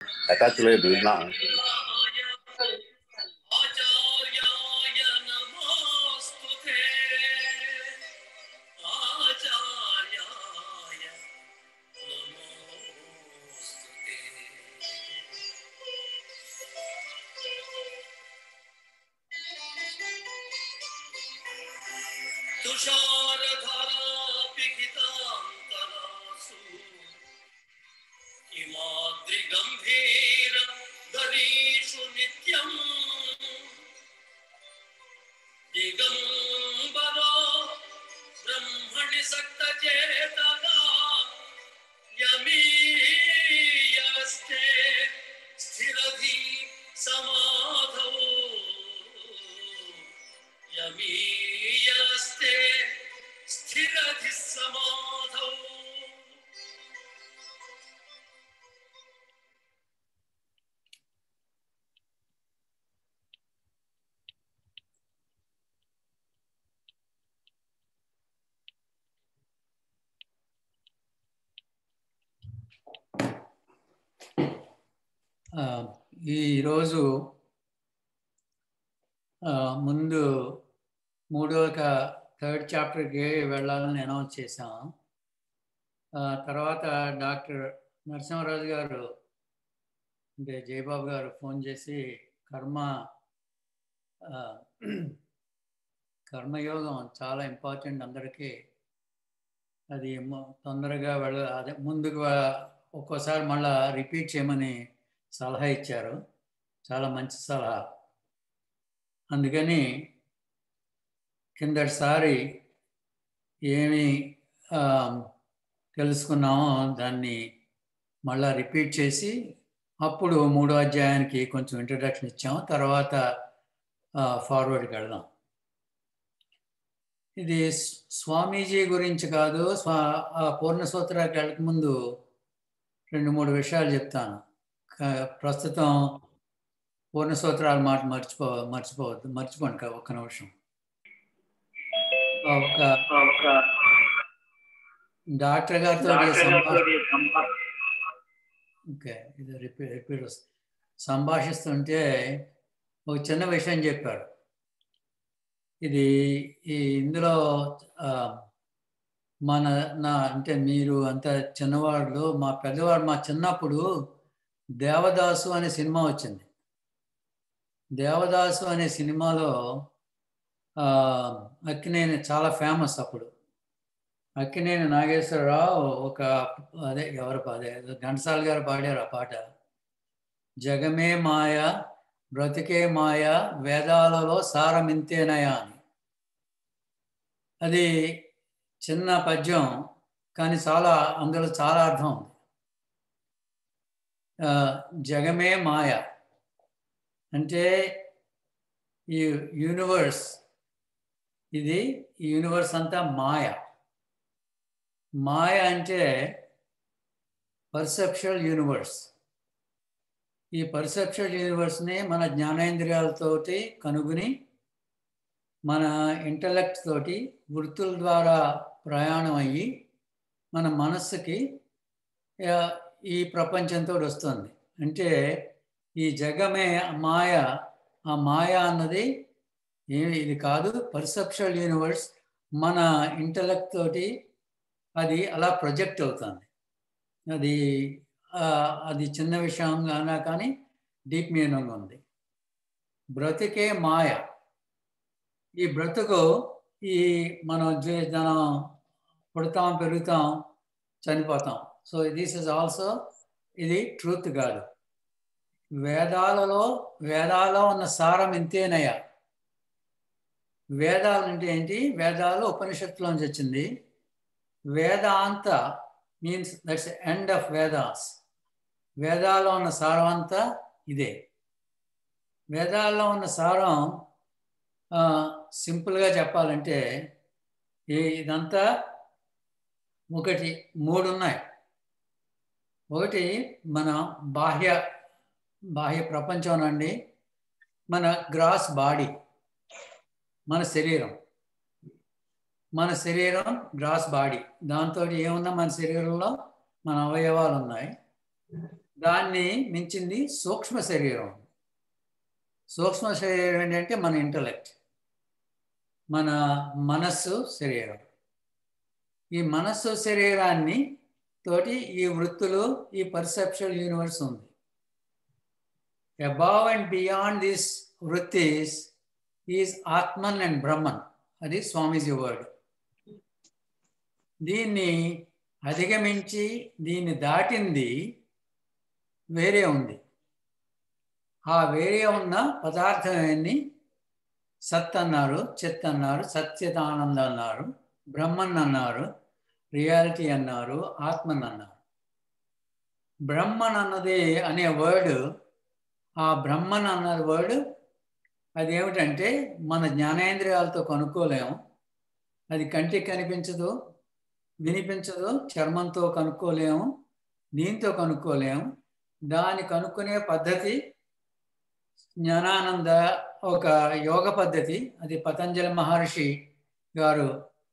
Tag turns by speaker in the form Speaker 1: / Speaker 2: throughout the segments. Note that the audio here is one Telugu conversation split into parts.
Speaker 1: attached way doing now.
Speaker 2: आचार्याय नमोऽस्तुते आचार्याय नमोऽस्तुते तुषारधरापिहितान्तरासु हिमाद्रिगम्भीर दरीषु नित्यम् दिगम्बरो ब्रह्मणि सक्तचेतगा यमीयस्ते स्थिरधि समाधौ यमीयस्ते स्थिरधि समाधौ
Speaker 3: ఆ, ఈరోజు ఆ, ముందు మూడో థర్డ్ చాప్టర్కి వెళ్ళాలని అనౌన్స్ చేశాం ఆ, తర్వాత డాక్టర్ నరసింహరాజు గారు అంటే జయబాబు గారు ఫోన్ చేసి కర్మ ఆ, కర్మయోగం చాలా ఇంపార్టెంట్ అందరికీ అది ము- తొందరగా వెళ్ళ అదే ముందుకు వా- ఒక్కోసారి మళ్ళా రిపీట్ చేయమని సలహా ఇచ్చారు చాలా మంచి సలహా అందుకని కిందటిసారి ఏమి ఆ, తెలుసుకున్నామో దాన్ని మళ్ళా రిపీట్ చేసి అప్పుడు మూడో అధ్యాయానికి కొంచెం ఇంట్రడక్షన్ ఇచ్చాము తర్వాత ఫార్వర్డ్కి వెళదాం ఇది స్- స్వామీజీ గురించి కాదు స్వా ఆ పూర్ణ సూత్రానికి వెళ్ళకముందు రెండు మూడు విషయాలు చెప్తాను క- ప్రస్తుతం పూర్ణ సూత్రాల మాట మర్చిపో మర్చిపోవద్దు మర్చిపోండి కా- ఒక్క నిమిషం ఒక డాక్టర్ గారితో సంభా- ఓకే ఇది రిపీట్ రిపీట్ వస్తుంది సంభాషిస్తుంటే ఒక చిన్న విషయం చెప్పారు ఇది ఈ ఇందులో ఆ, మన నా అంటే మీరు అంత చిన్నవాళ్ళు మా పెద్దవాడు మా చిన్నప్పుడు దేవదాసు అనే సినిమా వచ్చింది దేవదాసు అనే సినిమాలో ఆ, అక్కినేని చాలా ఫేమస్ అప్పుడు అక్కినేని నాగేశ్వరరావు ఒక అదే ఎవరు అదే ఘంటసాల గారు పాడారు ఆ పాట జగమే మాయ బ్రతికే మాయ వేదాలలో సారమింతేనయా అని అది చిన్న పద్యం కానీ చాలా అందులో చాలా అర్థం ఉంది ఆ, జగమే మాయ అంటే ఈ యూనివర్స్ ఇది ఈ యూనివర్స్ అంతా మాయ మాయ అంటే పర్సెప్షువల్ యూనివర్స్ ఈ పర్సెప్షువల్ యూనివర్స్ని మన జ్ఞానేంద్రియాలతోటి కనుగొని మన ఇంటలెక్ట్ తోటి వృత్తుల ద్వారా ప్రయాణం అయ్యి మన మనస్సుకి ఆ, ఈ ప్రపంచంతో వస్తుంది అంటే ఈ జగమే మాయ ఆ మాయ అన్నది ఏమి ఇది కాదు పర్సెప్షువల్ యూనివర్స్ మన ఇంటలెక్ట్ తోటి అది అలా ప్రొజెక్ట్ అవుతుంది అది ఆ, అది చిన్న విషయం అన్నా కానీ డీప్ మీనింగ్ ఉంది బ్రతికే మాయ ఈ బ్రతుకు ఈ మనం జీ- మనం పుడతాం పెరుగుతాం చనిపోతాం సో దిస్ ఇస్ ఆల్సో ఇది ట్రూత్ కాదు వేదాలలో వేదాల్లో ఉన్న సారం ఇంతేనయ్యా వేదాలు అంటే ఏంటి వేదాలు ఉపనిషత్తులోంచి వచ్చింది Vedanta means that's end of Vedas వేదాల్లో ఉన్న సారం అంతా ఇదే వేదాల్లో ఉన్న సారం ఆ, సింపుల్గా చెప్పాలంటే ఈ ఇదంతా ఒకటి మూడు ఉన్నాయి ఒకటి మన బాహ్య బాహ్య ప్రపంచం నుండి మన గ్రాస్ బాడీ మన శరీరం మన శరీరం గ్రాస్ బాడీ దాంతో ఏమున్నా మన శరీరంలో మన అవయవాలు ఉన్నాయి దాన్ని మించింది సూక్ష్మ శరీరం సూక్ష్మ శరీరం ఏంటంటే మన ఇంటలెక్ట్ మన మనస్సు శరీరం ఈ మనస్సు శరీరాన్ని తోటి ఈ వృత్తులు ఈ పర్సెప్షువల్ యూనివర్స్ ఉంది అబౌవ్ అండ్ బియాండ్ దిస్ వృత్తిస్ ఈజ్ ఆత్మన్ అండ్ బ్రహ్మన్ అది స్వామీజీ వర్డ్ దీన్ని అధిగమించి దీన్ని దాటింది వేరే ఉంది ఆ వేరే ఉన్న పదార్థాన్ని సత్ అన్నారు చిత్ అన్నారు సత్యతానంద అన్నారు బ్రహ్మన్ అన్నారు రియాలిటీ అన్నారు ఆత్మన్ అన్నారు బ్రహ్మన్ అన్నది అనే వర్డ్ ఆ బ్రహ్మన్ అన్న వర్డ్ అది ఏమిటంటే మన జ్ఞానేంద్రియాలతో కనుక్కోలేము అది కంటికి కనిపించదు వినిపించదు చర్మంతో కనుక్కోలేము దీంతో కనుక్కోలేము దాన్ని కనుక్కునే పద్ధతి జ్ఞానానంద ఒక యోగ పద్ధతి అది పతంజలి మహర్షి గారు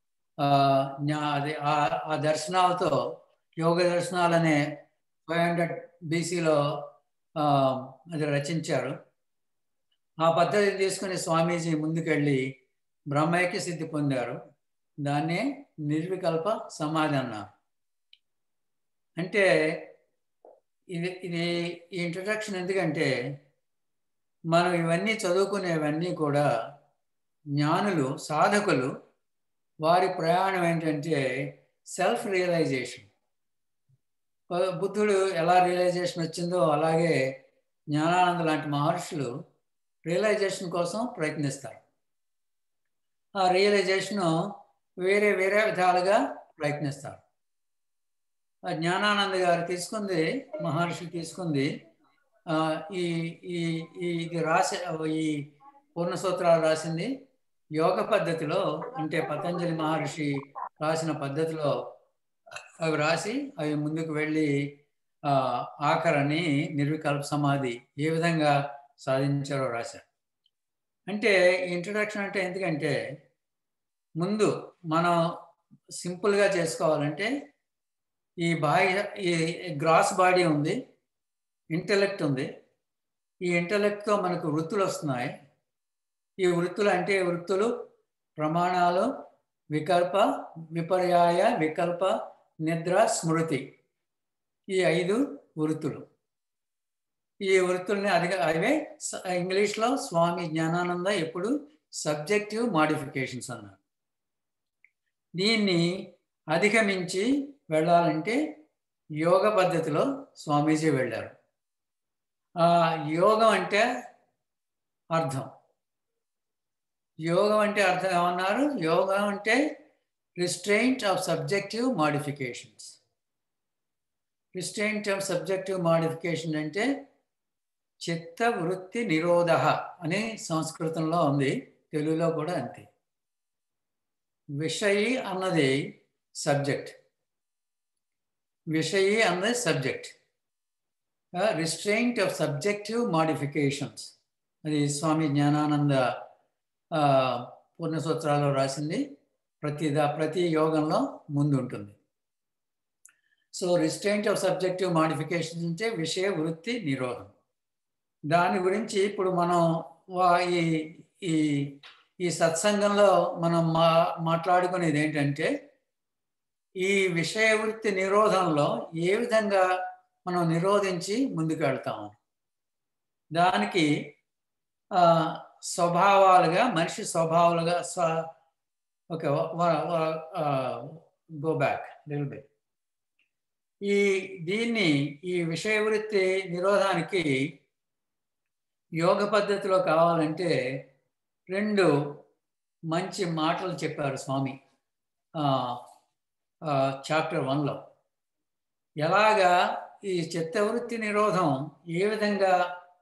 Speaker 3: అది ఆ దర్శనాలతో యోగ దర్శనాలనే ఫైవ్ హండ్రెడ్ బీసీలో అది రచించారు ఆ పద్ధతి తీసుకుని స్వామీజీ ముందుకెళ్ళి బ్రహ్మైక్య సిద్ధి పొందారు దాన్నే నిర్వికల్ప సమాధి అన్నారు అంటే ఇది ఇది ఈ ఇంట్రడక్షన్ ఎందుకంటే మనం ఇవన్నీ చదువుకునేవన్నీ కూడా జ్ఞానులు సాధకులు వారి ప్రయాణం ఏంటంటే సెల్ఫ్ రియలైజేషన్ బుద్ధుడు ఎలా రియలైజేషన్ వచ్చిందో అలాగే జ్ఞానానంద లాంటి మహర్షులు రియలైజేషన్ కోసం ప్రయత్నిస్తారు ఆ రియలైజేషను వేరే వేరే విధాలుగా ప్రయత్నిస్తారు జ్ఞానానంద గారు తీసుకుంది మహర్షి తీసుకుంది ఈ ఈ ఇది రాసి ఈ పూర్ణ సూత్రాలు రాసింది యోగ పద్ధతిలో అంటే పతంజలి మహర్షి రాసిన పద్ధతిలో అవి రాసి అవి ముందుకు వెళ్ళి ఆఖరని నిర్వికల్ప సమాధి ఏ విధంగా సాధించారో రాశారు అంటే ఇంట్రడక్షన్ అంటే ఎందుకంటే ముందు మనం సింపుల్గా చేసుకోవాలంటే ఈ బాహ్య ఈ గ్రాస్ బాడీ ఉంది ఇంటలెక్ట్ ఉంది ఈ ఇంటలెక్ట్తో మనకు వృత్తులు వస్తున్నాయి ఈ వృత్తులు అంటే వృత్తులు ప్రమాణాలు వికల్ప విపర్యాయ వికల్ప నిద్ర స్మృతి ఈ ఐదు వృత్తులు ఈ వృత్తుల్ని అధిక అవే ఇంగ్లీష్లో స్వామి జ్ఞానానంద ఎప్పుడు సబ్జెక్టివ్ మాడిఫికేషన్స్ అన్నారు దీన్ని అధిగమించి వెళ్ళాలంటే యోగ పద్ధతిలో స్వామీజీ వెళ్ళారు యోగం అంటే అర్థం యోగం అంటే అర్థం ఏమన్నారు యోగం అంటే restraint of subjective modifications restraint of subjective modification అంటే చిత్త వృత్తి నిరోధ అని సంస్కృతంలో ఉంది తెలుగులో కూడా అంతే విషయి అన్నది సబ్జెక్ట్ విషయి అన్నది subject restraint of subjective modifications అది స్వామి జ్ఞానానంద పూర్ణసూత్రాల్లో రాసింది ప్రతి దా ప్రతి యోగంలో ముందు ఉంటుంది so restraint of subjective modifications అంటే విషయ వృత్తి నిరోధం దాని గురించి ఇప్పుడు మనం ఈ ఈ ఈ సత్సంగంలో మనం మా మాట్లాడుకునేది ఏంటంటే ఈ విషయ వృత్తి నిరోధంలో ఏ విధంగా మనం నిరోధించి ముందుకు వెళ్తాము దానికి స్వభావాలుగా మనిషి స్వభావాలుగా స్వ ఓకే గో బ్యాక్ లిల్ బి ఈ దీన్ని ఈ విషయ వృత్తి నిరోధానికి యోగ పద్ధతిలో కావాలంటే రెండు మంచి మాటలు చెప్పారు స్వామి చాప్టర్ వన్లో ఎలాగా ఈ చిత్తవృత్తి నిరోధం ఏ విధంగా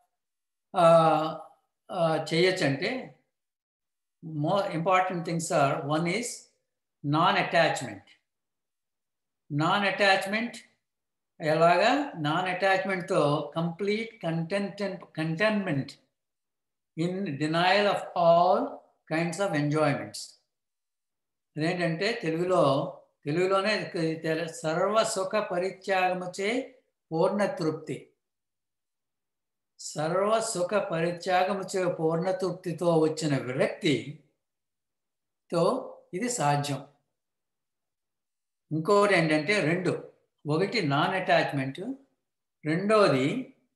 Speaker 3: చేయొచ్చంటే more important things are one is non attachment non attachment ఎలాగా నాన్ అటాచ్మెంట్తో complete content contentment in denial of all kinds of enjoyments అదేంటంటే తెలుగులో తెలుగులోనే సర్వ సుఖ పరిత్యాగముచే పూర్ణ తృప్తి సర్వ సుఖ పరిత్యాగముచే పూర్ణతృప్తితో వచ్చిన విరక్తితో ఇది సాధ్యం ఇంకోటి ఏంటంటే రెండు ఒకటి నాన్ అటాచ్మెంట్ రెండోది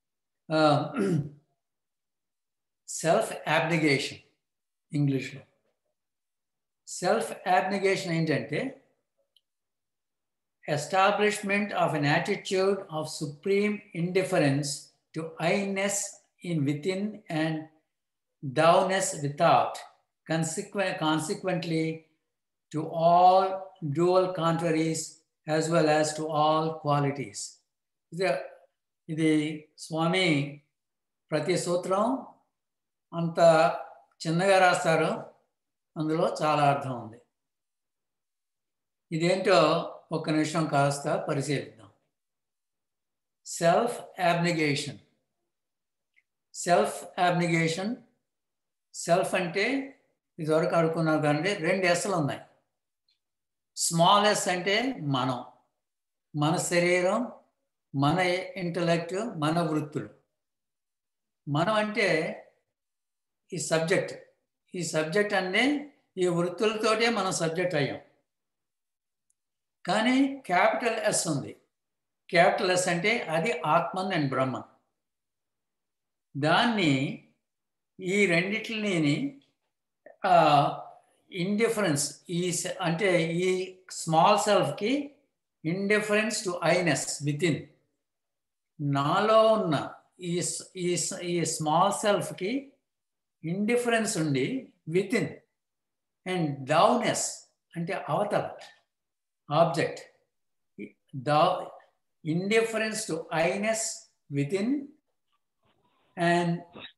Speaker 3: సెల్ఫ్ యాబ్నిగేషన్ ఇంగ్లీష్లో సెల్ఫ్ యాబ్నిగేషన్ ఏంటంటే establishment of an attitude of supreme indifference to I-ness in within and downess without, consequent, consequently to all dual contraries as well as to all qualities. ఇది ఇది స్వామి ప్రతి సూత్రం అంత చిన్నగా రాస్తారు అందులో చాలా అర్థం ఉంది ఇదేంటో ఒక్క నిమిషం కాస్త పరిశీలిద్దాం self abnegation self abnegation self అంటే ఇదివరకు అనుకున్నాం కానీ రెండు ఎస్లు ఉన్నాయి స్మాల్ ఎస్ అంటే మనం మన శరీరం మన ఇంటలెక్ట్ మన వృత్తులు మనం అంటే ఈ సబ్జెక్ట్ ఈ సబ్జెక్ట్ అంటే ఈ వృత్తులతోటే మనం సబ్జెక్ట్ అయ్యాం కానీ క్యాపిటల్ ఎస్ ఉంది క్యాపిటల్ ఎస్ అంటే అది ఆత్మన్ అండ్ బ్రహ్మన్ దాన్ని ఈ రెండిటిని ఇండిఫరెన్స్ ఈ అంటే ఈ స్మాల్ సెల్ఫ్కి indifference to highness with in నాలో ఉన్న ఈ ఈ ఈ స్మాల్ సెల్ఫ్కి ఇండిఫరెన్స్ ఉండి విత్ ఇన్ అండ్ డౌనెస్ అంటే అవతల object the indifference to highness with in and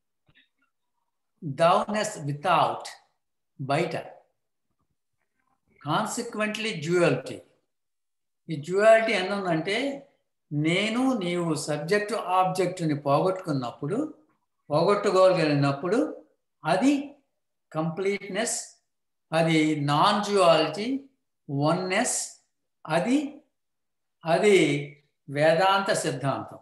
Speaker 3: downness without బయట కాన్సిక్వెంట్లీ డ్యూయాలిటీ ఈ డ్యూయాలిటీ ఎన్నుందంటే నేను నీవు సబ్జెక్టు ఆబ్జెక్టుని పోగొట్టుకున్నప్పుడు పోగొట్టుకోగలిగినప్పుడు అది కంప్లీట్నెస్ అది నాన్ డ్యూయాలిటీ వన్నెస్ అది అది వేదాంత సిద్ధాంతం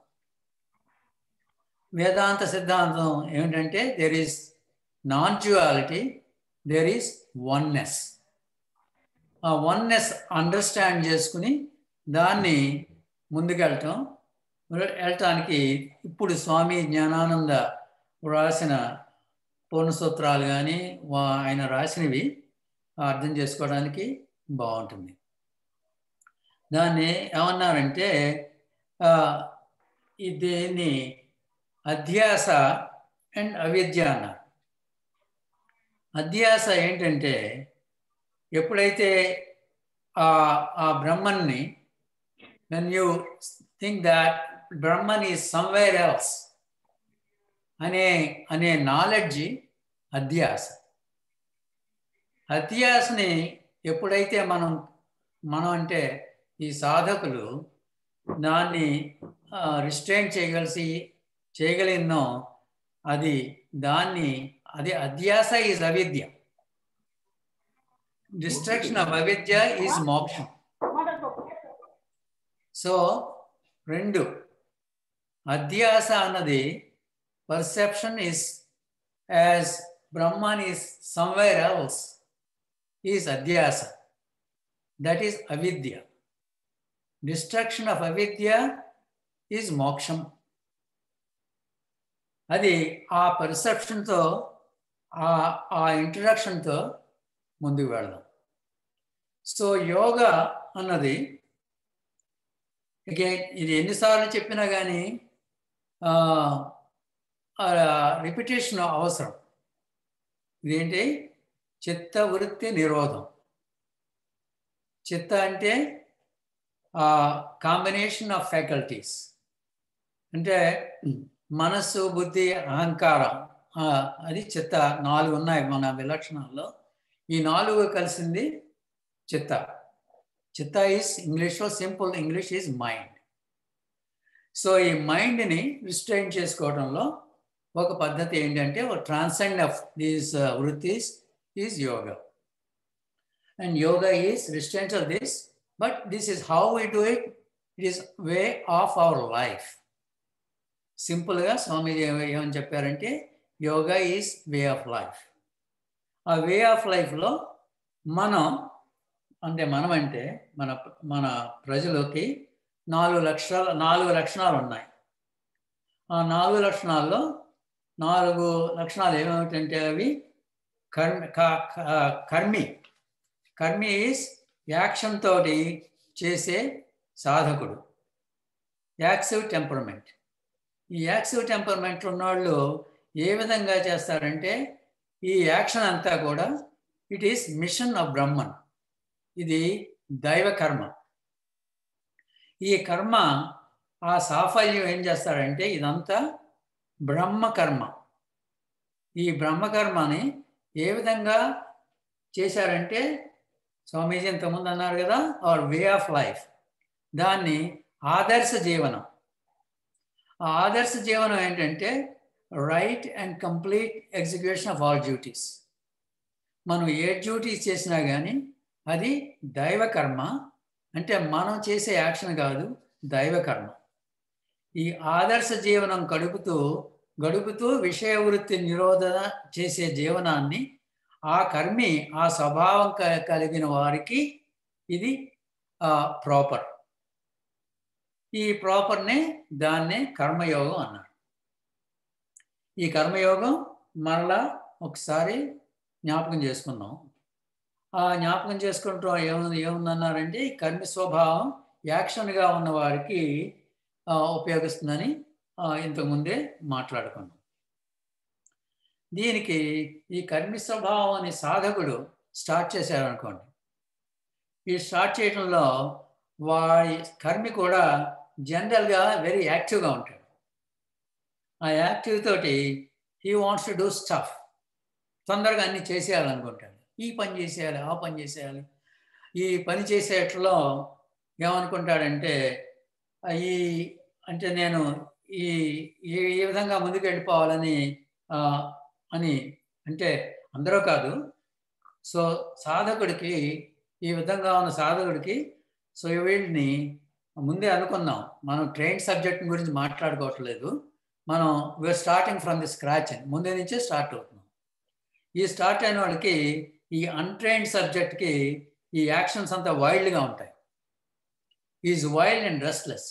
Speaker 3: వేదాంత సిద్ధాంతం ఏమిటంటే there is non duality there is oneness ఆ వన్నెస్ అండర్స్టాండ్ చేసుకుని దాన్ని ముందుకెళ్ళటం వెళ్ళటానికి ఇప్పుడు స్వామి జ్ఞానానంద రాసిన పూర్ణసూత్రాలు కానీ ఆయన రాసినవి అర్థం చేసుకోవడానికి బాగుంటుంది దాన్ని ఏమన్నారంటే దీన్ని అధ్యాస అండ్ అవిద్య అన్నారు అధ్యాస ఏంటంటే ఎప్పుడైతే ఆ బ్రహ్మన్ని when you think that Brahman is somewhere else అనే అనే నాలెడ్జ్ అధ్యాస అధ్యాసని ఎప్పుడైతే మనం మనం అంటే ఈ సాధకులు దాన్ని రిస్ట్రైన్ చేయగలిసి చేయగలిగినో అది దాన్ని అది అధ్యాస ఈజ్ అవిద్య డిస్ట్రక్షన్ ఆఫ్ అవిద్య ఈజ్ మోక్షం సో రెండు అధ్యాస అన్నది perception is as Brahman is somewhere else is అధ్యాస దట్ ఈస్ అవిద్య డిస్ట్రక్షన్ ఆఫ్ అవిద్య ఈజ్ మోక్షం అది ఆ పర్సెప్షన్తో ఆ ఇంట్రడక్షన్తో ముందుకు వెళదాం సో యోగా అన్నది అగైన్ ఇది ఎన్నిసార్లు చెప్పినా కానీ రిపిటేషన్ అవసరం ఇదేంటి చిత్త వృత్తి నిరోధం చిత్త అంటే కాంబినేషన్ ఆఫ్ ఫ్యాకల్టీస్ అంటే మనస్సు బుద్ధి అహంకారం అది చిత్త నాలుగు ఉన్నాయి మన విలక్షణాల్లో ఈ నాలుగు కలిసింది చిత్త చిత్త ఈస్ ఇంగ్లీష్లో simple English is mind so ఈ మైండ్ని రిస్ట్రైన్ చేసుకోవడంలో ఒక పద్ధతి ఏంటంటే ఒక ట్రాన్సెండ్ ఆఫ్ దీస్ వృత్తిస్ is yoga and yoga is restraints of this but this is how we do it it is way of our life సింపుల్గా స్వామీజీ ఏమ- ఏమని చెప్పారంటే yoga is way of life ఆ వే ఆఫ్ లైఫ్లో మనం అంటే మనం అంటే మన మన ప్రజలకి నాలుగు లక్షల నాలుగు లక్షణాలు ఉన్నాయి ఆ నాలుగు లక్షణాల్లో నాలుగు లక్షణాలు ఏమేమిటంటే అవి కర్మ క- క- కర్మి కర్మి ఈజ్ యాక్షన్ తోటి చేసే సాధకుడు యాక్సివ్ టెంపర్మెంట్ ఈ యాక్సివ్ టెంపర్మెంట్ ఉన్నవాళ్ళు ఏ విధంగా చేస్తారంటే ఈ యాక్షన్ అంతా కూడా it is mission of Brahman ఇది దైవ కర్మ ఈ కర్మ ఆ సాఫల్యం ఏం చేస్తారంటే ఇదంతా బ్రహ్మ కర్మ ఈ బ్రహ్మకర్మని ఏ విధంగా చేశారంటే స్వామీజీ ఇంతకుముందు అన్నారు కదా ఆర్ వే ఆఫ్ లైఫ్ దాన్ని ఆదర్శ జీవనం ఆ ఆదర్శ జీవనం ఏంటంటే right and complete execution of all duties మనం ఏ డ్యూటీస్ చేసినా కానీ అది దైవ కర్మ అంటే మనం చేసే యాక్షన్ కాదు దైవ కర్మ ఈ ఆదర్శ జీవనం గడుపుతూ గడుపుతూ విషయ వృత్తి నిరోధన చేసే జీవనాన్ని ఆ కర్మి ఆ స్వభావం క- కలిగిన వారికి ఇది ప్రాపర్ ఈ ప్రాపర్ని దాన్నే కర్మయోగం అన్నారు ఈ కర్మయోగం మరలా ఒకసారి జ్ఞాపకం చేసుకుందాం ఆ జ్ఞాపకం చేసుకుంటూ ఏముంది ఏముందన్నారంటే ఈ కర్మి స్వభావం యాక్షన్గా ఉన్న వారికి ఆ, ఉపయోగిస్తుందని ఆ, ఇంతకుముందే మాట్లాడుకున్నాం దీనికి ఈ కర్మి స్వభావం అనే సాధకుడు స్టార్ట్ చేశారనుకోండి ఈ స్టార్ట్ చేయడంలో వారి కర్మి కూడా జనరల్గా వెరీ యాక్టివ్గా ఉంటాడు ఆ యాక్టివ్ తోటి he wants to do stuff తొందరగా అన్ని చేసేయాలనుకుంటాడు ఈ పని చేసేయాలి ఆ పని చేసేయాలి ఈ పని చేసేట్లో ఏమనుకుంటాడంటే ఆ, ఈ అంటే నేను ఈ ఈ ఈ విధంగా ముందుకు వెళ్ళిపోవాలని ఆ, అని అంటే అందరూ కాదు సో సాధకుడికి ఈ విధంగా ఉన్న సాధకుడికి సో వీళ్ళని ముందే అనుకుందాం మనం ట్రైన్ సబ్జెక్ట్ గురించి మాట్లాడుకోవట్లేదు మనం we are starting from the scratch ముందే నుంచే స్టార్ట్ అవుతున్నాం ఈ స్టార్ట్ అయిన వాళ్ళకి ఈ అన్ట్రైన్డ్ సబ్జెక్ట్కి ఈ యాక్షన్స్ అంతా వైల్డ్గా ఉంటాయి ఈజ్ వైల్డ్ అండ్ రెస్ట్లెస్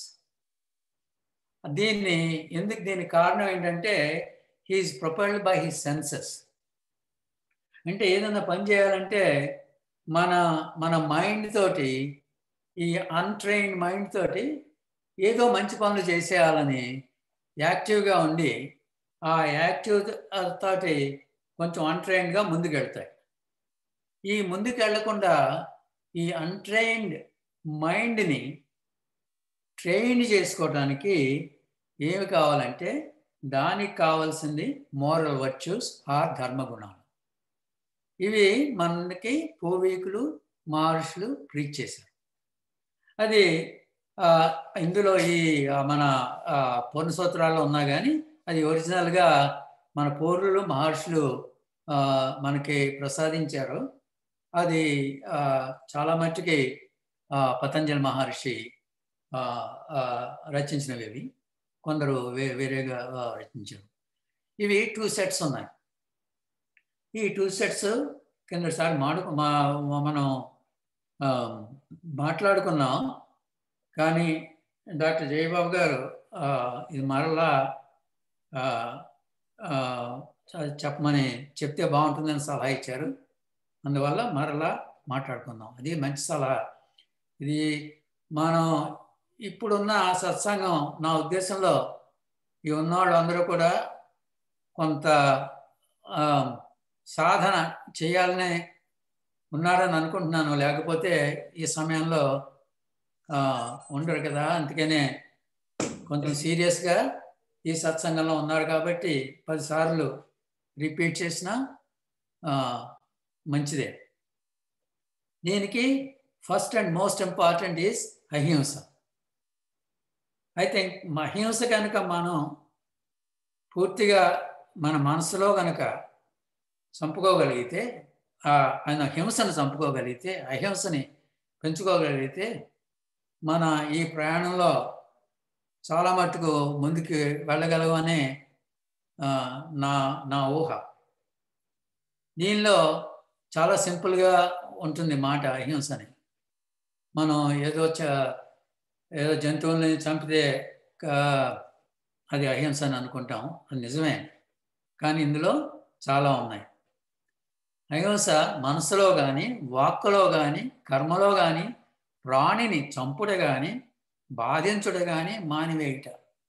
Speaker 3: దీన్ని ఎందుకు దీనికి కారణం ఏంటంటే he is propelled by his senses అంటే ఏదైనా పని చేయాలంటే మన మన మైండ్ తోటి ఈ అన్ట్రైన్డ్ మైండ్ తోటి ఏదో మంచి పనులు చేసేయాలని యాక్టివ్గా ఉండి ఆ యాక్టివ్ తోటి కొంచెం అన్ట్రైన్డ్గా ముందుకెళ్తాయి ఈ ముందుకు వెళ్లకుండా ఈ అన్ట్రైన్డ్ మైండ్ని ట్రైన్ చేసుకోవడానికి ఏమి కావాలంటే దానికి కావాల్సింది మోరల్ వర్చ్యూస్ ఆర్ ధర్మగుణాలు ఇవి మనకి పూర్వీకులు మహర్షులు ప్రీచ్ చేశారు అది ఆ, ఇందులో ఈ ఆ, మన ఆ, పూర్ణ సూత్రాల్లో ఉన్నా కానీ అది ఒరిజినల్గా మన పూర్వులు మహర్షులు ఆ, మనకి ప్రసాదించారు అది ఆ, చాలా మట్టుకి ఆ, పతంజలి మహర్షి ఆ, ఆ, రచించినవి ఇవి కొందరు వే వేరేగా ఆ, రచించారు ఇవి టూ సెట్స్ ఉన్నాయి ఈ టూ సెట్స్ కిందసారి మాడు మా మా- మనం ఆ, మాట్లాడుకున్నాం కానీ డాక్టర్ జయబాబు గారు ఆ, ఇది మరలా ఆ, ఆ, చ- చెప్పమని చెప్తే బాగుంటుందని సలహా ఇచ్చారు అందువల్ల మరలా మాట్లాడుకుందాం అది మంచి సలహా ఇది మనం ఇప్పుడున్న సత్సంగం నా ఉద్దేశంలో ఈ ఉన్నవాళ్ళు అందరూ కూడా కొంత ఆ, సాధన చేయాలని ఉన్నారని అనుకుంటున్నాను లేకపోతే ఈ సమయంలో ఆ, ఉండరు కదా అందుకనే కొంచెం సీరియస్గా ఈ సత్సంగంలో ఉన్నారు కాబట్టి పదిసార్లు రిపీట్ చేసినా ఆ, మంచిదే దీనికి first and most important is అహింస అయితే అహింస కనుక మనం పూర్తిగా మన మనసులో కనుక చంపుకోగలిగితే ఆ ఆయన హింసను చంపుకోగలిగితే అహింసని పెంచుకోగలిగితే మన ఈ ప్రయాణంలో చాలా మట్టుకు ముందుకు వెళ్ళగలవనే ఆ, నా నా ఊహ దీనిలో చాలా సింపుల్గా ఉంటుంది మాట అహింసని మనం ఏదో చ- ఏదో జంతువుల్ని చంపితే కా- అది అహింస అని అనుకుంటాం అది నిజమే కానీ ఇందులో చాలా ఉన్నాయి అహింస మనసులో కానీ వాక్కులో కానీ కర్మలో కానీ ప్రాణిని చంపుట కానీ బాధించుట కానీ మానివేయుట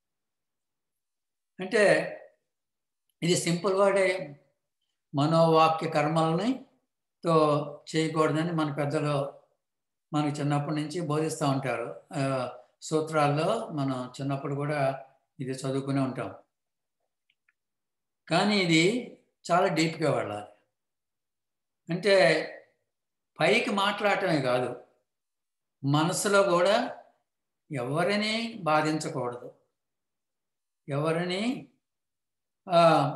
Speaker 3: అంటే ఇది సింపుల్ వర్డే మనోవాక్య కర్మల్ని తో చేయకూడదని మన పెద్దలు మనకి చిన్నప్పటి నుంచి బోధిస్తూ ఉంటారు ఆ, సూత్రాల్లో మనం చిన్నప్పుడు కూడా ఇది చదువుకునే ఉంటాం కానీ ఇది చాలా డీప్గా వెళ్ళాలి అంటే పైకి మాట్లాడటమే కాదు మనసులో కూడా ఎవరిని బాధించకూడదు ఎవరిని ఆ,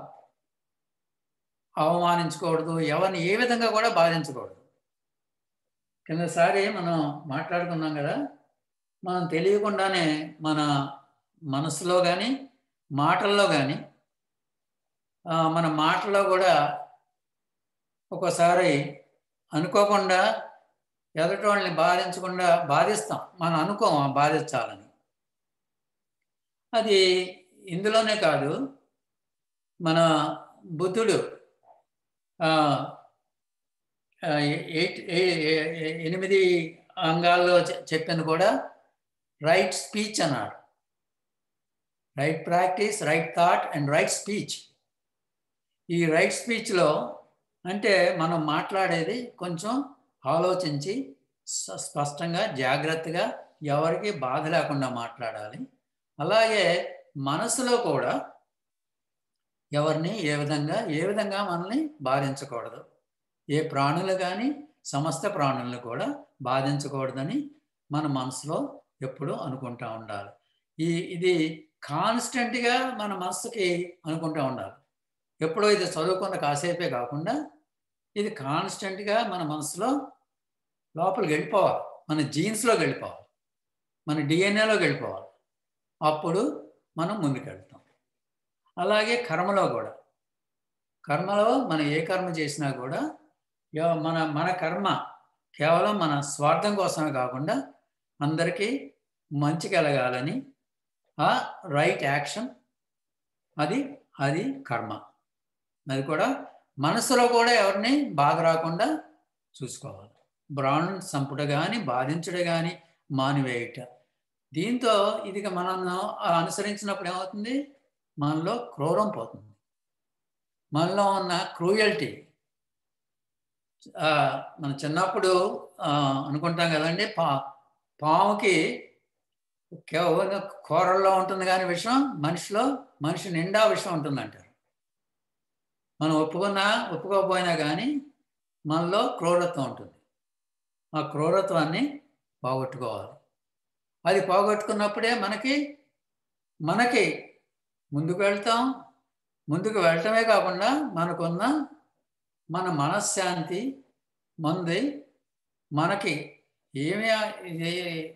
Speaker 3: అవమానించకూడదు ఎవరిని ఏ విధంగా కూడా బాధించకూడదు కిందసారి మనం మాట్లాడుకున్నాం కదా మనం తెలియకుండానే మన మనసులో కానీ మాటల్లో కానీ మన మాటల్లో కూడా ఒక్కోసారి అనుకోకుండా ఎదుటి వాళ్ళని బాధించకుండా బాధిస్తాం మనం అనుకోం ఆ బాధించాలని అది ఇందులోనే కాదు మన బుద్ధుడు ఆ, ఆ, ఎయిట్ ఏ- ఏ- ఏ- ఎనిమిది అంగాల్లో చె- చెప్పింది కూడా రైట్ స్పీచ్ అన్నారు right practice right thought and right speech ఈ రైట్ స్పీచ్లో అంటే మనం మాట్లాడేది కొంచెం ఆలోచించి స- స్పష్టంగా జాగ్రత్తగా ఎవరికి బాధ లేకుండా మాట్లాడాలి అలాగే మనసులో కూడా ఎవరిని ఏ విధంగా ఏ విధంగా మనల్ని బాధించకూడదు ఏ ప్రాణులు కానీ సమస్త ప్రాణులను కూడా బాధించకూడదని మన మనసులో ఎప్పుడూ అనుకుంటా ఉండాలి ఈ ఇది కాన్స్టెంట్గా మన మనసుకి అనుకుంటూ ఉండాలి ఎప్పుడో ఇది చదువుకున్న కాసేపే కాకుండా ఇది కాన్స్టెంట్గా మన మనసులో లోపలికి వెళ్ళిపోవాలి మన జీన్స్లోకి వెళ్ళిపోవాలి మన డిఎన్ఏలోకి వెళ్ళిపోవాలి అప్పుడు మనం ముందుకెళ్తాం అలాగే కర్మలో కూడా కర్మలో మనం ఏ కర్మ చేసినా కూడా ఎవ- మన మన కర్మ కేవలం మన స్వార్థం కోసమే కాకుండా అందరికీ మంచి కలగాలని ఆ రైట్ యాక్షన్ అది అది కర్మ అది కూడా మనసులో కూడా ఎవరిని బాధ రాకుండా చూసుకోవాలి బ్రాహ్మణ్ సంపుట కానీ బాధించుట కానీ మానివేయుట దీంతో ఇది మనం అనుసరించినప్పుడు ఏమవుతుంది మనలో క్రూరం పోతుంది మనలో ఉన్న క్రూయల్టీ మన చిన్నప్పుడు ఆ, అనుకుంటాం కదండి పా పాముకి కేవలం కూరల్లో ఉంటుంది కానీ విషయం మనిషిలో మనిషి నిండా విషయం ఉంటుందంటారు మనం ఒప్పుకున్నా ఒప్పుకోకపోయినా కానీ మనలో క్రూరత్వం ఉంటుంది ఆ క్రూరత్వాన్ని పోగొట్టుకోవాలి అది పోగొట్టుకున్నప్పుడే మనకి మనకి ముందుకు వెళ్తాం ముందుకు వెళ్ళటమే కాకుండా మనకున్న మన మనశ్శాంతి మంది మనకి ఏమి ఇది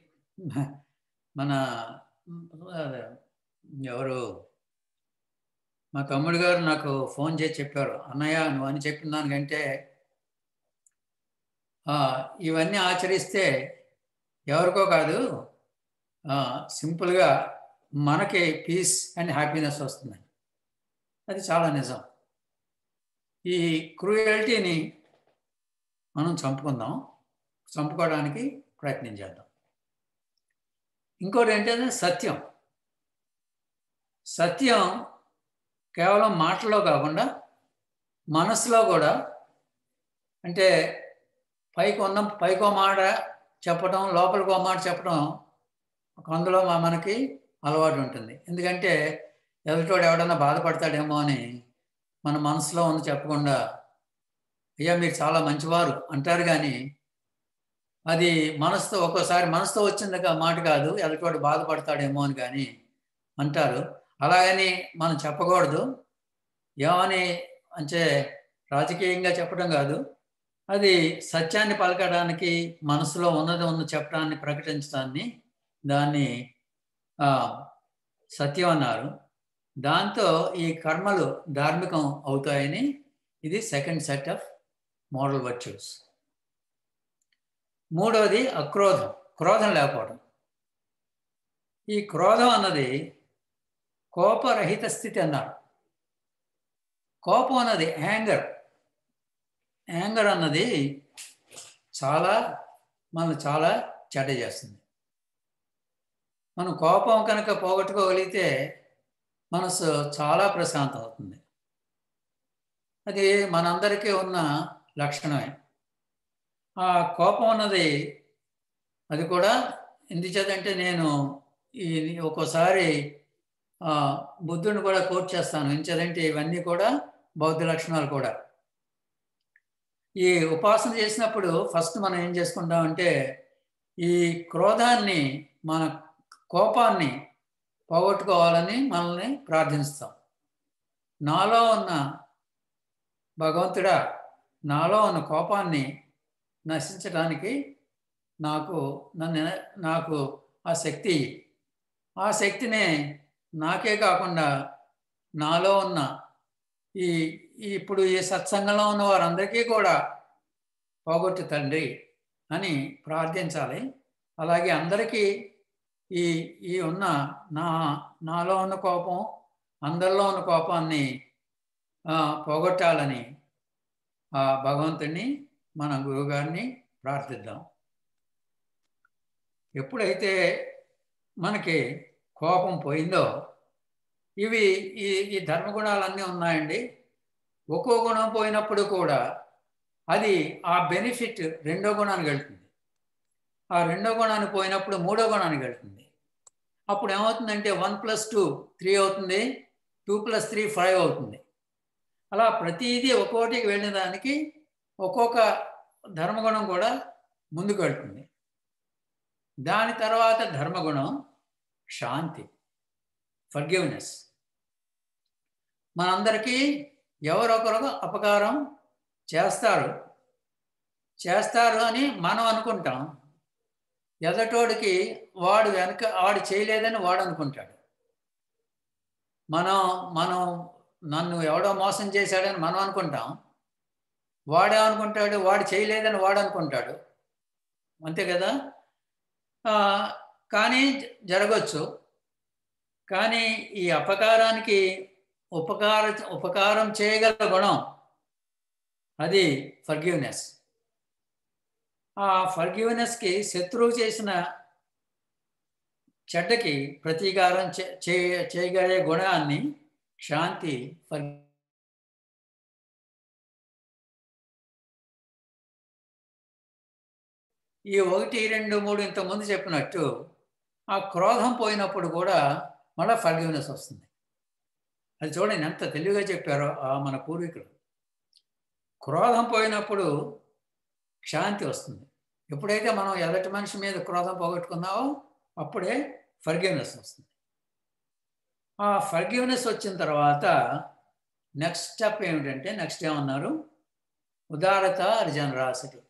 Speaker 3: మన అదే, ఎవరు మా తమ్ముడు గారు నాకు ఫోన్ చేసి చెప్పారు అన్నయ్య నువ్వు అని చెప్పిన దానికంటే ఆ, ఇవన్నీ ఆచరిస్తే ఎవరికో కాదు ఆ, సింపుల్గా మనకి పీస్ అండ్ హ్యాపీనెస్ వస్తుంది అది చాలా నిజం ఈ క్రూయల్టీని మనం చంపుకుందాం చంపుకోవడానికి ప్రయత్నం చేద్దాం ఇంకోటి ఏంటంటే సత్యం సత్యం కేవలం మాటలో కాకుండా మనసులో కూడా అంటే పైకి ఉన్న పైకో మాట చెప్పడం లోపలికో మాట చెప్పడం కొందలో మా- మనకి అలవాటు ఉంటుంది ఎందుకంటే ఎదుటోడు ఎవడన్నా బాధపడతాడేమో అని మన మనసులో ఉంది చెప్పకుండా అయ్యా మీరు చాలా మంచివారు అంటారు కానీ అది మనసుతో ఒక్కోసారి మనసుతో వచ్చింది కా- మాట కాదు ఎదుటోడు బాధపడతాడేమో అని కానీ అంటారు అలాగని మనం చెప్పకూడదు ఏమని అంటే రాజకీయంగా చెప్పడం కాదు అది సత్యాన్ని పలకడానికి మనసులో ఉన్నది ఉన్న చెప్పడాన్ని ప్రకటించడాన్ని దాన్ని ఆ, సత్యం అన్నారు దాంతో ఈ కర్మలు ధార్మికం అవుతాయని ఇది second set of model virtues మూడవది అక్రోధం క్రోధం లేకపోవడం ఈ క్రోధం అన్నది కోపరహిత స్థితి అన్నారు కోపం అన్నది యాంగర్ యాంగర్ అన్నది చాలా మనం చాలా చెడ్డ చేస్తుంది మనం కోపం కనుక పోగొట్టుకోగలిగితే మనసు చాలా ప్రశాంతం అవుతుంది అది మనందరికీ ఉన్న లక్షణమే ఆ కోపం అన్నది అది కూడా ఎందుచేతంటే నేను ఈ ఒక్కోసారి బుద్ధుడిని కూడా కోట్ చేస్తాను ఎంచేదంటే ఇవన్నీ కూడా బౌద్ధ లక్షణాలు కూడా ఈ ఉపాసన చేసినప్పుడు ఫస్ట్ మనం ఏం చేసుకుంటామంటే ఈ క్రోధాన్ని మన కోపాన్ని పోగొట్టుకోవాలని మనల్ని ప్రార్థిస్తాం నాలో ఉన్న భగవంతుడా నాలో ఉన్న కోపాన్ని నశించడానికి నాకు నన్ను నాకు ఆ శక్తి ఆ శక్తినే నాకే కాకుండా నాలో ఉన్న ఈ ఇప్పుడు ఈ సత్సంగంలో ఉన్న వారందరికీ కూడా పోగొట్టు తండ్రి అని ప్రార్థించాలి అలాగే అందరికీ ఈ ఈ ఉన్న నా నాలో ఉన్న కోపం అందరిలో ఉన్న కోపాన్ని పోగొట్టాలని ఆ భగవంతుడిని మన గురువుగారిని ప్రార్థిద్దాం ఎప్పుడైతే మనకి కోపం పోయిందో ఇవి ఈ ఈ ధర్మగుణాలన్నీ ఉన్నాయండి ఒక్కో గుణం పోయినప్పుడు కూడా అది ఆ బెనిఫిట్ రెండో గుణానికి వెళ్తుంది ఆ రెండో గుణానికి పోయినప్పుడు మూడో గుణానికి వెళ్తుంది అప్పుడు ఏమవుతుందంటే వన్ ప్లస్ టూ త్రీ అవుతుంది టూ ప్లస్ త్రీ ఫైవ్ అవుతుంది అలా ప్రతిదీ ఒక్కోటికి వెళ్ళిన దానికి ఒక్కొక్క ధర్మగుణం కూడా ముందుకు వెళ్తుంది దాని తర్వాత ధర్మగుణం శాంతి ఫర్గివ్నెస్ మనందరికీ ఎవరొకరు అపకారం చేస్తారు చేస్తారు అని మనం అనుకుంటాం ఎదటోడికి వాడు వెనక వాడు చేయలేదని వాడు అనుకుంటాడు మనం మనం నన్ను ఎవడో మోసం చేశాడని మనం అనుకుంటాం వాడేమనుకుంటాడు వాడు చేయలేదని వాడు అనుకుంటాడు అంతే కదా కానీ జరగచ్చు కానీ ఈ అపకారానికి ఉపకార ఉపకారం చేయగల గుణం అది ఫర్గివ్నెస్ ఆ ఫర్గివ్నెస్కి శత్రువు చేసిన చెడ్డకి ప్రతీకారం చేయగలిగే గుణాన్ని శాంతి ఫర్ ఈ ఒకటి రెండు మూడు ఇంతకుముందు చెప్పినట్టు ఆ క్రోధం పోయినప్పుడు కూడా మళ్ళీ ఫర్గివ్నెస్ వస్తుంది అది చూడండి ఎంత తెలివిగా చెప్పారో ఆ మన పూర్వీకులు క్రోధం పోయినప్పుడు శాంతి వస్తుంది ఎప్పుడైతే మనం ఎదటి మనిషి మీద క్రోధం పోగొట్టుకున్నావో అప్పుడే ఫర్గివ్నెస్ వస్తుంది ఆ ఫర్గివ్నెస్ వచ్చిన తర్వాత నెక్స్ట్ స్టెప్ ఏమిటంటే నెక్స్ట్ ఏమన్నారు ఉదారత జనరాసిటీ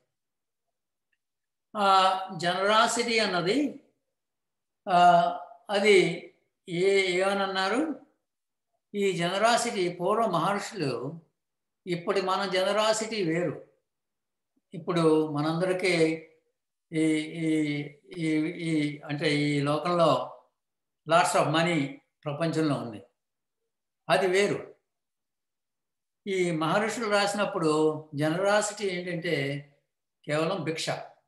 Speaker 3: జనరాసిటీ అన్నది అది ఏ ఏమనన్నారు ఈ జనరాసిటీ పూర్వ మహర్షులు ఇప్పటి మన జనరాసిటీ వేరు ఇప్పుడు మనందరికీ ఈ ఈ ఈ అంటే ఈ లోకంలో లాట్స్ ఆఫ్ మనీ ప్రపంచంలో ఉంది అది వేరు ఈ మహర్షులు రాసినప్పుడు జనరాసిటీ ఏంటంటే కేవలం భిక్ష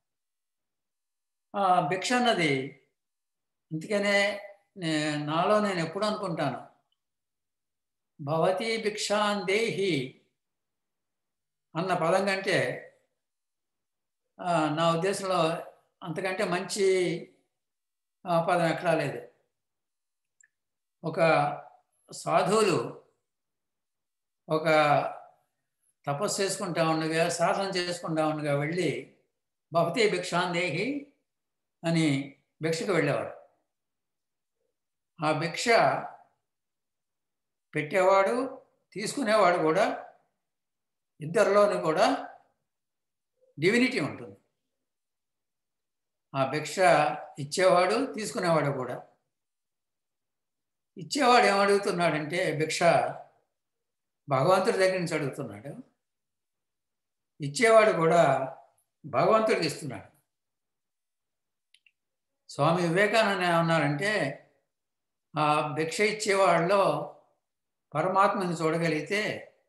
Speaker 3: ఆ భిక్ష అన్నది అందుకనే నాలో నేను ఎప్పుడు అనుకుంటాను భవతి భిక్షాన్ దేహి అన్న పదం కంటే నా ఉద్దేశంలో అంతకంటే మంచి పదం ఎక్కడా లేదు ఒక సాధువులు ఒక తపస్సు చేసుకుంటా ఉండగా సాధన చేసుకుంటా ఉండగా వెళ్ళి భవతి భిక్షాందేహి అని భిక్షకు వెళ్ళేవాడు ఆ భిక్ష పెట్టేవాడు తీసుకునేవాడు కూడా ఇద్దరిలోని కూడా డివినిటీ ఉంటుంది ఆ భిక్ష ఇచ్చేవాడు తీసుకునేవాడు కూడా ఇచ్చేవాడు ఏమడుగుతున్నాడంటే భిక్ష భగవంతుడి దగ్గర నుంచి అడుగుతున్నాడు ఇచ్చేవాడు కూడా భగవంతుడికి ఇస్తున్నాడు స్వామి వివేకానంద ఏమన్నారంటే ఆ భిక్ష ఇచ్చేవాళ్ళలో పరమాత్మని చూడగలిగితే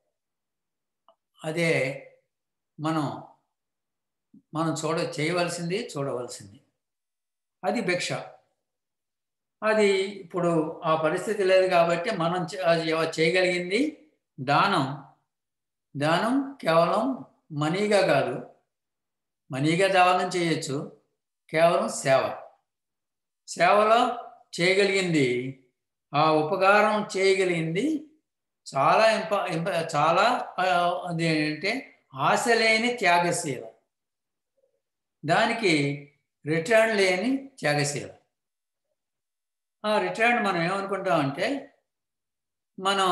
Speaker 3: అదే మనం మనం చూడ చేయవలసింది చూడవలసింది అది భిక్ష అది ఇప్పుడు ఆ పరిస్థితి లేదు కాబట్టి మనం చే- అది ఎవ- చేయగలిగింది దానం దానం కేవలం మనీగా కాదు మనీగా దానం చేయొచ్చు కేవలం సేవ సేవలో చేయగలిగింది ఆ ఉపకారం చేయగలిగింది చాలా ఇంప ఇంప చాలా ఆ, అది ఏంటంటే ఆశ లేని త్యాగశీల దానికి రిటర్న్ లేని త్యాగశీల ఆ రిటర్న్ మనం ఏమనుకుంటామంటే మనం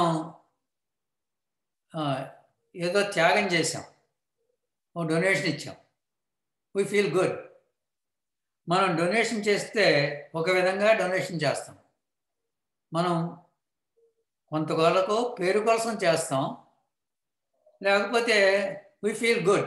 Speaker 3: ఆ, ఏదో త్యాగం చేసాం ఓ డొనేషన్ ఇచ్చాం వీ ఫీల్ గుడ్ మనం డొనేషన్ చేస్తే ఒక విధంగా డొనేషన్ చేస్తాం మనం కొంత కొరకు పేరు కోసం చేస్తాం లేకపోతే వీ ఫీల్ గుడ్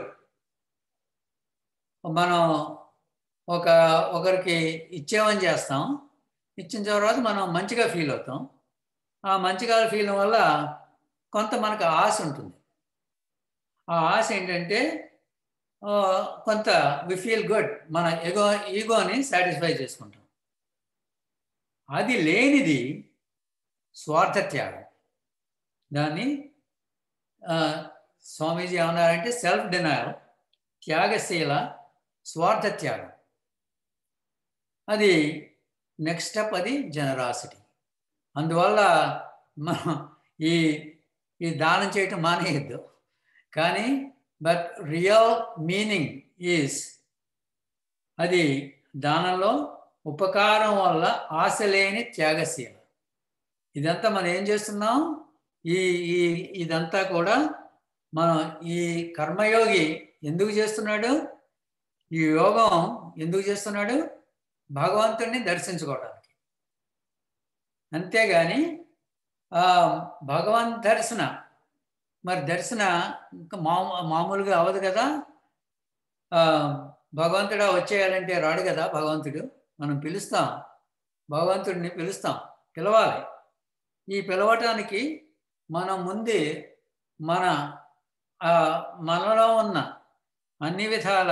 Speaker 3: మనం ఒక ఒకరికి ఇచ్చేమని చేస్తాం ఇచ్చిన తర్వాత మనం మంచిగా ఫీల్ అవుతాం ఆ మంచిగా ఫీల్ వల్ల కొంత మనకు ఆశ ఉంటుంది ఆ ఆశ ఏంటంటే ఆ, కొంత వి ఫీల్ గుడ్ మన ఎగో ఈగోని సాటిస్ఫై చేసుకుంటాం అది లేనిది స్వార్థ త్యాగం దాన్ని ఆ, స్వామీజీ ఏమన్నారంటే సెల్ఫ్ డినయల్ త్యాగశీల స్వార్థ త్యాగం అది నెక్స్ట్ స్టెప్ అది జనరాసిటీ అందువల్ల మనం ఈ ఈ దానం చేయటం మానేయద్దు కానీ బట్ రియల్ మీనింగ్ ఈజ్ అది దానంలో ఉపకారం వల్ల ఆశ లేని త్యాగశీల ఇదంతా మనం ఏం చేస్తున్నాం ఈ ఈ ఇదంతా కూడా మనం ఈ కర్మయోగి ఎందుకు చేస్తున్నాడు ఈ యోగం ఎందుకు చేస్తున్నాడు భగవంతుడిని దర్శించుకోవడానికి అంతేగాని ఆ, భగవంత్ దర్శన మరి దర్శన ఇంకా మామూ మామూలుగా అవ్వదు కదా ఆ, భగవంతుడా వచ్చేయాలంటే రాడు కదా భగవంతుడు మనం పిలుస్తాం భగవంతుడిని పిలుస్తాం పిలవాలి ఈ పిలవటానికి మనం ముందే మన ఆ, మనలో ఉన్న అన్ని విధాల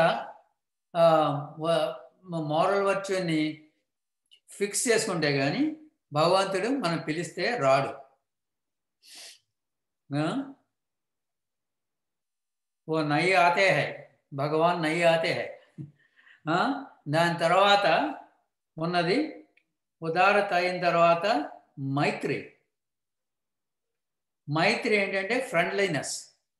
Speaker 3: మోరల్ వర్చ్యూని ఫిక్స్ చేసుకుంటే కానీ భగవంతుడు మనం పిలిస్తే రాడు ఆ? ఓ నై ఆతే హై భగవాన్ నై ఆతే హై ఆ? దాని తర్వాత ఉన్నది ఉదారత అయిన తర్వాత మైత్రి మైత్రి ఏంటంటే ఫ్రెండ్లీనెస్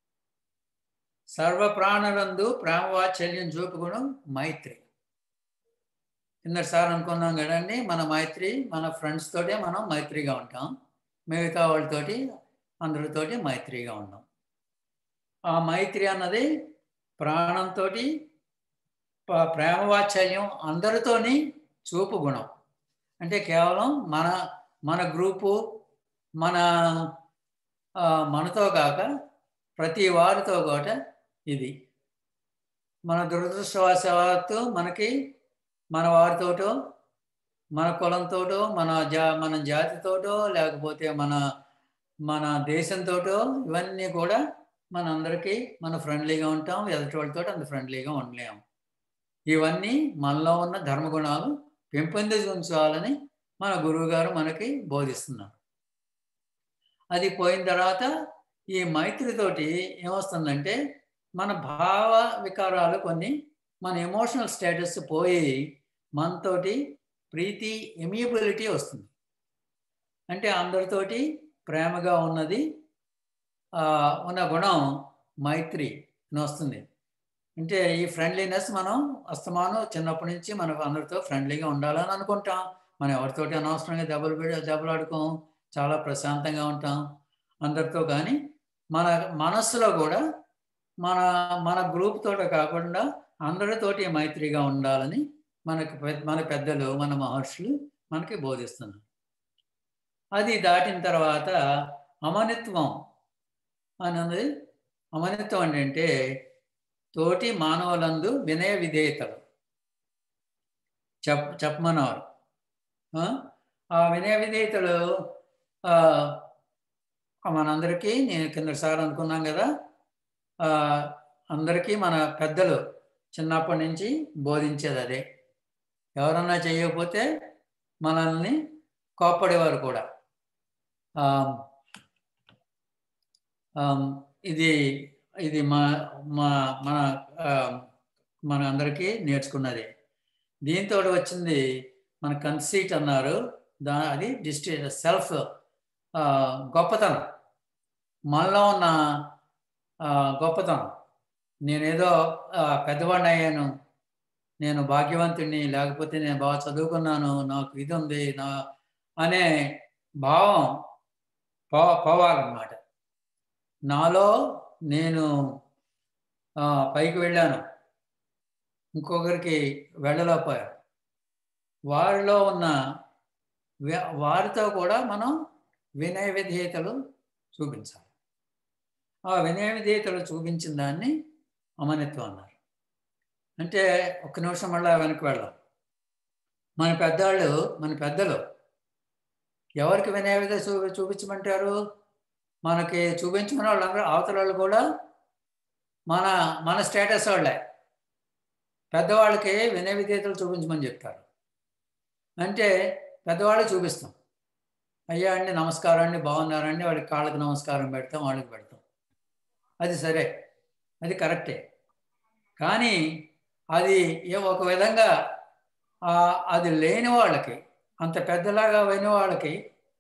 Speaker 3: సర్వ ప్రాణులందు ప్రేమవాత్సల్యం చూపుకోవడం మైత్రి కిందసారి అనుకున్నాం కదండి మన మైత్రి మన ఫ్రెండ్స్ తోటే మనం మైత్రిగా ఉంటాం మిగతా వాళ్ళతోటి అందరితోటి మైత్రిగా ఉన్నాం ఆ మైత్రి అన్నది ప్రాణంతో ప్రేమ వాత్సల్యం అందరితోని చూపు గుణం అంటే కేవలం మన మన గ్రూపు మన ఆ, మనతో కాక ప్రతి వారితో కూడా ఇది మన దురదృష్టవశాత్తు మనకి మన వారితోటో మన కులంతోటో మన జా మన జాతితోటో లేకపోతే మన మన దేశంతోటో ఇవన్నీ కూడా మనందరికీ మన ఫ్రెండ్లీగా ఉంటాం ఎదుటి వాళ్ళతో అంత ఫ్రెండ్లీగా ఉండలేము ఇవన్నీ మనలో ఉన్న ధర్మగుణాలు పెంపొందించాలని మన గురువుగారు మనకి బోధిస్తున్నారు అది పోయిన తర్వాత ఈ మైత్రితోటి ఏమొస్తుందంటే మన భావ వికారాలు కొన్ని మన ఎమోషనల్ స్టేటస్ పోయి మనతోటి ప్రీతి ఎమియబిలిటీ వస్తుంది అంటే అందరితోటి ప్రేమగా ఉన్నది ఆ, ఉన్న గుణం మైత్రి అని వస్తుంది అంటే ఈ ఫ్రెండ్లీనెస్ మనం అస్తమానం చిన్నప్పటి నుంచి మనకు అందరితో ఫ్రెండ్లీగా ఉండాలని అనుకుంటాం మనం ఎవరితోటి అనవసరంగా దెబ్బలు పెడి దెబ్బలాడుకోం చాలా ప్రశాంతంగా ఉంటాం అందరితో కానీ మన మనస్సులో కూడా మన మన గ్రూప్ తోట కాకుండా అందరితోటి మైత్రిగా ఉండాలని మనకి పె- మన పెద్దలు మన మహర్షులు మనకి బోధిస్తున్నారు అది దాటిన తర్వాత అమనిత్వం అన్నది అమనిత్వం అంటే అంటే తోటి మానవులందు వినయ విధేయతలు చెప్ చెప్పమన్నారు ఆ? ఆ వినయ విధేయతలు ఆ, మనందరికీ నేను కిందసారి అనుకున్నాం కదా ఆ, అందరికీ మన పెద్దలు చిన్నప్పటి నుంచి బోధించేది అదే ఎవరన్నా చేయకపోతే మనల్ని కోప్పడేవారు కూడా ఆ, ఆమ్, ఇది ఇది మా మా మన ఆ, మన అందరికీ నేర్చుకున్నది దీంతో వచ్చింది మన కన్సీట్ అన్నారు దా అది డిస్టి సెల్ఫ్ గొప్పతనం మనలో ఉన్న ఆ, గొప్పతనం నేనేదో ఆ, పెద్దవాడిని అయ్యాను నేను భాగ్యవంతుడిని లేకపోతే నేను బాగా చదువుకున్నాను నాకు ఇది ఉంది నా అనే భావం పో పోవాలన్నమాట నాలో నేను ఆ, పైకి వెళ్ళాను ఇంకొకరికి వెళ్ళలేకపోయాను వారిలో ఉన్న వ్య- వారితో కూడా మనం వినయ విధేయతలు చూపించాలి ఆ వినయ విధేయతలు చూపించిన దాన్ని అమనిత్వం అన్నారు అంటే ఒక్క నిమిషం మళ్ళీ వెనక్కి వెళ్దాం మన పెద్దవాళ్ళు మన పెద్దలు ఎవరికి వినయ విధేయ చూ చూపించమంటారు మనకి చూపించుకున్న వాళ్ళందరూ అవతల వాళ్ళు కూడా మన మన స్టేటస్ వాళ్ళే పెద్దవాళ్ళకి వినయ విధేయతలు చూపించమని చెప్తారు అంటే పెద్దవాళ్ళకి చూపిస్తాం అయ్యా అండి నమస్కారం అండి బాగున్నారండి వాడికి కాళ్ళకి నమస్కారం పెడతాం వాళ్ళకి పెడతాం అది సరే అది కరెక్టే కానీ అది ఏ ఒక విధంగా ఆ, అది లేని వాళ్ళకి అంత పెద్దలాగా అయిన వాళ్ళకి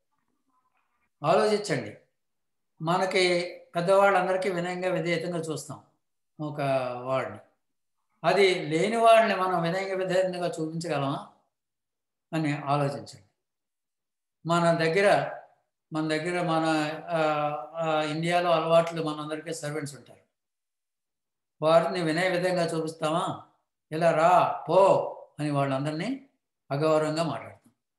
Speaker 3: ఆలోచించండి మనకి పెద్దవాళ్ళందరికీ వినయంగా విధేయతంగా చూస్తాం ఒక వాడిని అది లేని వాడిని మనం వినయంగా విధేయంగా చూపించగలమా అని ఆలోచించండి మన దగ్గర మన దగ్గర మన ఆ, ఆ, ఇండియాలో అలవాట్లు మనందరికీ సర్వెంట్స్ ఉంటారు వారిని వినయ విధంగా చూపిస్తామా ఇలా రా పో అని వాళ్ళందరినీ అగౌరవంగా మాట్లాడతాం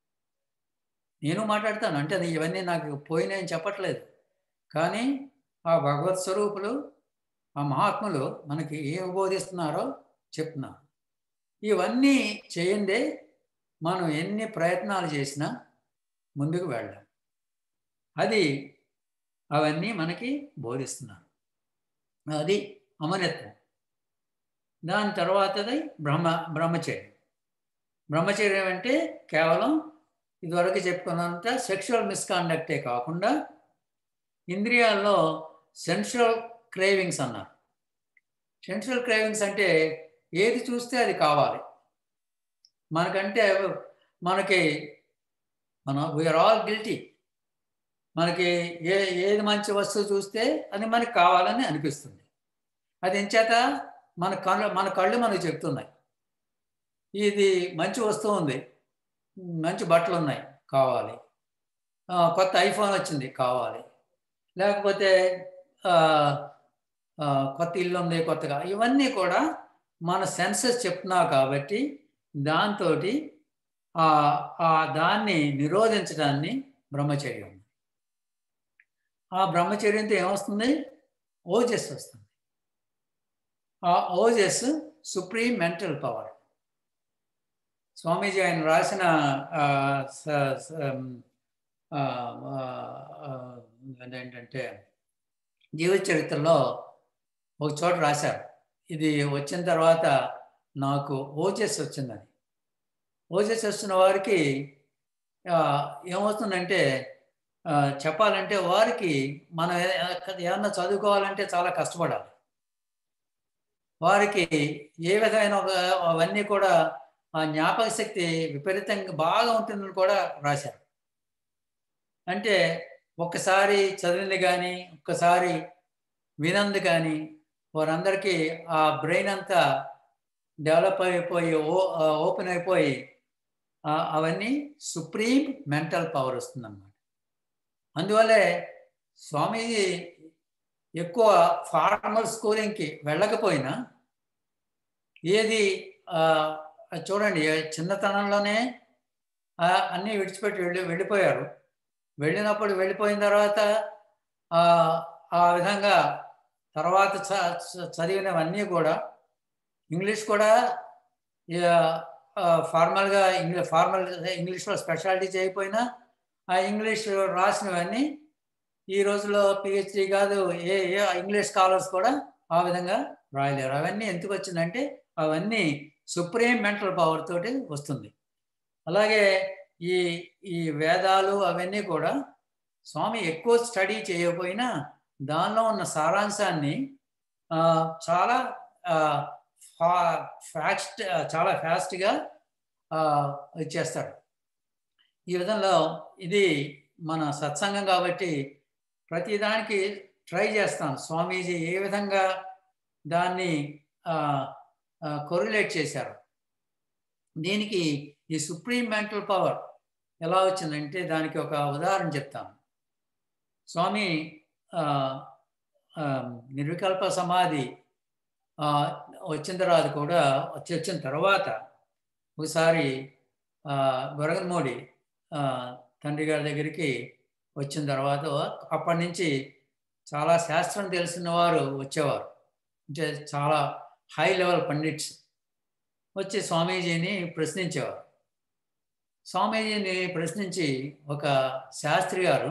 Speaker 3: నేను మాట్లాడతాను అంటే అది ఇవన్నీ నాకు పోయినాయని చెప్పట్లేదు కానీ ఆ భగవత్ స్వరూపులు ఆ మహాత్ములు మనకి ఏం బోధిస్తున్నారో చెప్తున్నారు ఇవన్నీ చేయందే మనం ఎన్ని ప్రయత్నాలు చేసినా ముందుకు వెళ్ళాం అది అవన్నీ మనకి బోధిస్తున్నారు అది అమరత్వం దాని తర్వాతది బ్రహ్మ బ్రహ్మచర్యం బ్రహ్మచర్యం అంటే కేవలం ఇదివరకు చెప్పుకున్నంత సెక్షువల్ మిస్కాండక్టే కాకుండా ఇంద్రియాల్లో సెన్షువల్ క్రేవింగ్స్ అన్నారు సెన్షువల్ క్రేవింగ్స్ అంటే ఏది చూస్తే అది కావాలి మనకంటే మనకి మన వీఆర్ ఆల్ గిల్టీ మనకి ఏ ఏది మంచి వస్తువు చూస్తే అది మనకి కావాలని అనిపిస్తుంది అది ఎంచేత మన కళ్ళు మన కళ్ళు మనకు చెప్తున్నాయి ఇది మంచి వస్తువు ఉంది మంచి బట్టలు ఉన్నాయి కావాలి ఆ, కొత్త ఐఫోన్ వచ్చింది కావాలి లేకపోతే ఆ, ఆ, కొత్త ఇల్లు ఉంది కొత్తగా ఇవన్నీ కూడా మన సెన్సెస్ చెప్తున్నావు కాబట్టి దాంతో ఆ దాన్ని నిరోధించడాన్ని బ్రహ్మచర్యం ఆ బ్రహ్మచర్యంతో ఏమొస్తుంది ఓజస్ వస్తుంది ఆ ఓజస్ సుప్రీం మెంటల్ పవర్ స్వామీజీ ఆయన రాసిన ఆ, స- స- ఆ, ఆ, ఆ, ఏంటంటే జీవిత చరిత్రలో ఒక చోట రాశారు ఇది వచ్చిన తర్వాత నాకు ఓజస్ వచ్చిందని ఓజస్ వచ్చిన వారికి ఆ, ఏమవుతుందంటే ఆ, చెప్పాలంటే వారికి మనం ఏ- ఏమన్నా చదువుకోవాలంటే చాలా కష్టపడాలి వారికి ఏ విధమైన ఒక అవన్నీ కూడా ఆ జ్ఞాపక శక్తి విపరీతంగా బాగా ఉంటుందని కూడా రాశారు అంటే ఒక్కసారి చదివింది కానీ ఒక్కసారి వినంది కానీ వారందరికీ ఆ బ్రెయిన్ అంతా డెవలప్ అయిపోయి ఓ ఓపెన్ అయిపోయి ఆ, అవన్నీ సుప్రీం మెంటల్ పవర్ వస్తుందన్నమాట అందువల్లే స్వామీజీ ఎక్కువ ఫార్మల్ స్కూలింగ్కి వెళ్ళకపోయినా ఏది ఆ, చూడండి చిన్నతనంలోనే ఆ, అన్నీ విడిచిపెట్టి వెళ్ళి వెళ్ళిపోయారు వెళ్ళినప్పుడు వెళ్ళిపోయిన తర్వాత ఆ, ఆ విధంగా తర్వాత చ- చ- చదివినవన్నీ కూడా ఇంగ్లీష్ కూడా ఫార్మల్గా ఇంగ్లీష్ ఫార్మల్ ఇంగ్లీష్లో స్పెషాలిటీ చేయకపోయినా ఆ ఇంగ్లీష్ రాసినవన్నీ ఈ రోజుల్లో పిహెచ్డి కాదు ఏ ఏ ఇంగ్లీష్ స్కాలర్స్ కూడా ఆ విధంగా రాయలేరు అవన్నీ ఎందుకు వచ్చిందంటే అవన్నీ సుప్రీం మెంటల్ పవర్ తోటి వస్తుంది అలాగే ఈ ఈ వేదాలు అవన్నీ కూడా స్వామి ఎక్కువ స్టడీ చేయకపోయినా దానిలో ఉన్న సారాంశాన్ని ఆ, చాలా ఫాస్ట్ చాలా ఫాస్ట్గా ఇచ్చేస్తాడు ఈ విధంలో ఇది మన సత్సంగం కాబట్టి ప్రతిదానికి ట్రై చేస్తాను స్వామీజీ ఏ విధంగా దాన్ని కొరిలేట్ చేశారు దీనికి ఈ సుప్రీం మెంటల్ పవర్ ఎలా వచ్చిందంటే దానికి ఒక ఉదాహరణ చెప్తాను స్వామి ఆ, ఆ, నిర్వికల్ప సమాధి ఆ, వచ్చిన తర్వాత కూడా వచ్చి వచ్చిన తర్వాత ఒకసారి ఆ, గొరగన్మోడి ఆ, తండ్రి గారి దగ్గరికి వచ్చిన తర్వాత అప్పటి నుంచి చాలా శాస్త్రం తెలిసిన వారు వచ్చేవారు అంటే చాలా హై లెవెల్ పండిట్స్ వచ్చి స్వామీజీని ప్రశ్నించేవారు స్వామీజీని ప్రశ్నించి ఒక శాస్త్రి గారు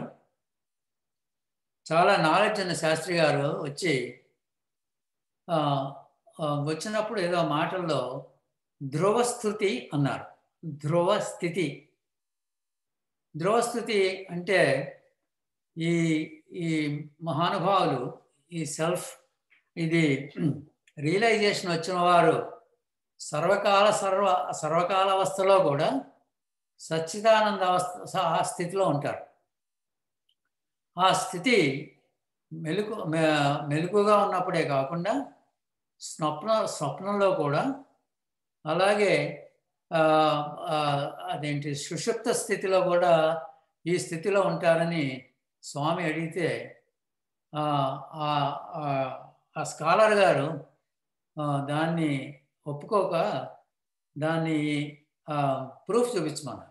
Speaker 3: చాలా నాలెడ్జ్ ఉన్న శాస్త్రి గారు వచ్చి ఆ, ఆ, వచ్చినప్పుడు ఏదో మాటల్లో ధ్రువస్థుతి అన్నారు ధ్రువస్థితి ధ్రువస్థితి అంటే ఈ ఈ మహానుభావులు ఈ సెల్ఫ్ ఇది రియలైజేషన్ వచ్చిన వారు సర్వకాల సర్వ సర్వకాల అవస్థలో కూడా సచ్చిదానంద అవస్థ ఆ స్థితిలో ఉంటారు ఆ స్థితి మెలకు మె- మెలకుగా ఉన్నప్పుడే కాకుండా స్వప్న స్వప్నంలో కూడా అలాగే ఆ, ఆ, అదేంటి సుషుప్త స్థితిలో కూడా ఈ స్థితిలో ఉంటారని స్వామి అడిగితే ఆ, ఆ, ఆ, ఆ స్కాలర్ గారు ఆ, దాన్ని ఒప్పుకోక దాన్ని ప్రూఫ్ చూపించమన్నారు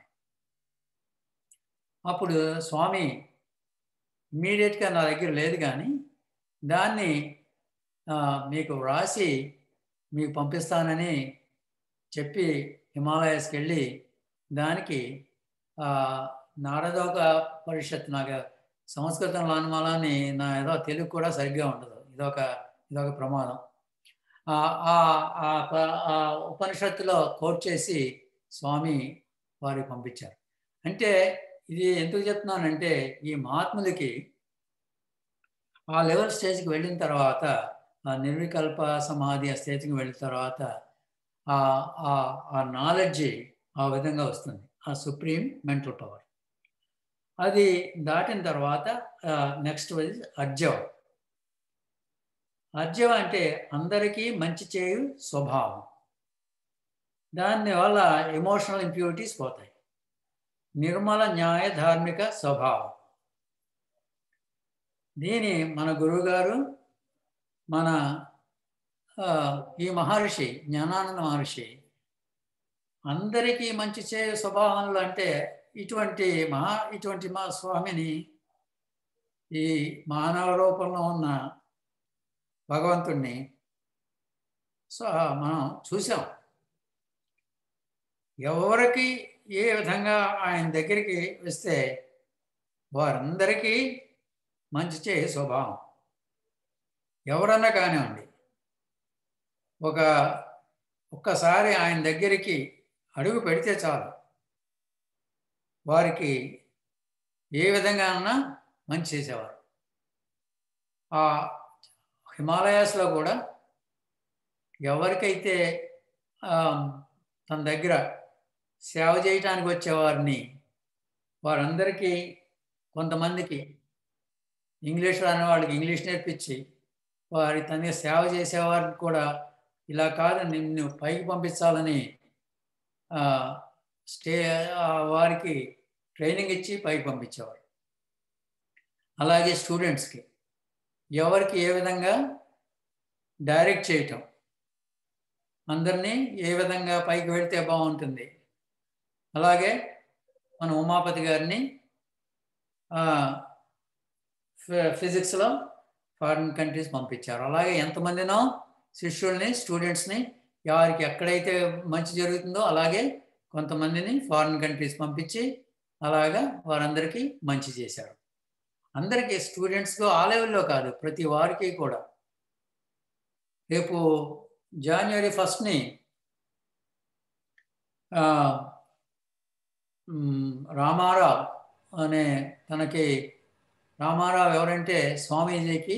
Speaker 3: అప్పుడు స్వామి ఇమీడియట్గా నా దగ్గర లేదు కానీ దాన్ని ఆ, మీకు వ్రాసి మీకు పంపిస్తానని చెప్పి హిమాలయాస్కి వెళ్ళి దానికి ఆ, నారదోక పరిషత్ నాకు సంస్కృతం లాన్మాలని నా ఏదో తెలుగు కూడా సరిగ్గా ఉండదు ఇదొక ఇదొక ప్రమాదం ఆ ఆ- ఆ ప- ఆ ఉపనిషత్తులో కోట్ చేసి స్వామి వారికి పంపించారు అంటే ఇది ఎందుకు చెప్తున్నానంటే ఈ మహాత్ములకి ఆ లెవెల్ స్టేజ్కి వెళ్ళిన తర్వాత ఆ నిర్వికల్ప సమాధి ఆ స్టేజ్కి వెళ్ళిన తర్వాత ఆ ఆ- ఆ నాలెడ్జ్ ఆ విధంగా వస్తుంది ఆ సుప్రీం మెంటల్ పవర్ అది దాటిన తర్వాత నెక్స్ట్ అర్జవం అర్జవం అంటే అందరికీ మంచి చేయు స్వభావం దాని వల్ల ఎమోషనల్ ఇంప్యూరిటీస్ పోతాయి నిర్మల న్యాయ ధార్మిక స్వభావం దీని మన గురువుగారు మన ఆ, ఈ మహర్షి జ్ఞానానంద మహర్షి అందరికీ మంచి చే స్వభావంలో అంటే ఇటువంటి మహా ఇటువంటి మా స్వామిని ఈ మానవ రూపంలో ఉన్న భగవంతుణ్ణి సో మనం చూసాం ఎవరికి ఏ విధంగా ఆయన దగ్గరికి వస్తే వారందరికీ మంచి చే స్వభావం ఎవరన్నా కానివ్వండి ఒక ఒక్కసారి ఆయన దగ్గరికి అడుగు పెడితే చాలు వారికి ఏ విధంగా అన్నా మంచి చేసేవారు ఆ హిమాలయాస్లో కూడా ఎవరికైతే ఆ, తన దగ్గర సేవ చేయటానికి వచ్చేవారిని వారందరికీ కొంతమందికి ఇంగ్లీష్ రాని వాళ్ళకి ఇంగ్లీష్ నేర్పించి వారి తన సేవ చేసేవారికి కూడా ఇలా కాదు నిన్ను పైకి పంపించాలని ఆ, స్టే ఆ, వారికి ట్రైనింగ్ ఇచ్చి పైకి పంపించేవారు అలాగే స్టూడెంట్స్కి ఎవరికి ఏ విధంగా డైరెక్ట్ చేయటం అందరినీ ఏ విధంగా పైకి వెళ్తే బాగుంటుంది అలాగే మన ఉమాపతి గారిని ఫిజిక్స్లో ఫారిన్ కంట్రీస్ పంపించారు అలాగే ఎంతమందినో శిష్యుల్ని స్టూడెంట్స్ని ఎవరికి ఎక్కడైతే మంచి జరుగుతుందో అలాగే కొంతమందిని ఫారిన్ కంట్రీస్ పంపించి అలాగా వారందరికీ మంచి చేశారు అందరికీ స్టూడెంట్స్కు ఆ లెవెల్లో కాదు ప్రతి వారికి కూడా రేపు జనవరి ఫస్ట్ని రామారావు అనే తనకి రామారావు ఎవరంటే స్వామీజీకి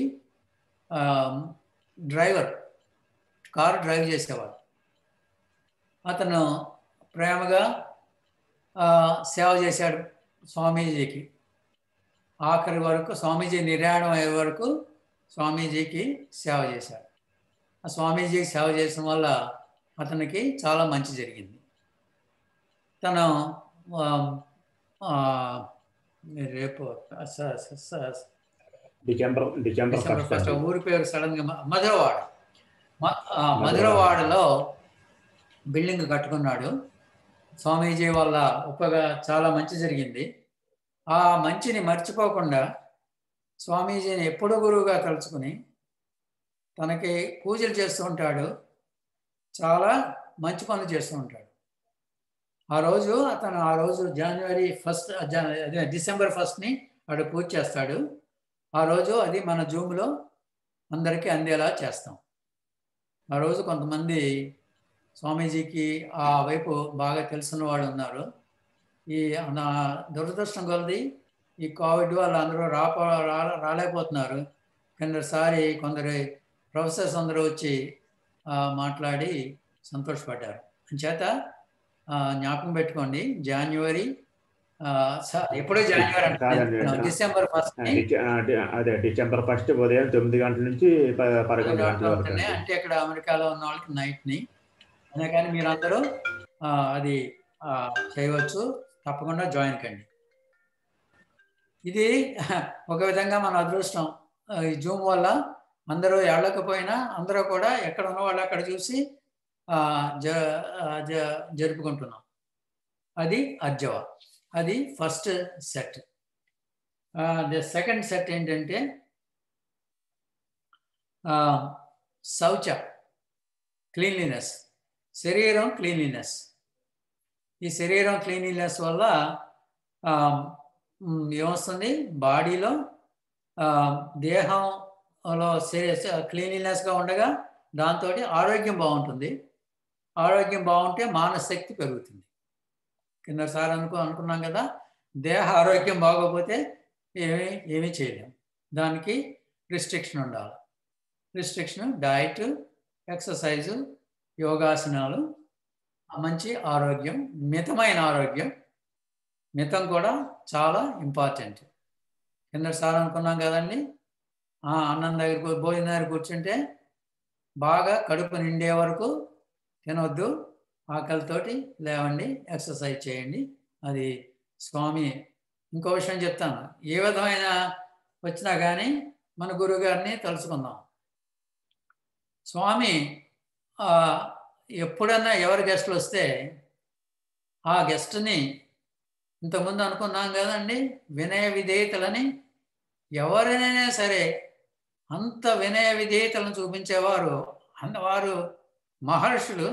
Speaker 3: డ్రైవర్ కారు డ్రైవ్ చేసేవాడు అతను ప్రేమగా సేవ చేశాడు స్వామీజీకి ఆఖరి వరకు స్వామీజీ నిర్యాణం అయ్యే వరకు స్వామీజీకి సేవ చేశాడు ఆ స్వామీజీకి సేవ చేసిన వల్ల అతనికి చాలా మంచి జరిగింది తను రేపు
Speaker 1: డిసెంబర్ డిసెంబర్
Speaker 3: ఫస్ట్
Speaker 1: ఫస్ట్
Speaker 3: ఊరి పేరు సడన్గా మధురవాడ మధురవాడలో బిల్డింగ్ కట్టుకున్నాడు స్వామీజీ వల్ల ఉపగా చాలా మంచి జరిగింది ఆ మంచిని మర్చిపోకుండా స్వామీజీని ఎప్పుడు గురువుగా తలుచుకుని తనకి పూజలు చేస్తూ ఉంటాడు చాలా మంచి పనులు చేస్తూ ఉంటాడు ఆ రోజు అతను ఆ రోజు జనవరి ఫస్ట్ అదే డిసెంబర్ ఫస్ట్ని వాడు పూజ చేస్తాడు ఆ రోజు అది మన జూమ్లో అందరికీ అందేలా చేస్తాం ఆ రోజు కొంతమంది స్వామీజీకి ఆ వైపు బాగా తెలిసిన వాళ్ళు ఉన్నారు ఈ నా దురదృష్టం కొలది ఈ కోవిడ్ వాళ్ళు అందరూ రాప రాలేకపోతున్నారు కిందసారి కొందరు ప్రొఫెసర్స్ అందరూ వచ్చి మాట్లాడి సంతోషపడ్డారు అంచేత జ్ఞాపకం పెట్టుకోండి జనవరి ఎప్పుడో జనవరి అంటే డిసెంబర్ ఫస్ట్
Speaker 1: అదే డిసెంబర్ ఫస్ట్ ఉదయం తొమ్మిది గంటల నుంచి ప- పదకొండు గంటల వరకు అండి.
Speaker 3: అంటే ఇక్కడ అమెరికాలో ఉన్న వాళ్ళకి నైట్ని అయినా కానీ మీరందరూ ఆ, అది ఆ, చేయవచ్చు తప్పకుండా జాయిన్ కండి ఇది ఒక విధంగా మన అదృష్టం ఆ, ఈ జూమ్ వల్ల అందరూ వెళ్ళకపోయినా అందరూ కూడా ఎక్కడ ఉన్న వాళ్ళు అక్కడ చూసి ఆ, జ ఆ, జ- జరుపుకుంటున్నాం అది అర్జవ అది first set the second set ఏంటంటే ఆ, శౌచ క్లీన్లీనెస్ శరీరం క్లీన్లీనెస్ ఈ శరీరం క్లీన్లీనెస్ వల్ల ఆ, మ్, ఏమొస్తుంది బాడీలో ఆ, దేహంలో క్లీన్లీనెస్గా ఉండగా దాంతో ఆరోగ్యం బాగుంటుంది ఆరోగ్యం బాగుంటే మానశక్తి పెరుగుతుంది కిందసారి అనుకో అనుకున్నాం కదా దేహ ఆరోగ్యం బాగోకపోతే ఏమీ ఏమీ చేయలేం దానికి రిస్ట్రిక్షన్ ఉండాలి రిస్ట్రిక్షన్ డైట్ ఎక్సర్సైజు యోగాసనాలు మంచి ఆరోగ్యం మితమైన ఆరోగ్యం మితం కూడా చాలా ఇంపార్టెంట్ కిందసారి అనుకున్నాం కదండి ఆ, అన్నం దగ్గర కూ- భోజనం దగ్గర కూర్చుంటే బాగా కడుపు నిండే వరకు తినవద్దు ఆకలితోటి లేవండి ఎక్సర్సైజ్ చేయండి అది స్వామి ఇంకో విషయం చెప్తాను ఏ విధమైన వచ్చినా కానీ మన గురువు గారిని తలుచుకుందాం స్వామి ఆ, ఎప్పుడన్నా ఎవరి గెస్టులు వస్తే ఆ గెస్ట్ని ఇంతకుముందు అనుకున్నాం కదండి వినయ విధేయతలని ఎవరైనా సరే అంత వినయ విధేయతలను చూపించేవారు అన్నవారు మహర్షులు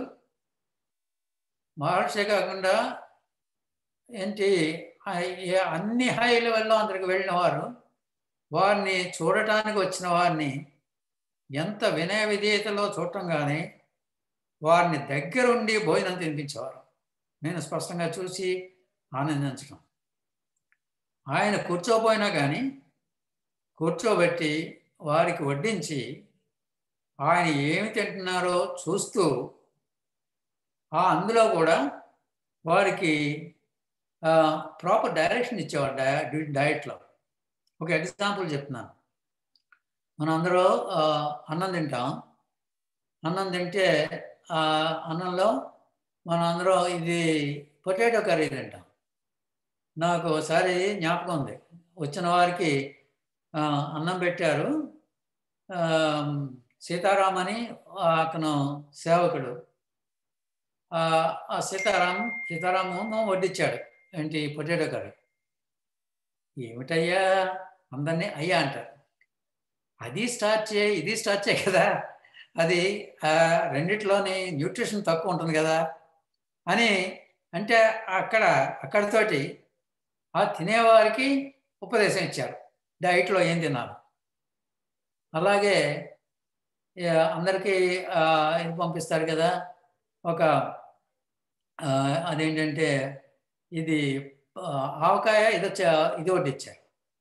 Speaker 3: మహర్షి కాకుండా ఏంటి ఆ ఏ- అన్ని హై లెవెల్లో అందరికి వెళ్ళిన వారు వారిని చూడటానికి వచ్చిన వారిని ఎంత వినయ విధేయతలో చూడటం కానీ వారిని దగ్గరుండి భోజనం తినిపించేవారు నేను స్పష్టంగా చూసి ఆనందించడం ఆయన కూర్చోపోయినా కానీ కూర్చోబెట్టి వారికి వడ్డించి ఆయన ఏమి తింటున్నారో చూస్తూ ఆ అందులో కూడా వారికి ప్రాపర్ డైరెక్షన్ ఇచ్చేవారు డయ డయట్లో ఒక ఎగ్జాంపుల్ చెప్తున్నాను మనం అందరూ ఆ, అన్నం తింటాం అన్నం తింటే ఆ అన్నంలో మనం అందరూ ఇది పొటాటో కర్రీ తింటాం నాకు ఒకసారి జ్ఞాపకం ఉంది వచ్చిన వారికి ఆ, అన్నం పెట్టారు ఆ, సీతారాం అని అతను సేవకుడు ఆ ఆ సీతారాం సీతారాము వడ్డించాడు ఏంటి పొటాటో కర్రీ ఏమిటయ్యా అందరినీ అయ్యా అంటారు అది స్టార్ట్ చేయి ఇది స్టార్ట్ చేయి కదా అది ఆ రెండిట్లోని న్యూట్రిషన్ తక్కువ ఉంటుంది కదా అని అంటే అక్కడ అక్కడితోటి ఆ తినేవారికి ఉపదేశం ఇచ్చారు డైట్లో ఏం తినాలి అలాగే ఏ, అందరికీ ఆ, ఇది పంపిస్తారు కదా ఒక ఆ, అదేంటంటే ఇది ఆ, ఆవకాయ ఇది వచ్చా ఇది ఒకటి ఇచ్చారు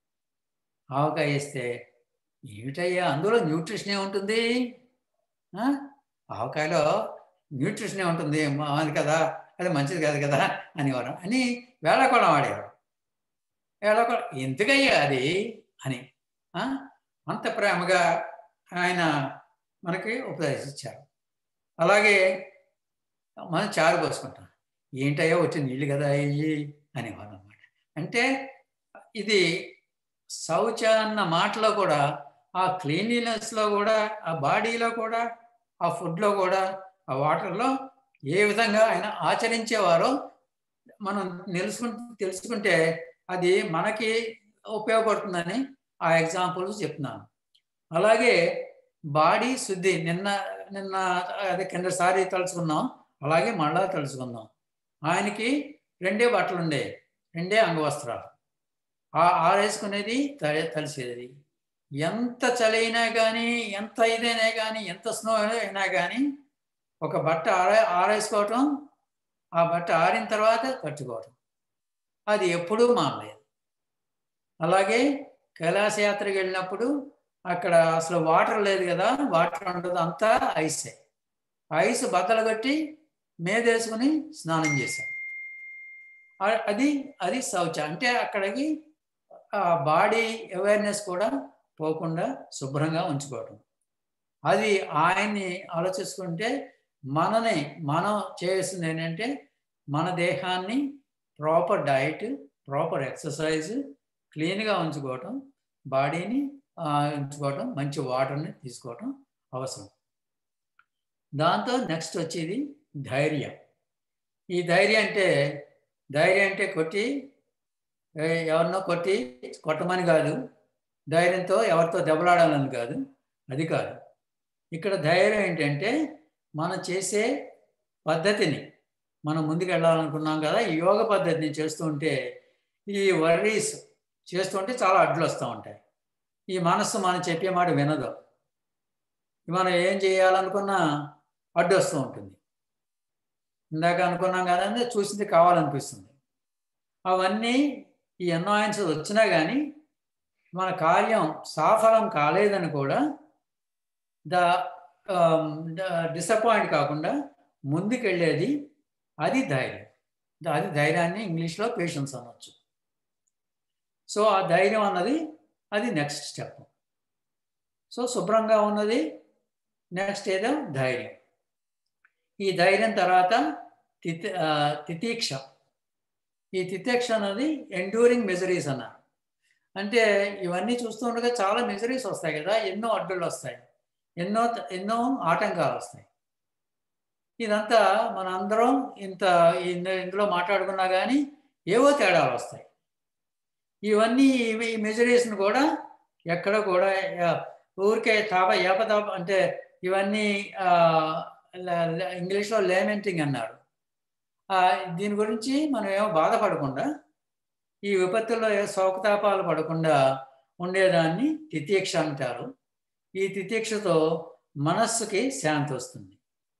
Speaker 3: ఆవకాయ ఇస్తే ఏమిటయ్యా అందులో న్యూట్రిషన్ ఏముంటుంది ఆ? ఆవకాయలో న్యూట్రిషన్ ఉంటుంది అది కదా అది మంచిది కాదు కదా అనేవారు అని వేళకోళం ఆడేవారు వేళకోళం ఎందుకయ్యా అది అని ఆ? అంత ప్రేమగా ఆయన మనకి ఉపదేశించారు అలాగే మనం చారు పోసుకుంటాం ఏంటయ్యా వచ్చి నీళ్ళు కదా అయ్యి అనేవారు అనమాట అంటే ఇది శౌచ అన్న మాటలో కూడా ఆ క్లీన్లీనెస్లో కూడా ఆ బాడీలో కూడా ఆ ఫుడ్లో కూడా ఆ వాటర్లో ఏ విధంగా ఆయన ఆచరించేవారో మనం తెలుసుకు తెలుసుకుంటే అది మనకి ఉపయోగపడుతుందని ఆ ఎగ్జాంపుల్స్ చెప్తున్నాను అలాగే బాడీ శుద్ధి నిన్న నిన్న అదే కిందసారి తలుచుకున్నాం అలాగే మళ్ళా తలుచుకుందాం ఆయనకి రెండే బట్టలు ఉండే రెండే అంగవస్త్రాలు ఆ ఆరేసుకునేది త- తలిసేది ఎంత చలైనా కానీ ఎంత ఇదైనా కానీ ఎంత స్నో అయినా కానీ ఒక బట్ట ఆరే ఆరేసుకోవటం ఆ బట్ట ఆరిన తర్వాత కట్టుకోవటం అది ఎప్పుడూ మానలేదు అలాగే కైలాస యాత్రకి వెళ్ళినప్పుడు అక్కడ అసలు వాటర్ లేదు కదా వాటర్ ఉండదు అంతా ఐసే ఐస్ బద్దలు కట్టి మేదేసుకుని స్నానం చేశాం ఆ- అది అది శౌచ అంటే అక్కడికి ఆ బాడీ అవేర్నెస్ కూడా పోకుండా శుభ్రంగా ఉంచుకోవటం అది ఆయన్ని ఆలోచించుకుంటే మనని మనం చేయాల్సింది ఏంటంటే మన దేహాన్ని ప్రాపర్ డైట్ ప్రాపర్ ఎక్సర్సైజ్ క్లీన్గా ఉంచుకోవటం బాడీని ఆ, ఉంచుకోవటం మంచి వాటర్ని తీసుకోవటం అవసరం దాంతో నెక్స్ట్ వచ్చేది ధైర్యం ఈ ధైర్యం అంటే ధైర్యం అంటే కొట్టి ఏ, ఎవరినో కొట్టి కొట్టమని కాదు ధైర్యంతో ఎవరితో దెబ్బలాడాలని కాదు అది కాదు ఇక్కడ ధైర్యం ఏంటంటే మనం చేసే పద్ధతిని మనం ముందుకు వెళ్ళాలనుకున్నాం కదా ఈ యోగ పద్ధతిని చేస్తూ ఉంటే ఈ వర్రీస్ చేస్తుంటే చాలా అడ్లు వస్తూ ఉంటాయి ఈ మనస్సు మనం చెప్పే మాట వినదు మనం ఏం చేయాలనుకున్నా అడ్డు వస్తూ ఉంటుంది ఇందాక అనుకున్నాం కదండి చూసింది కావాలనిపిస్తుంది అవన్నీ ఈ అనాయన్స్ వచ్చినా కానీ మన కార్యం సాఫలం కాలేదని కూడా ద డిసప్పాయింట్ కాకుండా ముందుకెళ్ళేది అది ధైర్యం అది ధైర్యాన్ని ఇంగ్లీష్లో పేషెన్స్ అనొచ్చు సో ఆ ధైర్యం అన్నది అది నెక్స్ట్ స్టెప్ సో శుభ్రంగా ఉన్నది నెక్స్ట్ ఏదో ధైర్యం ఈ ధైర్యం తర్వాత తితి ఆ, తితీక్ష ఈ తితీక్ష అన్నది ఎండ్యూరింగ్ మెజరీస్ అన్నారు అంటే ఇవన్నీ చూస్తుండగా చాలా మెజరీస్ వస్తాయి కదా ఎన్నో అడ్డులు వస్తాయి ఎన్నో ఎన్నో ఆటంకాలు వస్తాయి ఇదంతా మన అందరం ఇంత ఇంద- ఇందులో మాట్లాడుకున్నా కానీ ఏవో తేడాలు వస్తాయి ఇవన్నీ ఇవి- ఈ మెజరీస్ని కూడా ఎక్కడ కూడా ఆ, ఊరికే తాప ఏపతాప అంటే ఇవన్నీ ఆ, ల- ల- ఇంగ్లీష్లో లేమెంటింగ్ అన్నారు ఆ, దీని గురించి మనం ఏమో బాధపడకుండా ఈ విపత్తుల్లో ఏ శోకతాపాలు పడకుండా ఉండేదాన్ని తితీక్ష అంటారు ఈ తితీక్షతో మనస్సుకి శాంతి వస్తుంది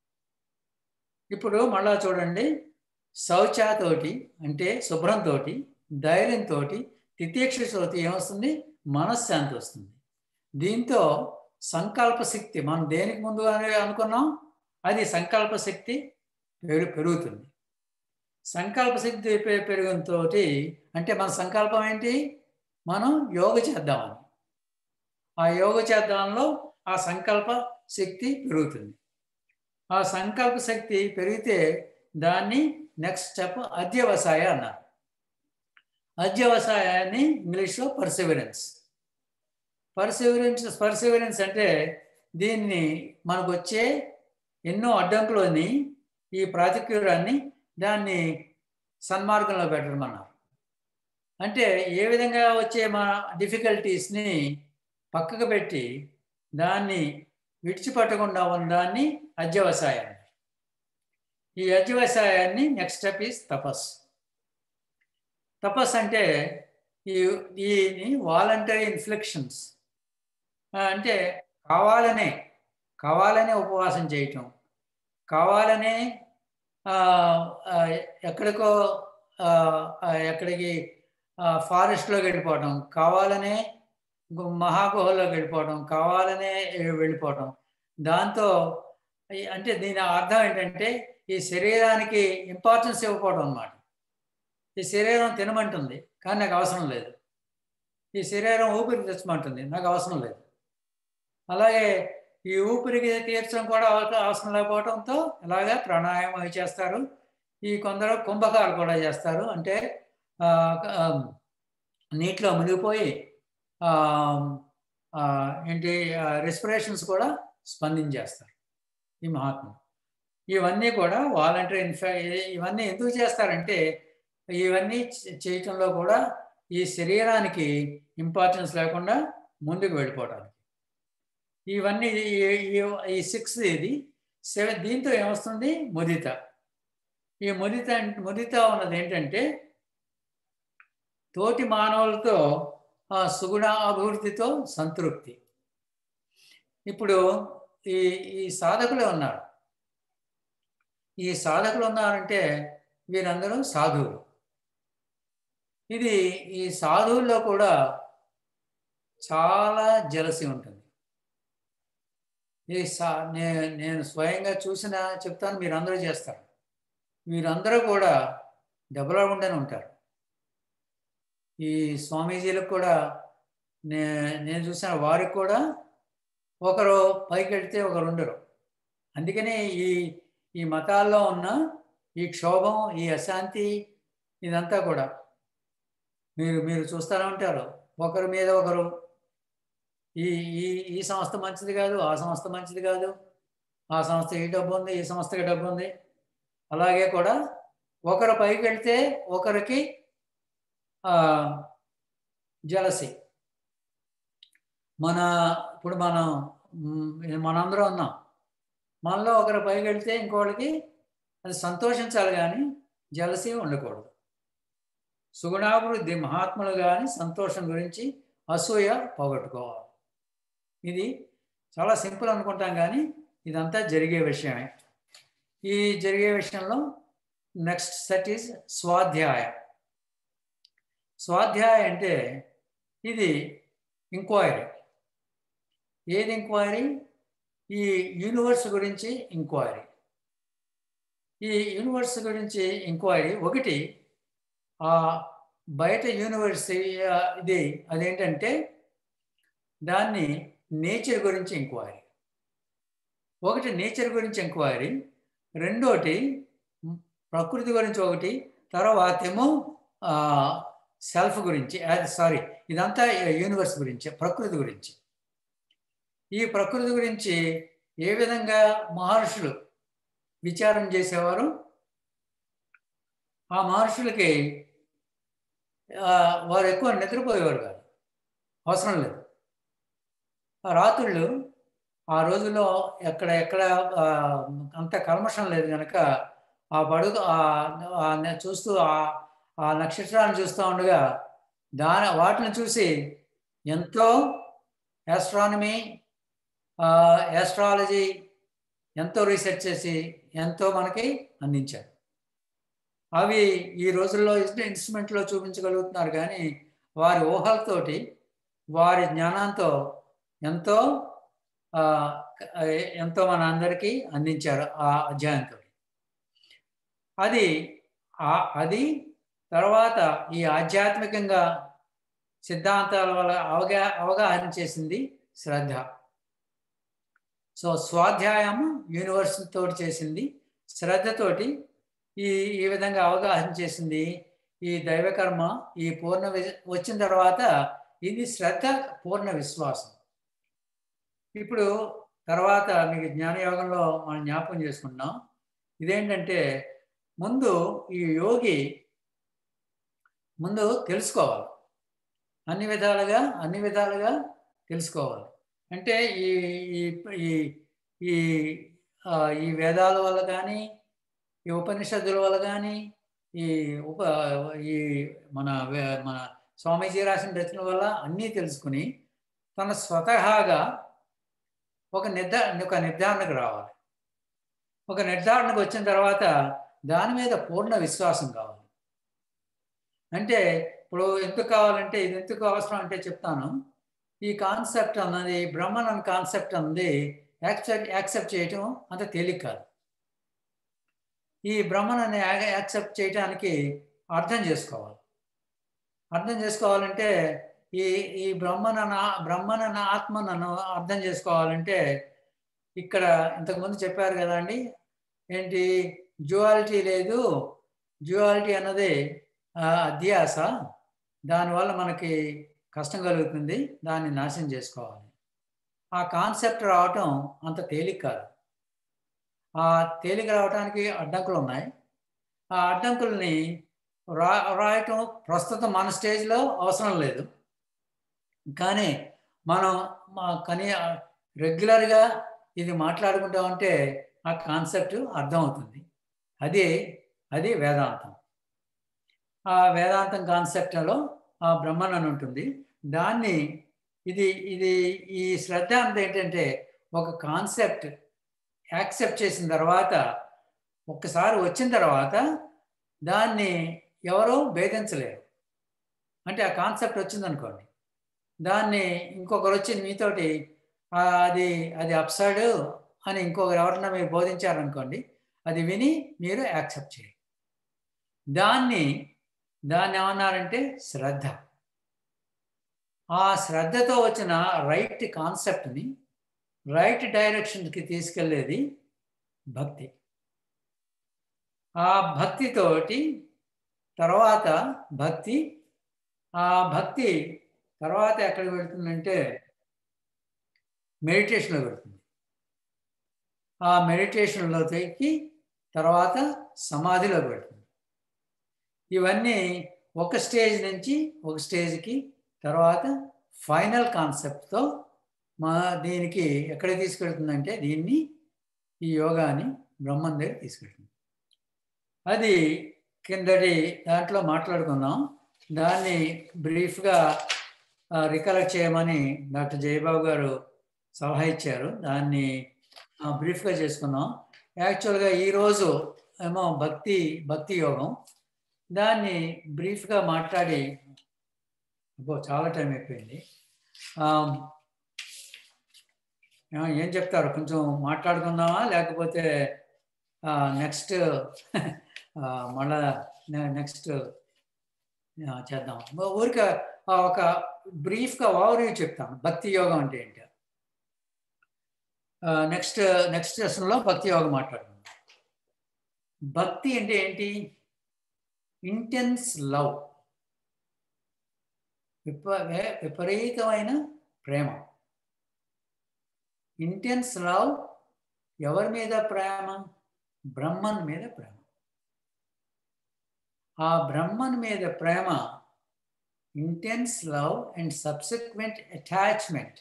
Speaker 3: ఇప్పుడు మళ్ళా చూడండి శౌచాతోటి అంటే శుభ్రంతో ధైర్యంతో తితీక్షతోటి ఏమొస్తుంది మనశ్శాంతి వస్తుంది దీంతో సంకల్ప శక్తి మనం దేనికి ముందు అని అనుకున్నాం అది సంకల్ప శక్తి పెరు పెరుగుతుంది సంకల్ప శక్తి పె- పెరుగుతో అంటే మన సంకల్పం ఏంటి మనం యోగ చేద్దామని ఆ యోగ చేద్దాంలో ఆ సంకల్ప శక్తి పెరుగుతుంది ఆ సంకల్ప శక్తి పెరిగితే దాన్ని నెక్స్ట్ స్టెప్ అధ్యవసాయ అన్నారు అధ్యవసాయాన్ని ఇంగ్లీష్లో పర్సివరెన్స్ పర్సివరెన్స్ పర్సివరెన్స్ అంటే దీన్ని మనకు వచ్చే ఎన్నో అడ్డంకులని ఈ ప్రాతిక్యూరాన్ని దాన్ని సన్మార్గంలో పెట్టడం అన్నారు అంటే ఏ విధంగా వచ్చే మా డిఫికల్టీస్ని పక్కకు పెట్టి దాన్ని విడిచిపట్టకుండా ఉన్న దాన్ని అధ్యవసాయం ఈ అధ్యవసాయాన్ని నెక్స్ట్ స్టెప్ ఈస్ తపస్ తపస్ అంటే ఈ దీని వాలంటరీ ఇన్ఫ్లెక్షన్స్ అంటే కావాలనే కావాలనే ఉపవాసం చేయటం కావాలనే ఆ, ఆ, ఎక్కడికో ఆ, ఆ, ఎక్కడికి ఫారెస్ట్లోకి వెళ్ళిపోవటం కావాలనే గు- మహాగుహలోకి వెళ్ళిపోవటం కావాలనే వెళ్ళిపోవటం దాంతో ఈ- అంటే దీని అర్థం ఏంటంటే ఈ శరీరానికి ఇంపార్టెన్స్ ఇవ్వకపోవడం అన్నమాట ఈ శరీరం తినమంటుంది కానీ నాకు అవసరం లేదు ఈ శరీరం ఊపిరి తెచ్చమంటుంది నాకు అవసరం లేదు అలాగే ఈ ఊపిరికి తీర్చడం కూడా అవ- అవసరం లేకపోవడంతో ఇలాగే ప్రాణాయామం అవి చేస్తారు ఈ కొందరు కుంభకాలు కూడా చేస్తారు అంటే ఆ, ఆ, నీటిలో మునిగిపోయి ఆ, ఆ, ఏంటి రెస్పిరేషన్స్ కూడా స్పందించేస్తారు ఈ మహాత్ములు ఇవన్నీ కూడా వాలంటరీ ఇన్ఫా ఇవన్నీ ఎందుకు చేస్తారంటే ఇవన్నీ చే- చేయటంలో కూడా ఈ శరీరానికి ఇంపార్టెన్స్ లేకుండా ముందుకు వెళ్ళిపోవడానికి ఇవన్నీ ఈ- ఈ- ఈ సిక్స్ ఇది సెవెన్ దీంతో ఏమొస్తుంది ముదిత ఈ ముదిత అంటే- ముదిత ఉన్నది ఏంటంటే తోటి మానవులతో ఆ సుగుణ అభివృద్ధితో సంతృప్తి ఇప్పుడు ఈ ఈ సాధకులు ఉన్నారు ఈ సాధకులు ఉన్నారంటే వీరందరూ సాధువులు ఇది ఈ సాధువుల్లో కూడా చాలా జలసి ఉంటుంది ఈ సా నే నేను స్వయంగా చూసిన చెప్తాను మీరందరూ చేస్తారు వీరందరూ కూడా ఉండని ఉంటారు ఈ స్వామీజీలకు కూడా నే నేను చూసిన వారికి కూడా ఒకరు పైకి వెళ్తే ఒకరు ఉండరు అందుకనే ఈ ఈ మతాల్లో ఉన్న ఈ క్షోభం ఈ అశాంతి ఇదంతా కూడా మీరు మీరు చూస్తూనే ఉంటారు ఒకరి మీద ఒకరు ఈ ఈ ఈ సంస్థ మంచిది కాదు ఆ సంస్థ మంచిది కాదు ఆ సంస్థ ఈ డబ్బు ఉంది ఈ సంస్థకి డబ్బు ఉంది అలాగే కూడా ఒకరు పైకి వెళ్తే ఒకరికి జలసి మన ఇప్పుడు మనం మ్, మనందరం ఉన్నాం మనలో ఒకరు పైకి వెళ్తే ఇంకోళ్ళకి అది సంతోషించాలి కానీ జలసి ఉండకూడదు సుగుణాభివృద్ధి మహాత్ములు కానీ సంతోషం గురించి అసూయ పోగొట్టుకోవాలి ఇది చాలా సింపుల్ అనుకుంటాం కానీ ఇదంతా జరిగే విషయమే ఈ జరిగే విషయంలో నెక్స్ట్ సెట్ ఈజ్ స్వాధ్యాయ స్వాధ్యాయ అంటే ఇది ఇంక్వైరీ ఏది ఎంక్వైరీ ఈ యూనివర్స్ గురించి ఎంక్వైరీ ఈ యూనివర్స్ గురించి ఎంక్వైరీ ఒకటి ఆ బయట యూనివర్స్ ఆ, ఇది అదేంటంటే దాన్ని నేచర్ గురించి ఎంక్వైరీ ఒకటి నేచర్ గురించి ఎంక్వైరీ రెండోటి మ్, ప్రకృతి గురించి ఒకటి తర్వాత ఏమో సెల్ఫ్ గురించి సారీ ఇదంతా యూనివర్స్ గురించి ప్రకృతి గురించి ఈ ప్రకృతి గురించి ఏ విధంగా మహర్షులు విచారం చేసేవారు ఆ మహర్షులకి ఆ, వారు ఎక్కువ నిద్రపోయేవారు కాదు అవసరం లేదు ఆ రాత్రుళ్ళు ఆ రోజుల్లో ఎక్కడ ఎక్కడ ఆ, అంత కల్మషం లేదు కనుక ఆ పడుగు ఆ- ఆ న- చూస్తూ ఆ ఆ నక్షత్రాలను చూస్తూ ఉండగా దాని వాటిని చూసి ఎంతో ఆస్ట్రానమీ ఆస్ట్రాలజీ ఎంతో రీసెర్చ్ చేసి ఎంతో మనకి అందించారు అవి ఈ రోజుల్లో ఇన్స్ట్రుమెంట్లో చూపించగలుగుతున్నారు కానీ వారి ఊహలతోటి వారి జ్ఞానంతో ఎంతో ఆ, ఎంతో మన అందరికీ అందించారు ఆ అధ్యాయంతో అది ఆ- అది తర్వాత ఈ ఆధ్యాత్మికంగా సిద్ధాంతాల వల్ల అవగా అవగాహన చేసింది శ్రద్ధ సో స్వాధ్యాయము యూనివర్స్ తోటి చేసింది శ్రద్ధతోటి ఈ ఈ విధంగా అవగాహన చేసింది ఈ దైవకర్మ ఈ పూర్ణ వి- వచ్చిన తర్వాత ఇది శ్రద్ధ పూర్ణ విశ్వాసం ఇప్పుడు తర్వాత మీకు జ్ఞానయోగంలో మనం జ్ఞాపకం చేసుకుంటున్నాం ఇదేంటంటే ముందు ఈ యోగి ముందు తెలుసుకోవాలి అన్ని విధాలుగా అన్ని విధాలుగా తెలుసుకోవాలి అంటే ఈ ఈ ఈ ఈ ఆ, ఈ వేదాల వల్ల కానీ ఈ ఉపనిషత్తుల వల్ల కానీ ఈ ఉప ఈ మన వే- మన స్వామీజీ రాసిన రచన వల్ల అన్నీ తెలుసుకుని తన స్వతహాగా ఒక నిర్ధా ఒక నిర్ధారణకు రావాలి ఒక నిర్ధారణకు వచ్చిన తర్వాత దాని మీద పూర్ణ విశ్వాసం కావాలి అంటే ఇప్పుడు ఎందుకు కావాలంటే ఇది ఎందుకు అవసరం అంటే చెప్తాను ఈ కాన్సెప్ట్ అన్నది బ్రహ్మన్ అన్న కాన్సెప్ట్ అన్నది యాక్సెప్ట్ యాక్సెప్ట్ చేయటం అంత తేలిక కాదు ఈ బ్రహ్మన్ అనే యాక్సెప్ట్ చేయటానికి అర్థం చేసుకోవాలి అర్థం చేసుకోవాలంటే ఈ ఈ బ్రహ్మన బ్రహ్మన ఆత్మనను అర్థం చేసుకోవాలంటే ఇక్కడ ఇంతకుముందు చెప్పారు కదా అండి ఏంటి జ్యువాలిటీ లేదు జ్యువాలిటీ అన్నది ఆ, అధ్యాస దానివల్ల మనకి కష్టం కలుగుతుంది దాన్ని నాశనం చేసుకోవాలి ఆ కాన్సెప్ట్ రావటం అంత తేలిక కాదు ఆ తేలిక రావడానికి అడ్డంకులు ఉన్నాయి ఆ అడ్డంకుల్ని రా రాయటం ప్రస్తుతం మన స్టేజ్లో అవసరం లేదు కానీ మనం మా కానీ రెగ్యులర్గా ఇది మాట్లాడుకుంటా ఉంటే ఆ కాన్సెప్ట్ అర్థమవుతుంది అది అది వేదాంతం ఆ వేదాంతం కాన్సెప్ట్లో ఆ బ్రహ్మన్ అని ఉంటుంది దాన్ని ఇది ఇది ఈ శ్రద్ధ అంత ఏంటంటే ఒక కాన్సెప్ట్ యాక్సెప్ట్ చేసిన తర్వాత ఒక్కసారి వచ్చిన తర్వాత దాన్ని ఎవరో భేదించలేరు అంటే ఆ కాన్సెప్ట్ వచ్చిందనుకోండి దాన్ని ఇంకొకరు వచ్చి మీతోటి "ఆ, అది అది అప్సైడ్ అని ఇంకొకరు ఎవరన్నా మీరు బోధించారనుకోండి అది విని మీరు యాక్సెప్ట్ చేయండి దాన్ని దాన్ని ఏమన్నారంటే శ్రద్ధ ఆ శ్రద్ధతో వచ్చిన రైట్ కాన్సెప్ట్ని రైట్ డైరెక్షన్కి తీసుకెళ్ళేది భక్తి ఆ భక్తితోటి తర్వాత భక్తి ఆ భక్తి తర్వాత ఎక్కడికి వెళ్తుందంటే మెడిటేషన్లో వెళ్తుంది ఆ మెడిటేషన్లో తెక్కి తర్వాత సమాధిలోకి వెళ్తుంది ఇవన్నీ ఒక స్టేజ్ నుంచి ఒక స్టేజ్కి తర్వాత ఫైనల్ కాన్సెప్ట్తో మా దీనికి ఎక్కడికి తీసుకెళ్తుందంటే దీన్ని ఈ యోగాని బ్రహ్మం దగ్గర తీసుకెళ్తుంది అది కిందటి దాంట్లో మాట్లాడుకున్నాం దాన్ని బ్రీఫ్గా రికలెక్ట్ చేయమని డాక్టర్ జయబాబు గారు సలహా ఇచ్చారు దాన్ని బ్రీఫ్గా చేసుకున్నాం యాక్చువల్గా ఈరోజు ఏమో భక్తి భక్తి యోగం దాన్ని బ్రీఫ్గా మాట్లాడి అబ్బో చాలా టైం అయిపోయింది ఆ, ఆ, ఏం చెప్తారు కొంచెం మాట్లాడుకుందామా లేకపోతే నెక్స్ట్ మళ్ళా నెక్స్ట్ చేద్దాం ఊరిక ఒక బ్రీఫ్గా ఓవర్ చెప్తాను భక్తి యోగం అంటే ఏంటి నెక్స్ట్ నెక్స్ట్ సెషన్లో భక్తి యోగం మాట్లాడుకుందాం భక్తి అంటే ఏంటి ఇంటెన్స్ లవ్ విప వే- విపరీతమైన ప్రేమ ఇంటెన్స్ లవ్ ఎవరి మీద ప్రేమ బ్రహ్మన్ మీద ప్రేమ ఆ బ్రహ్మన్ మీద ప్రేమ intense love and subsequent attachment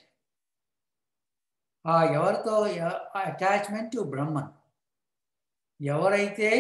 Speaker 3: ఆ ఎవరితో అటాచ్మెంట్ టు బ్రహ్మన్ ఎవరైతే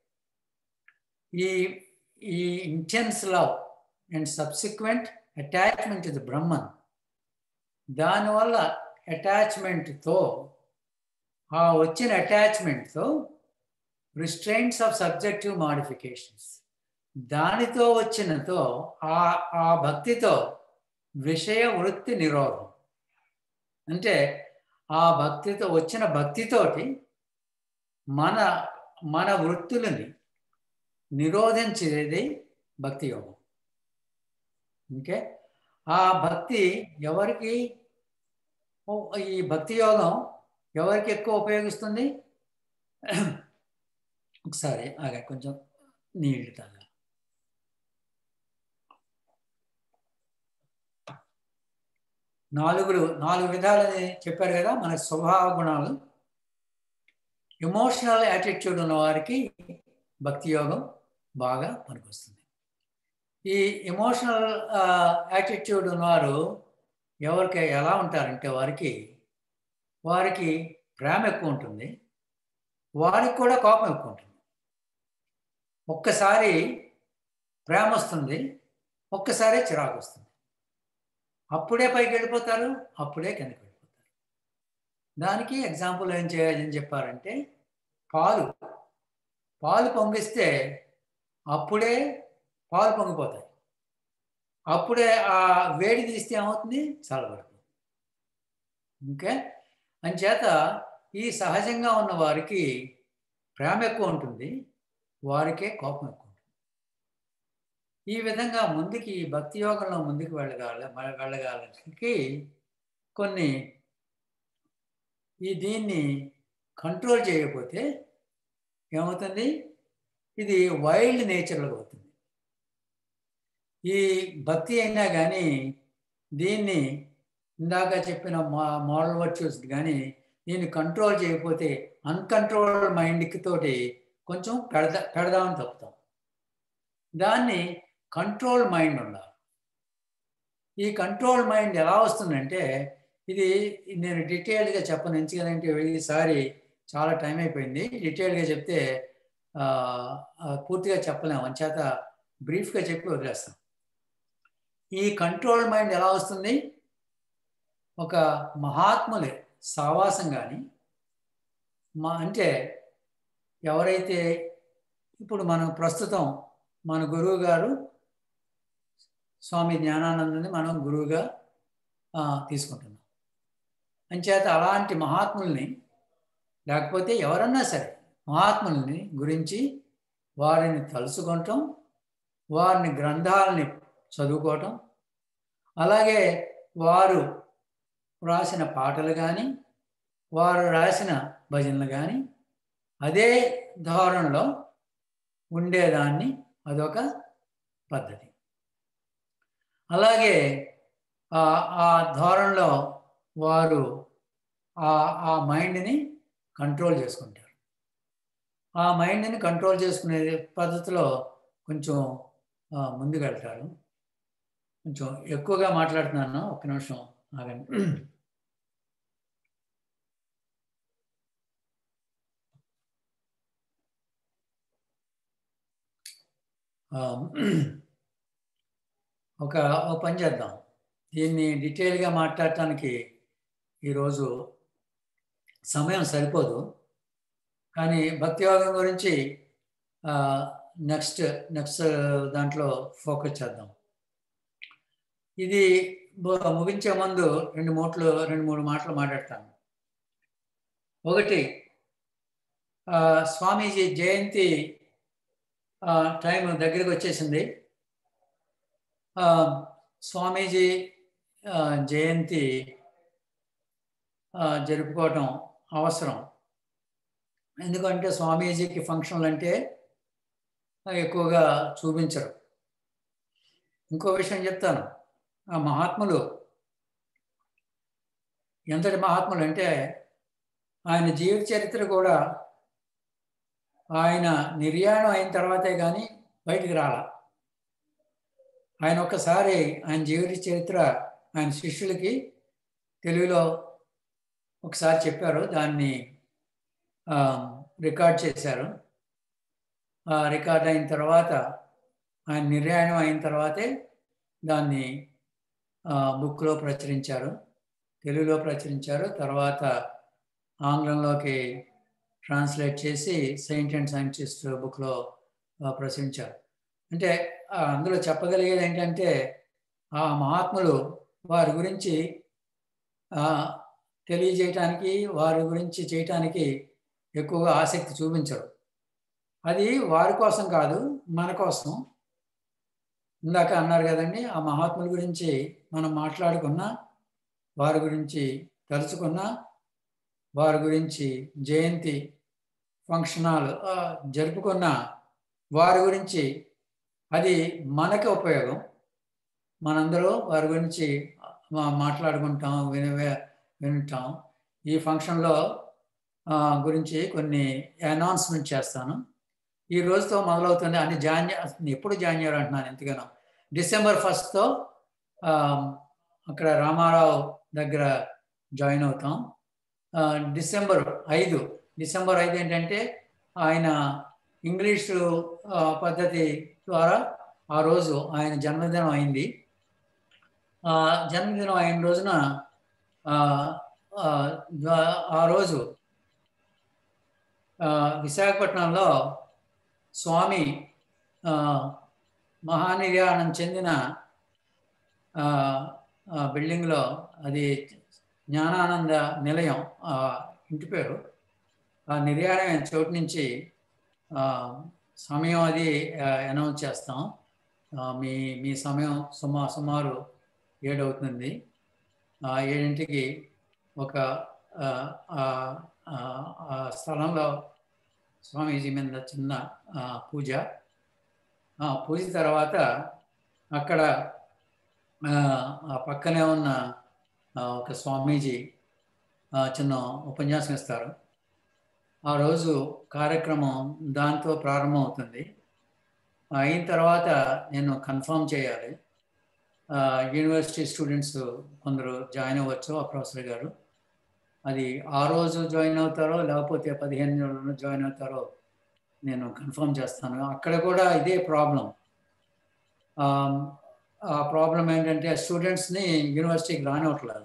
Speaker 3: ఈ ఈ intense love and subsequent attachment to the Brahman దానివల్ల అటాచ్మెంట్తో ఆ వచ్చిన అటాచ్మెంట్తో రిస్ట్రైంట్స్ ఆఫ్ సబ్జెక్టివ్ మాడిఫికేషన్స్ దానితో వచ్చినతో ఆ ఆ భక్తితో విషయ వృత్తి నిరోధం అంటే ఆ భక్తితో వచ్చిన భక్తితోటి మన మన వృత్తులని నిరోధించేది భక్తి యోగం ఓకే ఆ భక్తి ఎవరికి ఓ- ఈ భక్తి యోగం ఎవరికి ఎక్కువ ఉపయోగిస్తుంది ఒకసారి ఆగా కొంచెం నీళ్ళు తాగా నాలుగులు నాలుగు విధాలని చెప్పారు కదా మన స్వభావ గుణాలు ఎమోషనల్ యాటిట్యూడ్ ఉన్న వారికి భక్తి యోగం బాగా పనికొస్తుంది ఈ ఎమోషనల్ యాటిట్యూడ్ ఉన్నవారు ఎవరికి ఎలా ఉంటారంటే వారికి వారికి ప్రేమ ఎక్కువ ఉంటుంది వారికి కూడా కోపం ఎక్కువ ఉంటుంది ఒక్కసారి ప్రేమ వస్తుంది ఒక్కసారి చిరాకు వస్తుంది అప్పుడే పైకి వెళ్ళిపోతారు అప్పుడే కిందకి వెళ్ళిపోతారు దానికి ఎగ్జాంపుల్ ఏం చేయాలని చెప్పారంటే పాలు పాలు పొంగిస్తే అప్పుడే పాలు పొంగిపోతాయి అప్పుడే ఆ వేడి తీస్తే ఏమవుతుంది చల్లబడుతుంది ఓకే అంచేత ఈ సహజంగా ఉన్న వారికి ప్రేమ ఎక్కువ ఉంటుంది వారికే కోపం ఎక్కువ ఉంటుంది ఈ విధంగా ముందుకి భక్తి యోగంలో ముందుకు వెళ్ళగాల వెళ్ళగాలకి కొన్ని ఈ దీన్ని కంట్రోల్ చేయకపోతే ఏమవుతుంది ఇది వైల్డ్ నేచర్లో అవుతుంది ఈ భక్తి అయినా కానీ దీన్ని ఇందాక చెప్పిన మా మోడల్ వర్చ్యూస్ కానీ దీన్ని కంట్రోల్ చేయకపోతే అన్కంట్రోల్ మైండ్కి తోటి కొంచెం పెడదా పెడదామని తప్పుతాం దాన్ని కంట్రోల్ మైండ్ ఉండాలి ఈ కంట్రోల్ మైండ్ ఎలా వస్తుందంటే ఇది నేను డీటెయిల్డ్గా చెప్పను ఎందుకంటే ఈసారి చాలా టైం అయిపోయింది డీటెయిల్డ్గా చెప్తే పూర్తిగా చెప్పలేము అంచేత బ్రీఫ్గా చెప్పి వదిలేస్తాం ఈ కంట్రోల్ మైండ్ ఎలా వస్తుంది ఒక మహాత్ములే సావాసం కానీ మా అంటే ఎవరైతే ఇప్పుడు మనం ప్రస్తుతం మన గురువు గారు స్వామి జ్ఞానానందని మనం గురువుగా తీసుకుంటున్నాం అంచేత అలాంటి మహాత్ముల్ని లేకపోతే ఎవరన్నా సరే మహాత్ముల్ని గురించి వారిని తలుచుకోవటం వారిని గ్రంథాలని చదువుకోవటం అలాగే వారు రాసిన పాటలు కానీ వారు రాసిన భజనలు కానీ అదే ధోరణిలో ఉండేదాన్ని అదొక పద్ధతి అలాగే ఆ ధోరణిలో వారు ఆ మైండ్ని కంట్రోల్ చేసుకుంటారు ఆ మైండ్ని కంట్రోల్ చేసుకునే పద్ధతిలో కొంచెం ముందుకు వెళ్తారు కొంచెం ఎక్కువగా మాట్లాడుతున్నాను ఒక్క నిమిషం ఆగండి ఒక ఒక పని చేద్దాం దీన్ని డీటెయిల్గా మాట్లాడటానికి ఈరోజు సమయం సరిపోదు కానీ భక్తి యోగం గురించి నెక్స్ట్ నెక్స్ట్ దాంట్లో ఫోకస్ చేద్దాం ఇది ముగించే ముందు రెండు మూట్లు రెండు మూడు మాటలు మాట్లాడతాను ఒకటి స్వామీజీ జయంతి టైం దగ్గరికి వచ్చేసింది స్వామీజీ జయంతి జరుపుకోవటం అవసరం ఎందుకంటే స్వామీజీకి ఫంక్షన్లు అంటే ఎక్కువగా చూపించరు ఇంకో విషయం చెప్తాను ఆ మహాత్ములు ఎంతటి మహాత్ములు అంటే ఆయన జీవిత చరిత్ర కూడా ఆయన నిర్యాణం అయిన తర్వాతే కానీ బయటికి రాల ఆయన ఒక్కసారి ఆయన జీవిత చరిత్ర ఆయన శిష్యులకి తెలుగులో ఒకసారి చెప్పారు దాన్ని రికార్డ్ చేశారు రికార్డ్ అయిన తర్వాత ఆయన నిర్యాణం అయిన తర్వాతే దాన్ని బుక్లో ప్రచురించారు తెలుగులో ప్రచురించారు తర్వాత ఆంగ్లంలోకి ట్రాన్స్లేట్ చేసి సెయింట్ అండ్ సైంటిస్ట్ బుక్లో ప్రచురించారు అంటే అందులో చెప్పగలిగేది ఏంటంటే ఆ మహాత్ములు వారి గురించి తెలియజేయటానికి వారి గురించి చేయటానికి ఎక్కువగా ఆసక్తి చూపించరు అది వారి కోసం కాదు మన కోసం ఇందాక అన్నారు కదండి ఆ మహాత్ముల గురించి మనం మాట్లాడుకున్నా వారి గురించి తలుచుకున్నా వారి గురించి జయంతి ఫంక్షనాలు జరుపుకున్న వారి గురించి అది మనకి ఉపయోగం మనందరూ వారి గురించి మాట్లాడుకుంటాం విని వింటాం ఈ ఫంక్షన్లో గురించి కొన్ని అనౌన్స్మెంట్ చేస్తాను ఈ రోజుతో మొదలవుతుంది అని జాన్య ఎప్పుడు జాన్యువరి అంటున్నాను ఎంతగానో డిసెంబర్ ఫస్ట్తో అక్కడ రామారావు దగ్గర జాయిన్ అవుతాం ఆ, డిసెంబర్ ఐదు డిసెంబర్ ఐదు ఏంటంటే ఆయన ఇంగ్లీషు ఆ, పద్ధతి ద్వారా ఆ రోజు ఆయన జన్మదినం అయింది ఆ జన్మదినం అయిన రోజున ఆ, ఆ, ద్వా- ఆ రోజు ఆ, విశాఖపట్నంలో స్వామి ఆ, మహానిర్యాణం చెందిన ఆ, ఆ బిల్డింగ్లో అది జ్ఞానానంద నిలయం ఆ ఇంటి పేరు ఆ నిర్యాణం అయిన చోటు నుంచి ఆ, సమయం అది అనౌన్స్ చేస్తాం ఆ, మీ మీ సమయం సుమా సుమారు ఏడు అవుతుంది ఆ ఏడింటికి ఒక ఆ, ఆ, ఆ, ఆ స్థలంలో స్వామీజీ మీద చిన్న ఆ, పూజ ఆ పూజ తర్వాత అక్కడ ఆ, ఆ పక్కనే ఉన్న ఆ, ఒక స్వామీజీ ఆ, చిన్న ఉపన్యాసం ఇస్తారు ఆ రోజు కార్యక్రమం దాంతో ప్రారంభం అవుతుంది అయిన తర్వాత నేను కన్ఫర్మ్ చేయాలి ఆ, యూనివర్సిటీ స్టూడెంట్స్ కొందరు జాయిన్ అవ్వచ్చు ఆ ప్రొఫెసర్ గారు అది ఆ రోజు జాయిన్ అవుతారో లేకపోతే పదిహేను రోజుల్లో జాయిన్ అవుతారో నేను కన్ఫర్మ్ చేస్తాను అక్కడ కూడా ఇదే ప్రాబ్లం ఆ ప్రాబ్లం ఏంటంటే స్టూడెంట్స్ని యూనివర్సిటీకి రానివ్వట్లేదు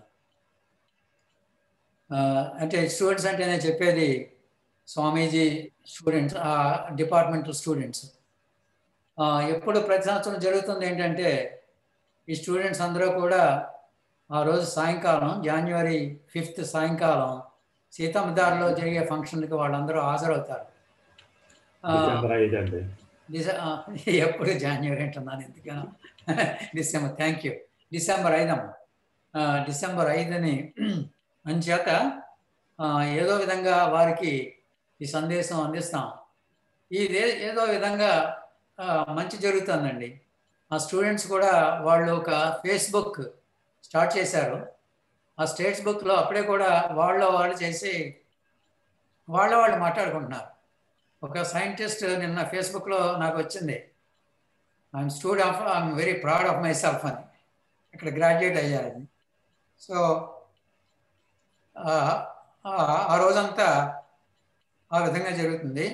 Speaker 3: ఆ, అంటే స్టూడెంట్స్ అంటే నేను చెప్పేది స్వామీజీ స్టూడెంట్స్ ఆ డిపార్ట్మెంటల్ స్టూడెంట్స్ ఎప్పుడు ప్రతి సంవత్సరం జరుగుతుంది ఏంటంటే ఈ స్టూడెంట్స్ అందరూ కూడా ఆ రోజు సాయంకాలం జనవరి ఫిఫ్త్ సాయంకాలం సీతమ్మదారిలో జరిగే ఫంక్షన్కి వాళ్ళందరూ హాజరవుతారు ఆ,
Speaker 1: డిసెంబర్ ఐదు అండి
Speaker 3: డిసె- ఆ, ఎప్పుడు జనవరి అంటున్నాను ఎందుకనో డిసెంబర్ థ్యాంక్ యూ డిసెంబర్ ఐదమ్మ ఆ, డిసెంబర్ ఐదుని అంచేత ఆ, ఏదో విధంగా వారికి ఈ సందేశం అందిస్తాం ఇది ఏ- ఏదో విధంగా ఆ, మంచి జరుగుతుందండి ఆ స్టూడెంట్స్ కూడా వాళ్ళు ఒక ఫేస్బుక్ స్టార్ట్ చేశారు ఆ స్టేట్స్ బుక్లో అప్పుడే కూడా వాళ్ళ వాళ్ళు చేసి వాళ్ళ వాళ్ళు మాట్లాడుకుంటున్నారు ఒక సైంటిస్ట్ నిన్న ఫేస్బుక్లో నాకు వచ్చింది I'm student of I'm very proud of myself అని ఇక్కడ గ్రాడ్యుయేట్ అయ్యారని సో ఆ రోజంతా ఆ విధంగా జరుగుతుంది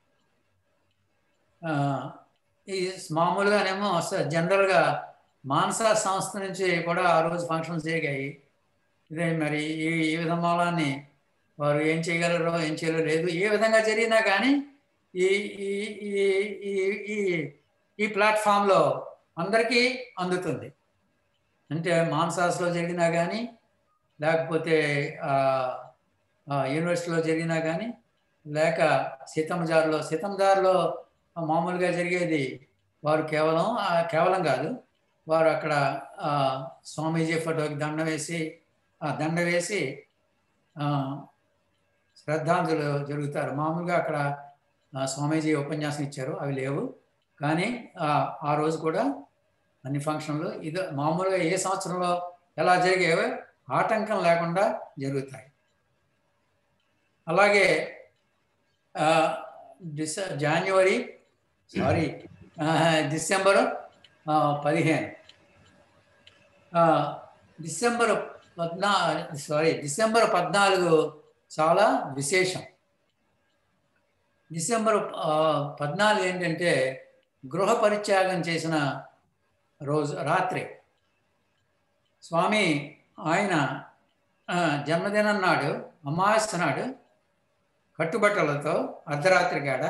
Speaker 3: ఆ, ఈ మామూలుగానేమో అసలు జనరల్గా మానస సంస్థ నుంచి కూడా ఆ రోజు ఫంక్షన్స్ జరిగాయి ఇదే మరి ఈ ఈ విధమాలని వారు ఏం చేయగలరో ఏం చేయలేరో లేదు ఏ విధంగా జరిగినా కానీ ఈ ఈ ఈ ఈ ఈ ఈ ప్లాట్ఫామ్లో అందరికీ అందుతుంది అంటే మాన్సాస్లో జరిగినా కానీ లేకపోతే ఆ, ఆ, యూనివర్సిటీలో జరిగినా కానీ లేక సీతమ్మజారులో సీతమ్మజారులో మామూలుగా జరిగేది వారు కేవలం ఆ, కేవలం కాదు వారు అక్కడ ఆ, స్వామీజీ ఫోటోకి దండ వేసి ఆ దండ వేసి ఆ, శ్రద్ధాంజలు జరుగుతారు మామూలుగా అక్కడ ఆ, స్వామీజీ ఉపన్యాసం ఇచ్చారు అవి లేవు కానీ ఆ, ఆ రోజు కూడా అన్ని ఫంక్షన్లు ఇది మామూలుగా ఏ సంవత్సరంలో ఎలా జరిగేవో ఆటంకం లేకుండా జరుగుతాయి అలాగే ఆ, డిస జాన్యువరి సారీ డిసెంబర్ ఆ, పదిహేను ఆ, డిసెంబర్ పద్నా సారీ డిసెంబర్ పద్నాలుగు చాలా విశేషం డిసెంబర్ ఆ, పద్నాలుగు ఏంటంటే గృహ పరిత్యాగం చేసిన రోజు రాత్రి స్వామి ఆయన ఆ, జన్మదినం నాడు అమావాస్య నాడు కట్టుబట్టలతో అర్ధరాత్రి కాడ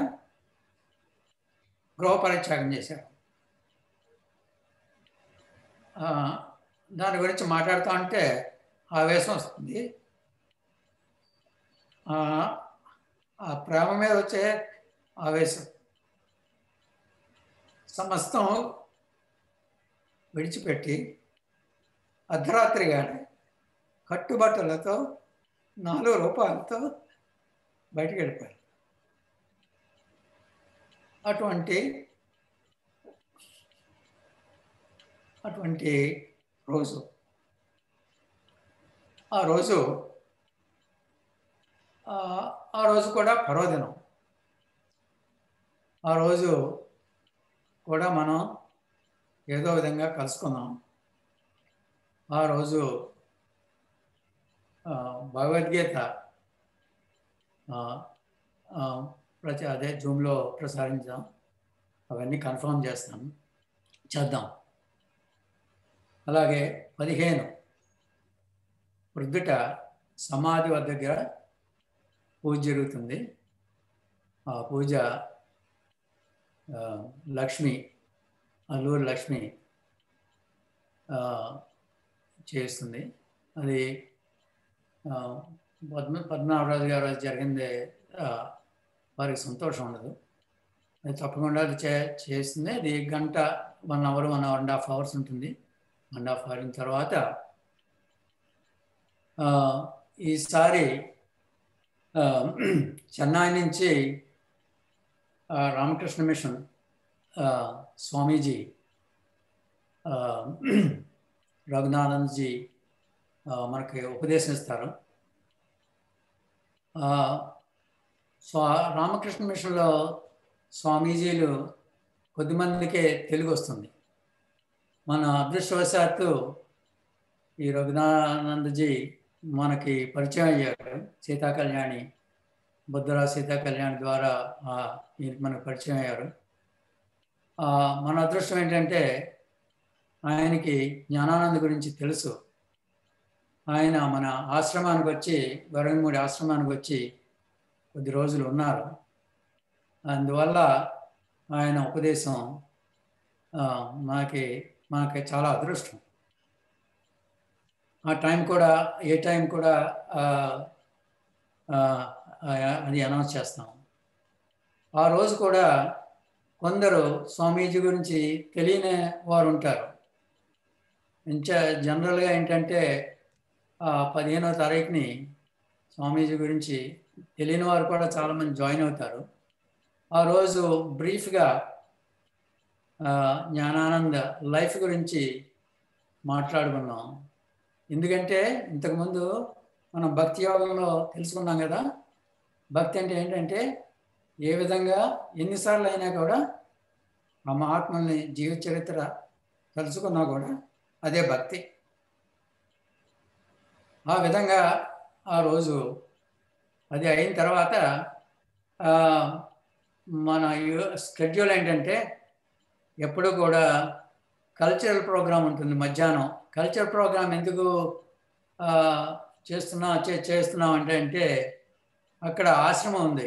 Speaker 3: గృహ పరిత్యాగం చేశారు ఆ, దాని గురించి మాట్లాడుతూ ఉంటే ఆవేశం వస్తుంది ఆ, ఆ ప్రేమ మీద వచ్చే ఆవేశం సమస్తం విడిచిపెట్టి అర్ధరాత్రిగానే కట్టుబట్టలతో నాలుగు రూపాయలతో బయటికి వెళ్ళిపోయారు అటువంటి అటువంటి రోజు ఆ రోజు ఆ, ఆ రోజు కూడా పర్వదినం ఆ రోజు కూడా మనం ఏదో విధంగా కలుసుకుందాం ఆ రోజు ఆ, భగవద్గీత ఆ, ఆ, ప్రతి అదే జూమ్లో ప్రసారించాం అవన్నీ కన్ఫర్మ్ చేస్తాం చేద్దాం అలాగే పదిహేను వృద్ధుట సమాధి వద్ద దగ్గర పూజ జరుగుతుంది ఆ పూజ ఆ, లక్ష్మి అల్లూరు లక్ష్మి ఆ, చేస్తుంది అది ఆ, పద్మ పద్మనాభరాజు గారు అది జరిగింది ఆ, వారికి సంతోషం ఉండదు అది తప్పకుండా అది చే చేస్తుంది అది గంట one hour one hour and half hours ఉంటుంది వన్ అండ్ హాఫ్ అవర్ అయిన తర్వాత ఆ, ఈసారి ఆ, చెన్నై నుంచి ఆ, రామకృష్ణ మిషన్ ఆ, స్వామీజీ ఆ, రఘునానంద్జీ ఆ, మనకి ఉపదేశం ఇస్తారు ఆ, స్వా రామకృష్ణ మిషన్లో స్వామీజీలు కొద్దిమందికే తెలుగు వస్తుంది మన అదృష్టవశాత్తు ఈ రఘునానందజీ మనకి పరిచయం అయ్యారు సీతా కళ్యాణి బుద్ధరా సీతా కళ్యాణి ద్వారా ఆ, ఈయనకి మనకు పరిచయం అయ్యారు ఆ, మన అదృష్టం ఏంటంటే ఆయనకి జ్ఞానానంద గురించి తెలుసు ఆయన మన ఆశ్రమానికి వచ్చి వరంగమూడి ఆశ్రమానికి వచ్చి కొద్ది రోజులు ఉన్నారు అందువల్ల ఆయన ఉపదేశం ఆ, మనకి మనకి చాలా అదృష్టం ఆ టైం కూడా ఏ టైం కూడా ఆ, ఆ, ఆ, అది అనౌన్స్ చేస్తాం ఆ రోజు కూడా కొందరు స్వామీజీ గురించి తెలియని వారు ఉంటారు ఇంకా జనరల్గా ఏంటంటే ఆ, పదిహేనో తారీఖుని స్వామీజీ గురించి తెలియని వారు కూడా చాలామంది జాయిన్ అవుతారు ఆ రోజు బ్రీఫ్గా జ్ఞానానంద లైఫ్ గురించి మాట్లాడుకున్నాం ఎందుకంటే ఇంతకుముందు మనం భక్తి యోగంలో తెలుసుకున్నాం కదా భక్తి అంటే ఏంటంటే ఏ విధంగా ఎన్నిసార్లు అయినా కూడా ఆ మహాత్ముల్ని జీవిత చరిత్ర తెలుసుకున్నా కూడా అదే భక్తి ఆ విధంగా ఆ రోజు అది అయిన తర్వాత ఆ, మన స్కెడ్యూల్ ఏంటంటే ఎప్పుడు కూడా కల్చరల్ ప్రోగ్రామ్ ఉంటుంది మధ్యాహ్నం కల్చరల్ ప్రోగ్రామ్ ఎందుకు ఆ, చేస్తున్నా చే చేస్తున్నాం అంటే అంటే అక్కడ ఆశ్రమం ఉంది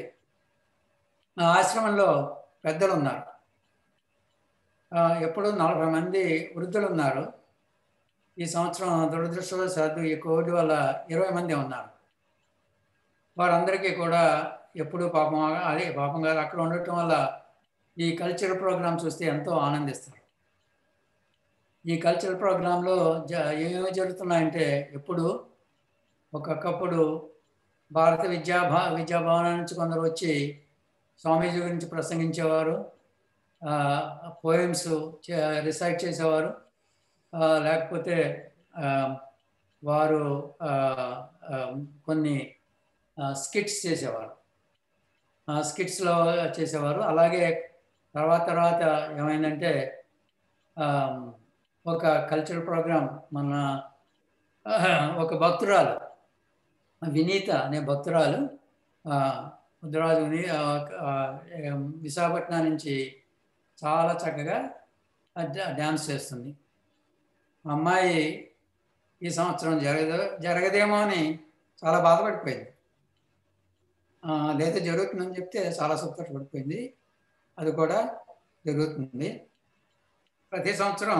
Speaker 3: ఆ ఆశ్రమంలో పెద్దలు ఉన్నారు ఆ, ఎప్పుడు నలభై మంది వృద్ధులు ఉన్నారు ఈ సంవత్సరం దురదృష్టవశాత్తు ఈ కోవిడ్ వల్ల ఇరవై మంది ఉన్నారు వారందరికీ కూడా ఎప్పుడు పాపం అదే పాపం గారు అక్కడ ఉండటం వల్ల ఈ కల్చరల్ ప్రోగ్రామ్ చూస్తే ఎంతో ఆనందిస్తారు ఈ కల్చరల్ ప్రోగ్రాంలో జ ఏమేమి జరుగుతున్నాయంటే ఎప్పుడు ఒక్కొక్కప్పుడు భారత విద్యా భా విద్యాభవనం నుంచి కొందరు వచ్చి స్వామీజీ గురించి ప్రసంగించేవారు పోయమ్స్ రిసైట్ చేసేవారు ఆ, లేకపోతే ఆ, వారు ఆ, ఆ, కొన్ని స్కిట్స్ చేసేవారు ఆ స్కిట్స్లో చేసేవారు అలాగే తర్వాత తర్వాత ఏమైందంటే ఆ, ఒక కల్చరల్ ప్రోగ్రామ్ మన ఆ, ఒక భక్తురాలు వినీత అనే భక్తురాలు ఆ, ముద్దురాజు విని- ఆ, ఆ, ఏం, విశాఖపట్నం నుంచి చాలా చక్కగా డా- డాన్స్ చేస్తుంది ఆ అమ్మాయి ఈ సంవత్సరం జరగదు జరగదేమో అని చాలా బాధపడిపోయింది ఆ, లేదా జరుగుతుందని చెప్తే చాలా సంతోషపడిపోయింది అది కూడా జరుగుతుంది ప్రతి సంవత్సరం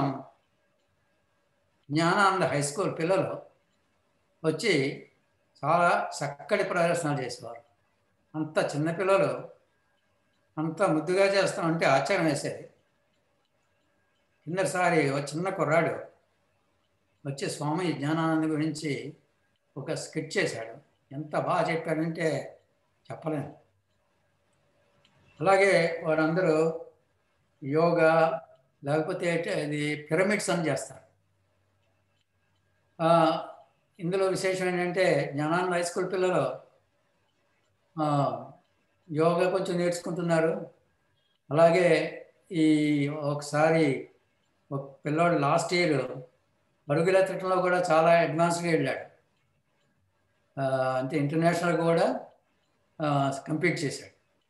Speaker 3: జ్ఞానానంద హై స్కూల్ పిల్లలు వచ్చి చాలా చక్కటి ప్రదర్శనలు చేసేవారు అంత చిన్నపిల్లలు అంత ముద్దుగా చేస్తామంటే ఆశ్చర్యం వేసేది కిందసారి ఒక చిన్న కుర్రాడు వచ్చి స్వామి జ్ఞానానంద గురించి ఒక స్కిట్ చేశాడు ఎంత బాగా చెప్పాడంటే చెప్పలేను అలాగే వారందరూ యోగా లేకపోతే ఇది పిరమిడ్స్ అని చేస్తారు ఆ, ఇందులో విశేషం ఏంటంటే జ్ఞానానంద హై స్కూల్ పిల్లలు ఆ, యోగా కొంచెం నేర్చుకుంటున్నారు అలాగే ఈ ఒకసారి ఒక పిల్లోడు లాస్ట్ ఇయర్ పరుగులెత్తడంలో కూడా చాలా అడ్వాన్స్గా వెళ్ళాడు ఆ, అంటే ఇంటర్నేషనల్ కూడా కంపీట్ చేశాడు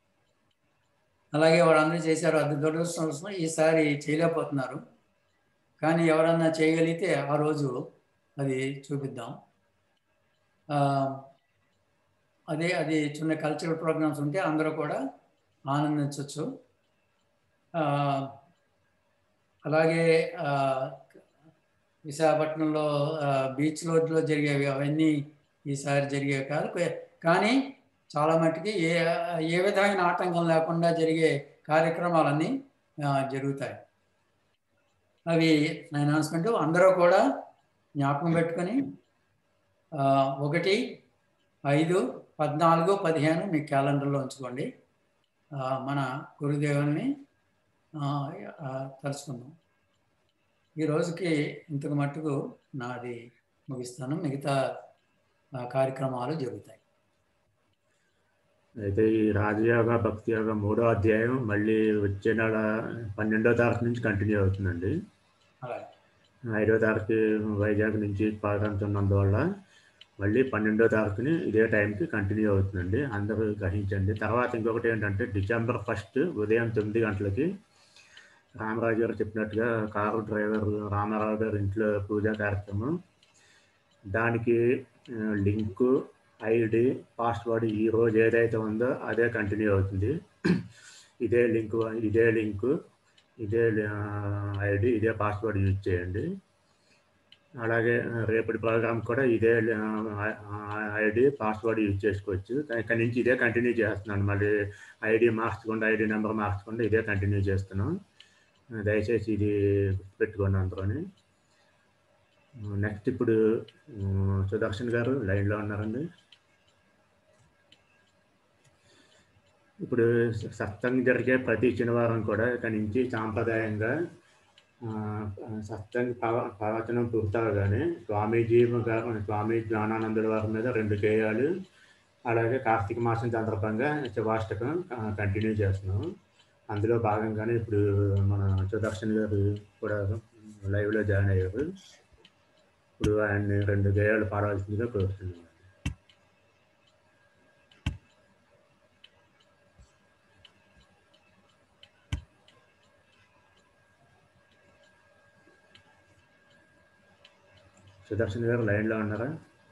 Speaker 3: అలాగే వాళ్ళందరూ చేశారు అది దురదృష్టం ఈసారి చేయలేకపోతున్నారు కానీ ఎవరన్నా చేయగలిగితే ఆ రోజు అది చూపిద్దాం ఆ, అదే అది చిన్న కల్చరల్ ప్రోగ్రామ్స్ ఉంటే అందరూ కూడా ఆనందించవచ్చు ఆ, అలాగే ఆ, విశాఖపట్నంలో ఆ, బీచ్ రోడ్లో జరిగేవి అవన్నీ ఈసారి జరిగేవి కాదు కా- కానీ చాలా మట్టుకి ఏ ఏ విధమైన ఆటంకం లేకుండా జరిగే కార్యక్రమాలన్నీ ఆ, జరుగుతాయి అవి నా అనౌన్స్మెంట్ అందరూ కూడా జ్ఞాపకం పెట్టుకొని ఆ, ఒకటి ఐదు పద్నాలుగు పదిహేను మీ క్యాలెండర్లో ఉంచుకోండి ఆ, మన గురుదేవుని ఆ, ఆ, తలుచుకుందాం ఈ రోజుకి ఇంతకు మట్టుకు నాది ముగిస్తాను మిగతా ఆ, కార్యక్రమాలు జరుగుతాయి
Speaker 1: అయితే ఈ రాజయోగ భక్తి యోగ మూడో అధ్యాయం మళ్ళీ వచ్చే నెల పన్నెండో తారీఖు నుంచి కంటిన్యూ అవుతుందండి
Speaker 3: అలాగే
Speaker 1: ఐదో తారీఖు వైజాగ్ నుంచి పాల్గొంటున్నందువల్ల మళ్ళీ పన్నెండో తారీఖుని ఇదే టైంకి కంటిన్యూ అవుతుందండి అందరూ గ్రహించండి తర్వాత ఇంకొకటి ఏంటంటే డిసెంబర్ ఫస్ట్ ఉదయం తొమ్మిది గంటలకి రామరాజు గారు చెప్పినట్టుగా కారు డ్రైవర్ రామారావు గారి ఇంట్లో పూజా కార్యక్రమం దానికి ఆ, లింకు ఐడి పాస్వర్డ్ ఈ రోజు ఏదైతే ఉందో అదే కంటిన్యూ అవుతుంది ఇదే లింకు ఇదే లింకు ఇదే ఐడి ఇదే పాస్వర్డ్ యూజ్ చేయండి అలాగే ఆ, రేపటి ప్రోగ్రామ్ కూడా ఇదే ఐడి పాస్వర్డ్ యూజ్ చేసుకోవచ్చు కానీ ఇక్కడి నుంచి ఇదే కంటిన్యూ చేస్తున్నాను మళ్ళీ ఐడి మార్చకుండా ఐడి నెంబర్ మార్చకుండా ఇదే కంటిన్యూ చేస్తున్నాం ఆ, దయచేసి ఇది పెట్టుకోండి అందరూని నెక్స్ట్ ఇప్పుడు ఆ, సుదర్శన్ గారు లైన్లో ఉన్నారండి ఇప్పుడు సత్సంగ్ జరిగే ప్రతి శనివారం కూడా ఇక్కడి నుంచి సాంప్రదాయంగా ఆ, సత్సంగ్ ప్రవ ప్రవచనం పూర్తవగానే స్వామీజీ గారు స్వామి జ్ఞానానందుల వారి మీద రెండు గేయాలు అలాగే కార్తీక మాసం సందర్భంగా శివాష్టకం కంటిన్యూ చేస్తున్నాం అందులో భాగంగానే ఇప్పుడు మన సుదర్శన్ గారు కూడా లైవ్లో జాయిన్ అయ్యారు ఇప్పుడు ఆయన్ని రెండు గేయాలు పాడవలసిందిగా కోరుతున్నాను సుదర్శన్ గారు లైన్లో ఉన్నారా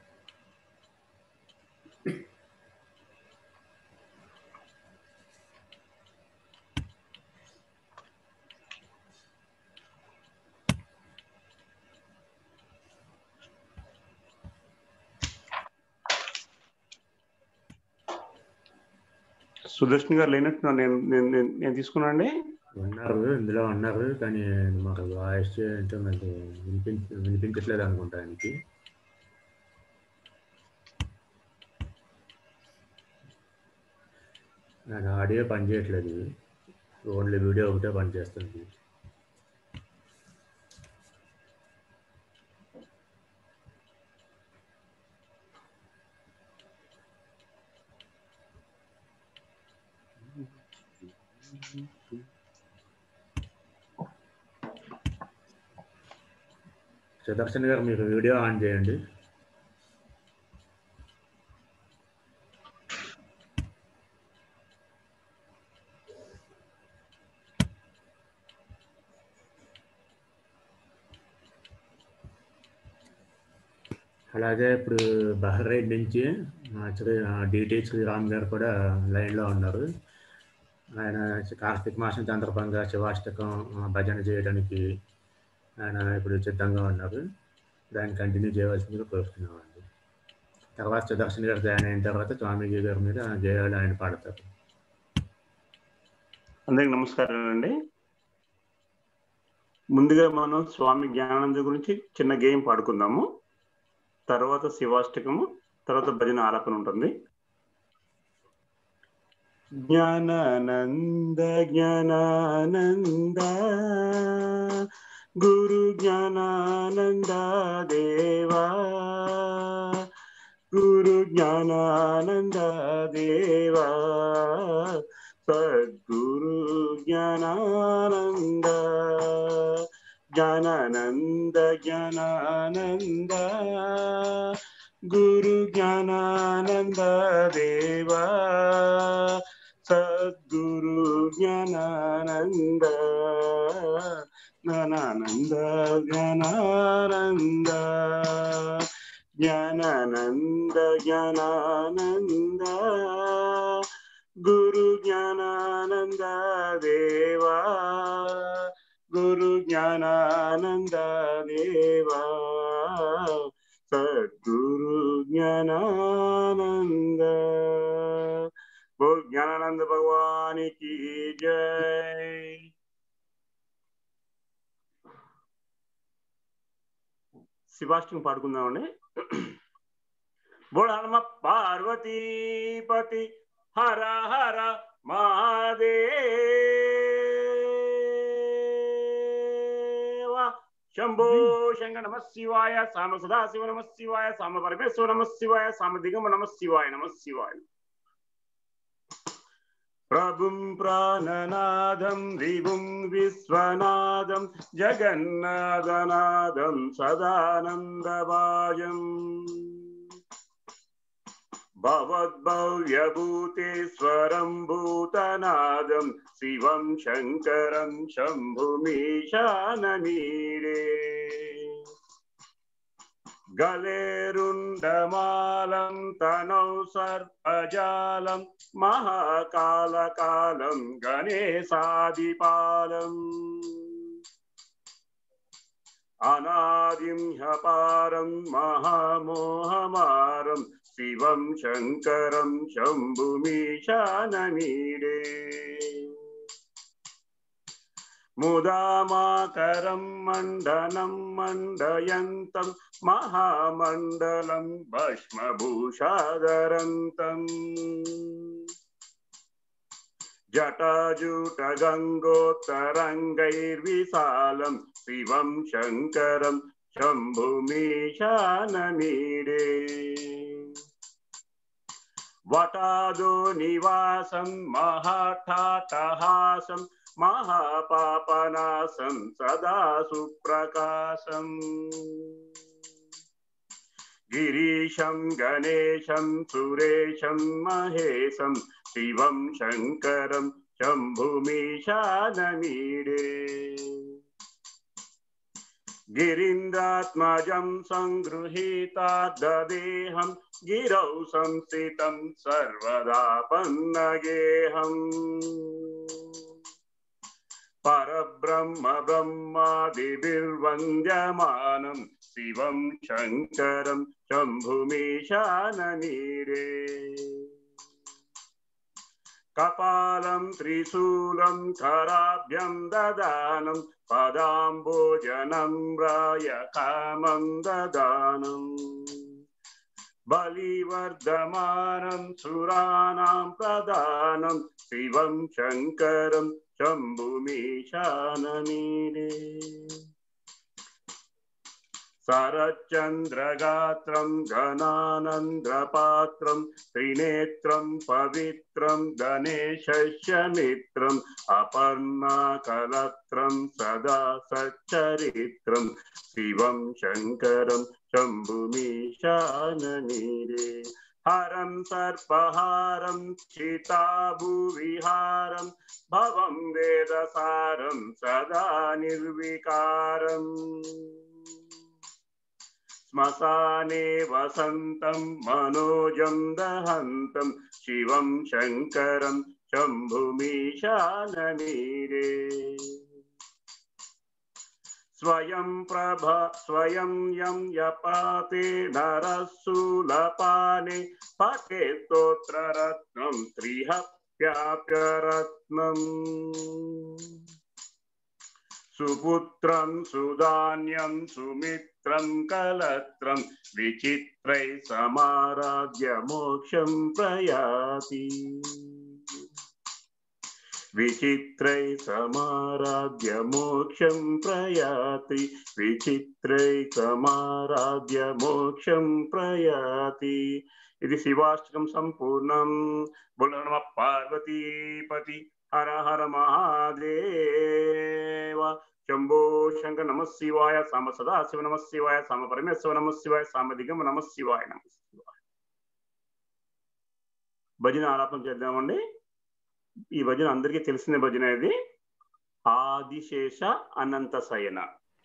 Speaker 4: సుదర్శన్ గారు లేనట్టు నేను నేను నేను- నేను తీసుకున్నానండి
Speaker 1: ఉన్నారు ఇందులో ఉన్నారు కానీ మాకు వాయిస్ ఏంటో నాకు వినిపించ వినిపించట్లేదు అనుకుంటా ఆయనకి ఆయన ఆడియో పనిచేయట్లేదు ఓన్లీ వీడియో ఒకటే పనిచేస్తుంది సుదర్శన్ గారు మీరు వీడియో ఆన్ చేయండి అలాగే ఇప్పుడు బహ్రైన్ నుంచి ఆ, శ్రీ డిటి శ్రీరామ్ గారు కూడా లైన్లో ఉన్నారు ఆయన కార్తీక మాసం సందర్భంగా శివాష్టకం ఆ, భజన చేయడానికి ఆయన ఇప్పుడు సిద్ధంగా ఉన్నారు దాన్ని కంటిన్యూ చేయవలసిందిగా కోరుతున్నామండి తర్వాత సుదర్శన్ గారు జాయిన్ అయిన తర్వాత స్వామీజీ గారి మీద జయాలు ఆయన పాడతారు
Speaker 4: అందరికి నమస్కారం అండి ముందుగా మనం స్వామి జ్ఞానానంద గురించి చిన్న గేమ్ పాడుకుందాము తర్వాత శివాష్టకము తర్వాత భజన ఆలాపన ఉంటుంది జ్ఞానానంద జ్ఞానానంద గురు జ్ఞానానంద దేవా గురు జ్ఞానానంద దేవా సద్గురు జ్ఞానానంద జ్ఞానానంద జ్ఞానానంద గురు జ్ఞానానంద దేవా సద్గురు జ్ఞానానంద జ్ఞానానంద జ్ఞానానంద జ్ఞానానంద జ్ఞానానంద గురు జ్ఞానానంద దేవా గురు జ్ఞానానంద దేవా సద్గురు జ్ఞానానంద बोल ज्ञानानंद भगवान की जय శివాష్టం పాడుకుందామండి బోళ హనుమ పార్వతీపతి హర హర మహాదేవ శంభో శంకర నమ శివాయ సామ సదాశివ నమ శివాయ సామ పరమేశ్వర నమ శివాయ సామ దిగమ నమ శివాయ నమ శివాయ ప్రభుం ప్రాణనాదం దిగుం విశ్వనాదం జగన్నాథనాదం సదానందవాయం భవద్భవ్యభూతేశ్వరం భూతనాదం శివం శంకరం శంభుమీశానమీడే గలేరుండమాలం తనౌ సర్పజాలం మహాకాలకాలం గణేశాదిపాలం అనాదిం హ్యపారం మహామోహమారం శివం శంకరం శంభుమీశానమీడే ముదామాకరం మండనం మండయంతం మహామండలం భస్మభూషాదరంతం జటాజూట గంగోత్తరంగైర్విశాలం శివం శంకరం శంభుమీశానమీడే వటాదో నివాసం మహాఠాటహాసం మహాపాపనాశం సదా సుప్రకాశం గిరీశం గణేశం సురేశం మహేశం శివం శంకరం శంభుమీశానమీడే గిరీంద్రాత్మజం సంగృహీతాదేహం గిరౌ సంస్థితం సర్వదా పన్నగేహం పరబ్రహ్మ బ్రహ్మాదిభిర్వంద్యమానం శివం శంకరం శంభుమీశానమీరే కపాలం త్రిశూలం కరాభ్యం దదానం పదాంబోజనం రాయ కామం దదానం బలివర్ధమానం సురాణం ప్రదానం శివం శంకరం శంభుమీశానమీరే శరచంద్రగాత్రం ఘనానంద్రపాత్రం త్రినేత్రం పవిత్రం గణేశస్య మిత్రం అపర్ణాకలత్రం సదా సచ్చరిత్రం శివం శంకరం శంభుమీశానమీరే హరం సర్పహారం చితాభువిహారం భవం వేదసారం సదా నిర్వికారం శ్మశానే వసంతం మనోజం దహంతం శివం శంకరం శంభుమీశానమీరే స్వయం ప్రభ స్వయం యం యపాతే నరశూలపానే పటే స్తోత్రరత్నం త్రిహప్యాప్యరత్నం సుపుత్రం సుధాన్యం సుమిత్రం కలత్రం విచిత్రై సమారాధ్య మోక్షం ప్రయాతి విచిత్రై సమారాధ్య మోక్షం ప్రయాతి విచిత్రై సమారాధ్య మోక్షం ప్రయాతి ఇది శివాష్టకం సంపూర్ణం బుల నమ పార్వతీపతి హర హర మహాదేవ శంభో శంకర నమ శివాయ సామ సదాశివ నమ శివాయ సామ పరమేశ్వర నమ శివాయ సామ దిగమ నమ శివాయ నమ శివాయ భజన ఆలాపన చేద్దామండి ఈ భజన అందరికీ తెలిసిన భజన ఇది ఆదిశేష అనంత శయన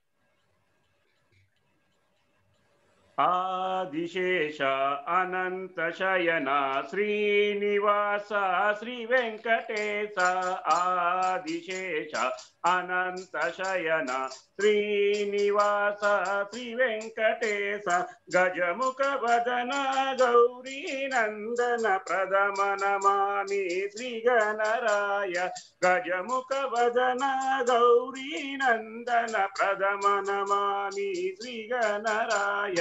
Speaker 4: ఆదిశేష అనంత శయన శ్రీనివాస శ్రీ వెంకటేశ ఆదిశేష అనంత శయన శ్రీనివాస శ్రీ వెంకటేశ గజముఖ వదన గౌరీ నందన ప్రథమ నమామి శ్రీ గణరాయ గజముఖ వదన గౌరీ నందన ప్రథమ నమామి శ్రీ గణరాయ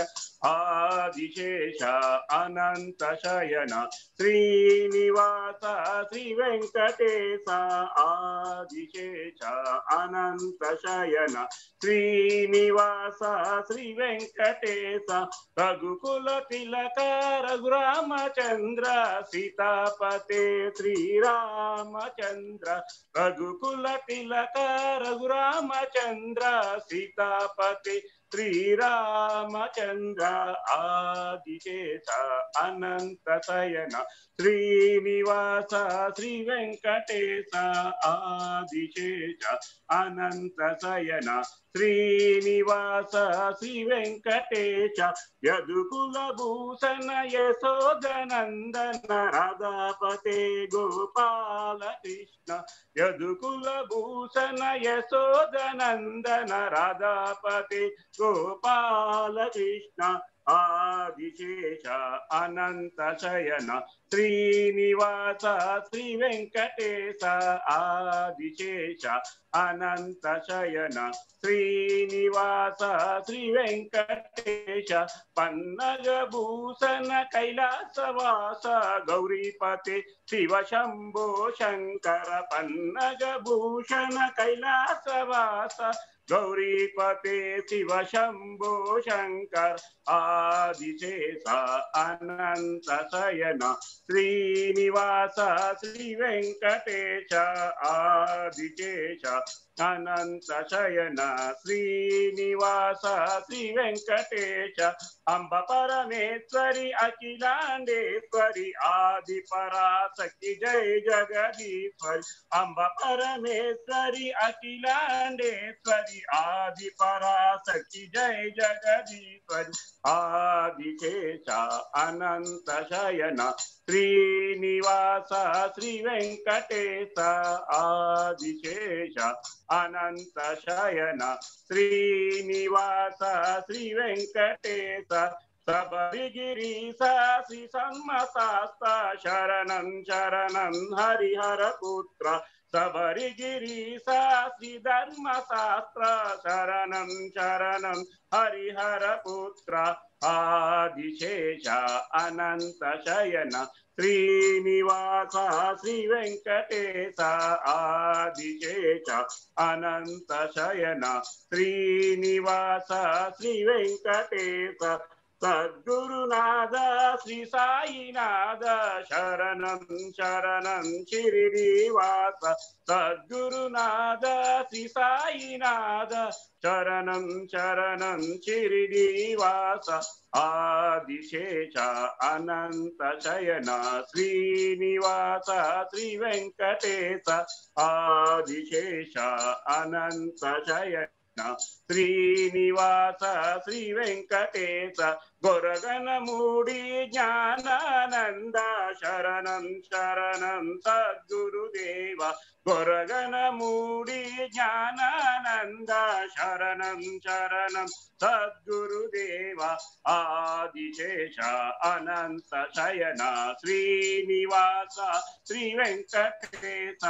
Speaker 4: ఆదిశేష అనంత శయన శ్రీనివాస శ్రీ వెంకటేశ ఆదిశేష అనంత శయన శ్రీనివాస శ్రీ వెంకటేశ రఘుకుల తిలక రఘురామచంద్ర సీతాపతే శ్రీరామచంద్ర రఘుకుల తిలక రఘురామచంద్ర సీతాపతే శ్రీరామచంద్ర ఆదిశేష అనంత శయన శ్రీనివాస శ్రీ వెంకటేశ ఆదిశేష అనంత శయన శ్రీనివాస శ్రీ వెంకటేశ యదుకుల భూషణ యశోదనందన రాధాపతే గోపాల కృష్ణ యదుకుల భూషణ యశోదనందన రాధాపతే గోపాల కృష్ణ ఆదిశేష అనంత శయన శ్రీనివాస శ్రీ వెంకటేశ ఆదిశేష అనంత శయన శ్రీనివాస శ్రీ వెంకటేశ పన్నగ భూషణ కైలాసవాస గౌరీపతే శివ శంభో శంకర పన్నగ భూషణ కైలాసవాస గౌరీపతే శివ శంభో శంకర్ ఆదిశేష అనంత శయన శ్రీనివాస శ్రీ వెంకటేశ ఆదిశేష అనంత శయన శ్రీనివాస శ్రీ వెంకటేశ అంబ పరమేశ్వరి అఖిలాండేశ్వరి ఆది పరాశక్తి జై జగదీశ్వరి అంబ పరమేశ్వరి అఖిలాండేశ్వరి ఆది పరాశక్తి జై జగదీశ్వరి ఆదిశేష అనంత శయన శ్రీనివాస శ్రీ వెంకటేశ ఆదిశేష అనంత శయన శ్రీనివాస శ్రీ వెంకటేశ సబరిగిరీశ శ్రీ సమ్మశాస్త శరణం శరణం హరిహర పుత్ర సబరిగిరీశ శ్రీ ధర్మశాస్త్ర శరణం శరణం హరిహర పుత్ర ఆదిశేష అనంత శయన శ్రీనివాస శ్రీ వెంకటేశ ఆదిశేష అనంత శయన శ్రీనివాస శ్రీ వెంకటేశ సద్గురునాథ శ్రీ సాయినాథ శరణం శరణం శిరిడివాస సద్గురునాథ శ్రీ సాయినాథ శరణం శరణం శిరిడివాస ఆదిశేష అనంత శయన శ్రీనివాస శ్రీ వెంకటేశ ఆదిశేష అనంత శయన శ్రీనివాస శ్రీ వెంకటేశ గొరగనమూడి జ్ఞానానంద శరణం శరణం సద్గురుదేవ గొరగనమూడి జ్ఞానానంద శరణం శరణం సద్గురుదేవ ఆదిశేష అనంత శయన శ్రీనివాస శ్రీ వెంకటేశ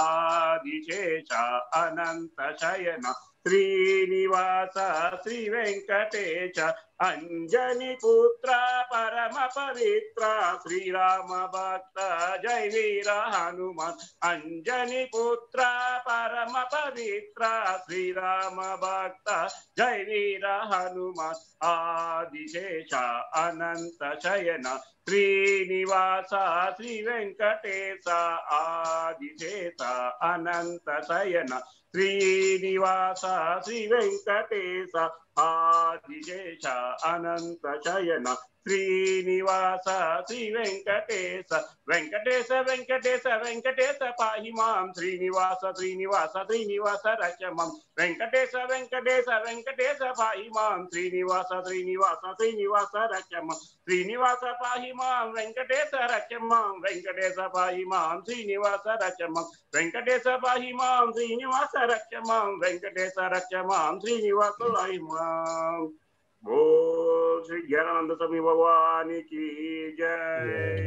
Speaker 4: ఆదిశేష అనంత శయన శ్రీనివాస శ్రీ వెంకటేశ అంజని పుత్ర పరమ పవిత్ర శ్రీరామ భక్త జై వీర హనుమాన్ అంజని పుత్ర పరమ పవిత్ర శ్రీరామ భక్త జై వీర హనుమాన్ ఆదిశేష అనంత శయన శ్రీనివాస శ్రీ వెంకటేశ ఆదిశేష అనంత శయన శ్రీనివాస శ్రీ వెంకటేశ ఆదిశేష అనంత శయన శ్రీనివాస శ్రీ వెంకటేశ వెంకటేశ వెంకటేశ వెంకటేశ పాహి మాం శ్రీనివాస శ్రీనివాస శ్రీనివాస రచమం వెంకటేశ వెంకటేశ వెంకటేశ పాహి మాం శ్రీనివాస శ్రీనివాస శ్రీనివాస రచమం శ్రీనివాస పాహి మాం వెంకటేశ రచమం వెంకటేశ పాహి మాం శ్రీనివాస రచమం వెంకటేశ పాహి మాం శ్రీనివాస రచమం వెంకటేశ రచమం శ్రీనివాస పాహి మాం ఓ శ్రీ జ్ఞానానంద స్వామి భగవానికి జై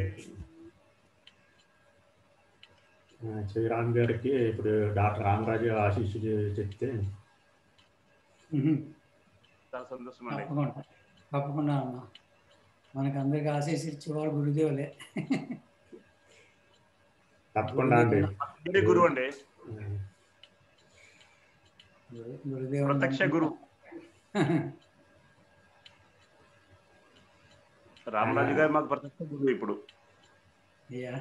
Speaker 1: ఆ, శ్రీరామ్ గారికి ఇప్పుడు డాక్టర్ రామరాజు ఆశీస్సులు చెప్తే
Speaker 4: చాలా సంతోషం అండి
Speaker 3: తప్పకుండా తప్పకుండా అమ్మా మనకు అందరికి ఆశీస్సు ఇచ్చేవాడు గురుదేవులే
Speaker 1: తప్పకుండా అండి
Speaker 4: అందరి గురువు అండి
Speaker 3: గురు- గురుదేవుడు
Speaker 4: ప్రత్యక్ష గురువు రామరాజు గారు మాకు ప్రత్యక్ష గురువు ఇప్పుడు
Speaker 3: యా.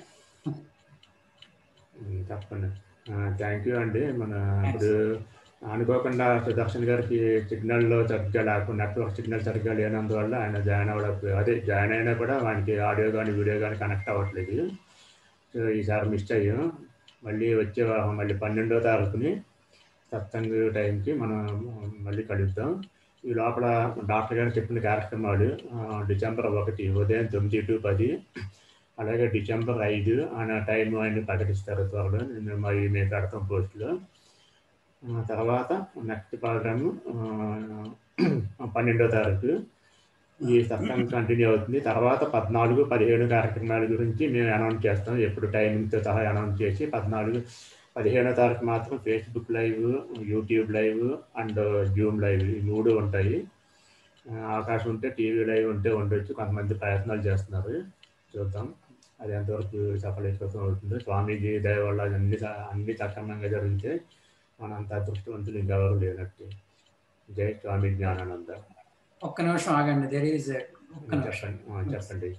Speaker 1: ఉమ్, తప్పకుండా థ్యాంక్ యూ అండి మన ఇప్పుడు అనుకోకుండా సుదర్శన్ గారికి సిగ్నల్లో సరిగ్గా లేకుండా నెట్వర్క్ సిగ్నల్ సరిగ్గా లేనందువల్ల ఆయన జాయిన్ అవ్వడం అదే జాయిన్ అయినా కూడా వానికి ఆడియో కానీ వీడియో కానీ కనెక్ట్ అవ్వట్లేదు సో ఈసారి మిస్ అయ్యాం మళ్ళీ వచ్చే వారం మళ్ళీ పన్నెండో తారీఖుని సత్సంగ్ టైంకి మనం మళ్ళీ కలుద్దాం ఈ లోపల డాక్టర్ గారు చెప్పిన కార్యక్రమాలు ఆ, డిసెంబర్ ఒకటి ఉదయం తొమ్మిది టు పది అలాగే డిసెంబర్ ఐదు అనే టైం ఆయన ప్రకటిస్తారు త్వరలో నేను మరి మేము పెడతాం పోస్టులో ఆ, తర్వాత నెక్స్ట్ ప్రోగ్రామ్ పన్నెండో తారీఖు ఈ సత్సంగం కంటిన్యూ అవుతుంది తర్వాత పద్నాలుగు పదిహేడు కార్యక్రమాల గురించి మేము అనౌన్స్ చేస్తాం ఎప్పుడు టైమింగ్తో సహా అనౌన్స్ చేసి పద్నాలుగు పదిహేనో తారీఖు మాత్రం Facebook live YouTube live and Zoom live ఈ మూడు ఉంటాయి ఆ, అవకాశం ఉంటే టీవీ లైవ్ ఉంటే ఉండొచ్చు కొంతమంది ప్రయత్నాలు చేస్తున్నారు చూద్దాం అది ఎంతవరకు సఫలీకృతం అవుతుందో స్వామీజీ దయ వల్ల అన్ని స- అన్ని సక్రమంగా జరిగితే మనంత అదృష్టవంతులు ఇంకెవరు లేనట్టు జై స్వామి జ్ఞానానంద
Speaker 3: ఒక్క నిమిషం ఆగండి దెర్ ఈజ్ ఒక్క నిమిషం
Speaker 1: చెప్పండి ఆ, చెప్పండి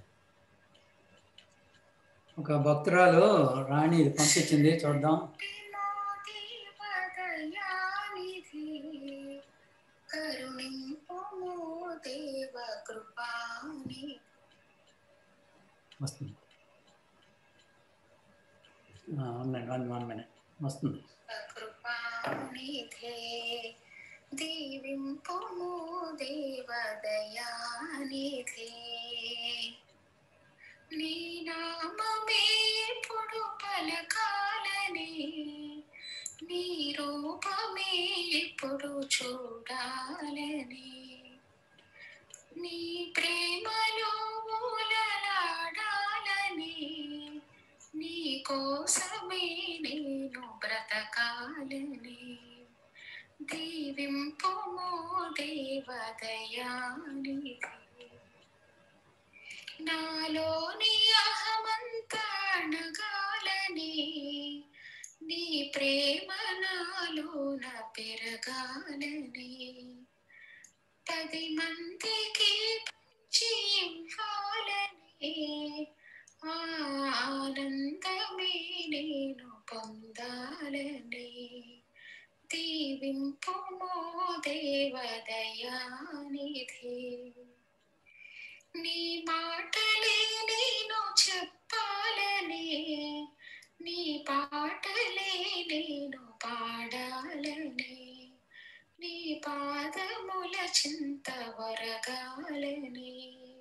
Speaker 3: ఒక భక్తురాలు రాణి ఇది పంపించింది చూద్దాం
Speaker 5: కరుణింపుము దేవ కృపాని
Speaker 3: వస్తుంది ఆ, ఉండండి వన్ వన్ మినిట్ వస్తుంది
Speaker 5: కృపానిధే దీవింపుము దేవ దయానిధే నీ నామమే ఎప్పుడు పలకాలని నీ రూపమే ఎప్పుడు చూడాలని నీ ప్రేమలో మూలలాడాలని నీ కోసమే నేను బ్రతకాలని దీవింపుమో దేవదయానిధి నాలోని అహమంత అణగాలని నీ ప్రేమ నాలోన పెరగాలని పది మందికి పంచి ఇవ్వాలని ఆ ఆనందమే నేను పొందాలని దీవింపుమో దేవదయానిధి నీ మాటలే నేను చెప్పాలని నీ పాటలే నేను పాడాలని నీ పాదముల చింత వరగాలని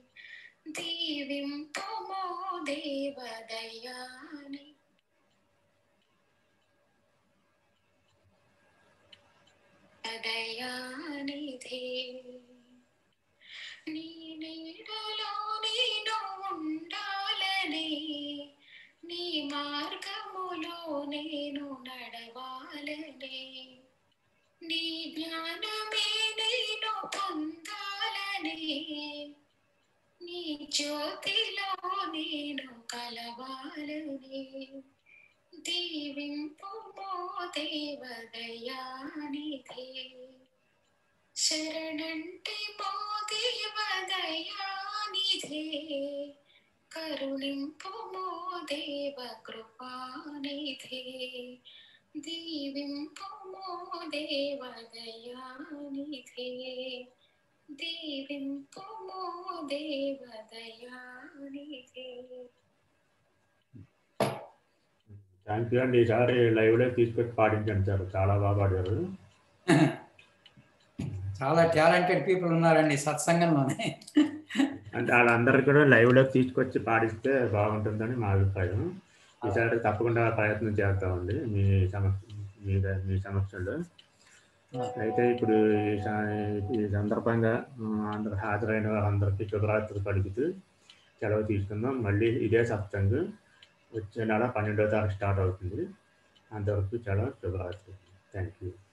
Speaker 5: దీవింపుమో దేవదయాని దయానిధి నీ నీడలో నేను ఉండాలని నీ మార్గములో నేను నడవాలని నీ జ్ఞానమే నేను పొందాలని నీ జ్యోతిలో నేను కలవాలని దీవింపుమో దేవదయానిధి శరణంటి మో దేవదయానిధి కరుణింపుమో దేవ కృపానిధి దీవింపుమో దేవ దయానిధి దీవింపుమో దేవ దయానిధి
Speaker 1: థ్యాంక్ యూ అండి ఈసారి లైవ్లో తీసుకొచ్చి పాటించండి సార్ చాలా బాగా పాడారు
Speaker 3: చాలా టాలెంటెడ్ పీపుల్ ఉన్నారండి సత్సంగంలోనే
Speaker 1: అంటే వాళ్ళందరికీ కూడా లైవ్లో తీసుకొచ్చి పాడిస్తే బాగుంటుందని మా అభిప్రాయం ఈసారి తప్పకుండా ప్రయత్నం చేస్తామండి మీ సమక్ష మీ మీ సమక్షంలో అయితే ఇప్పుడు ఈ స- ఈ సందర్భంగా ఆ, అందరు హాజరైన వారందరికీ శుభరాత్రి పలుకుతూ సెలవు తీసుకుందాం మళ్ళీ ఇదే సప్తంగా వచ్చే నెల పన్నెండో తారీఖు స్టార్ట్ అవుతుంది అంతవరకు చాలా శుభరాత్రి థ్యాంక్ యూ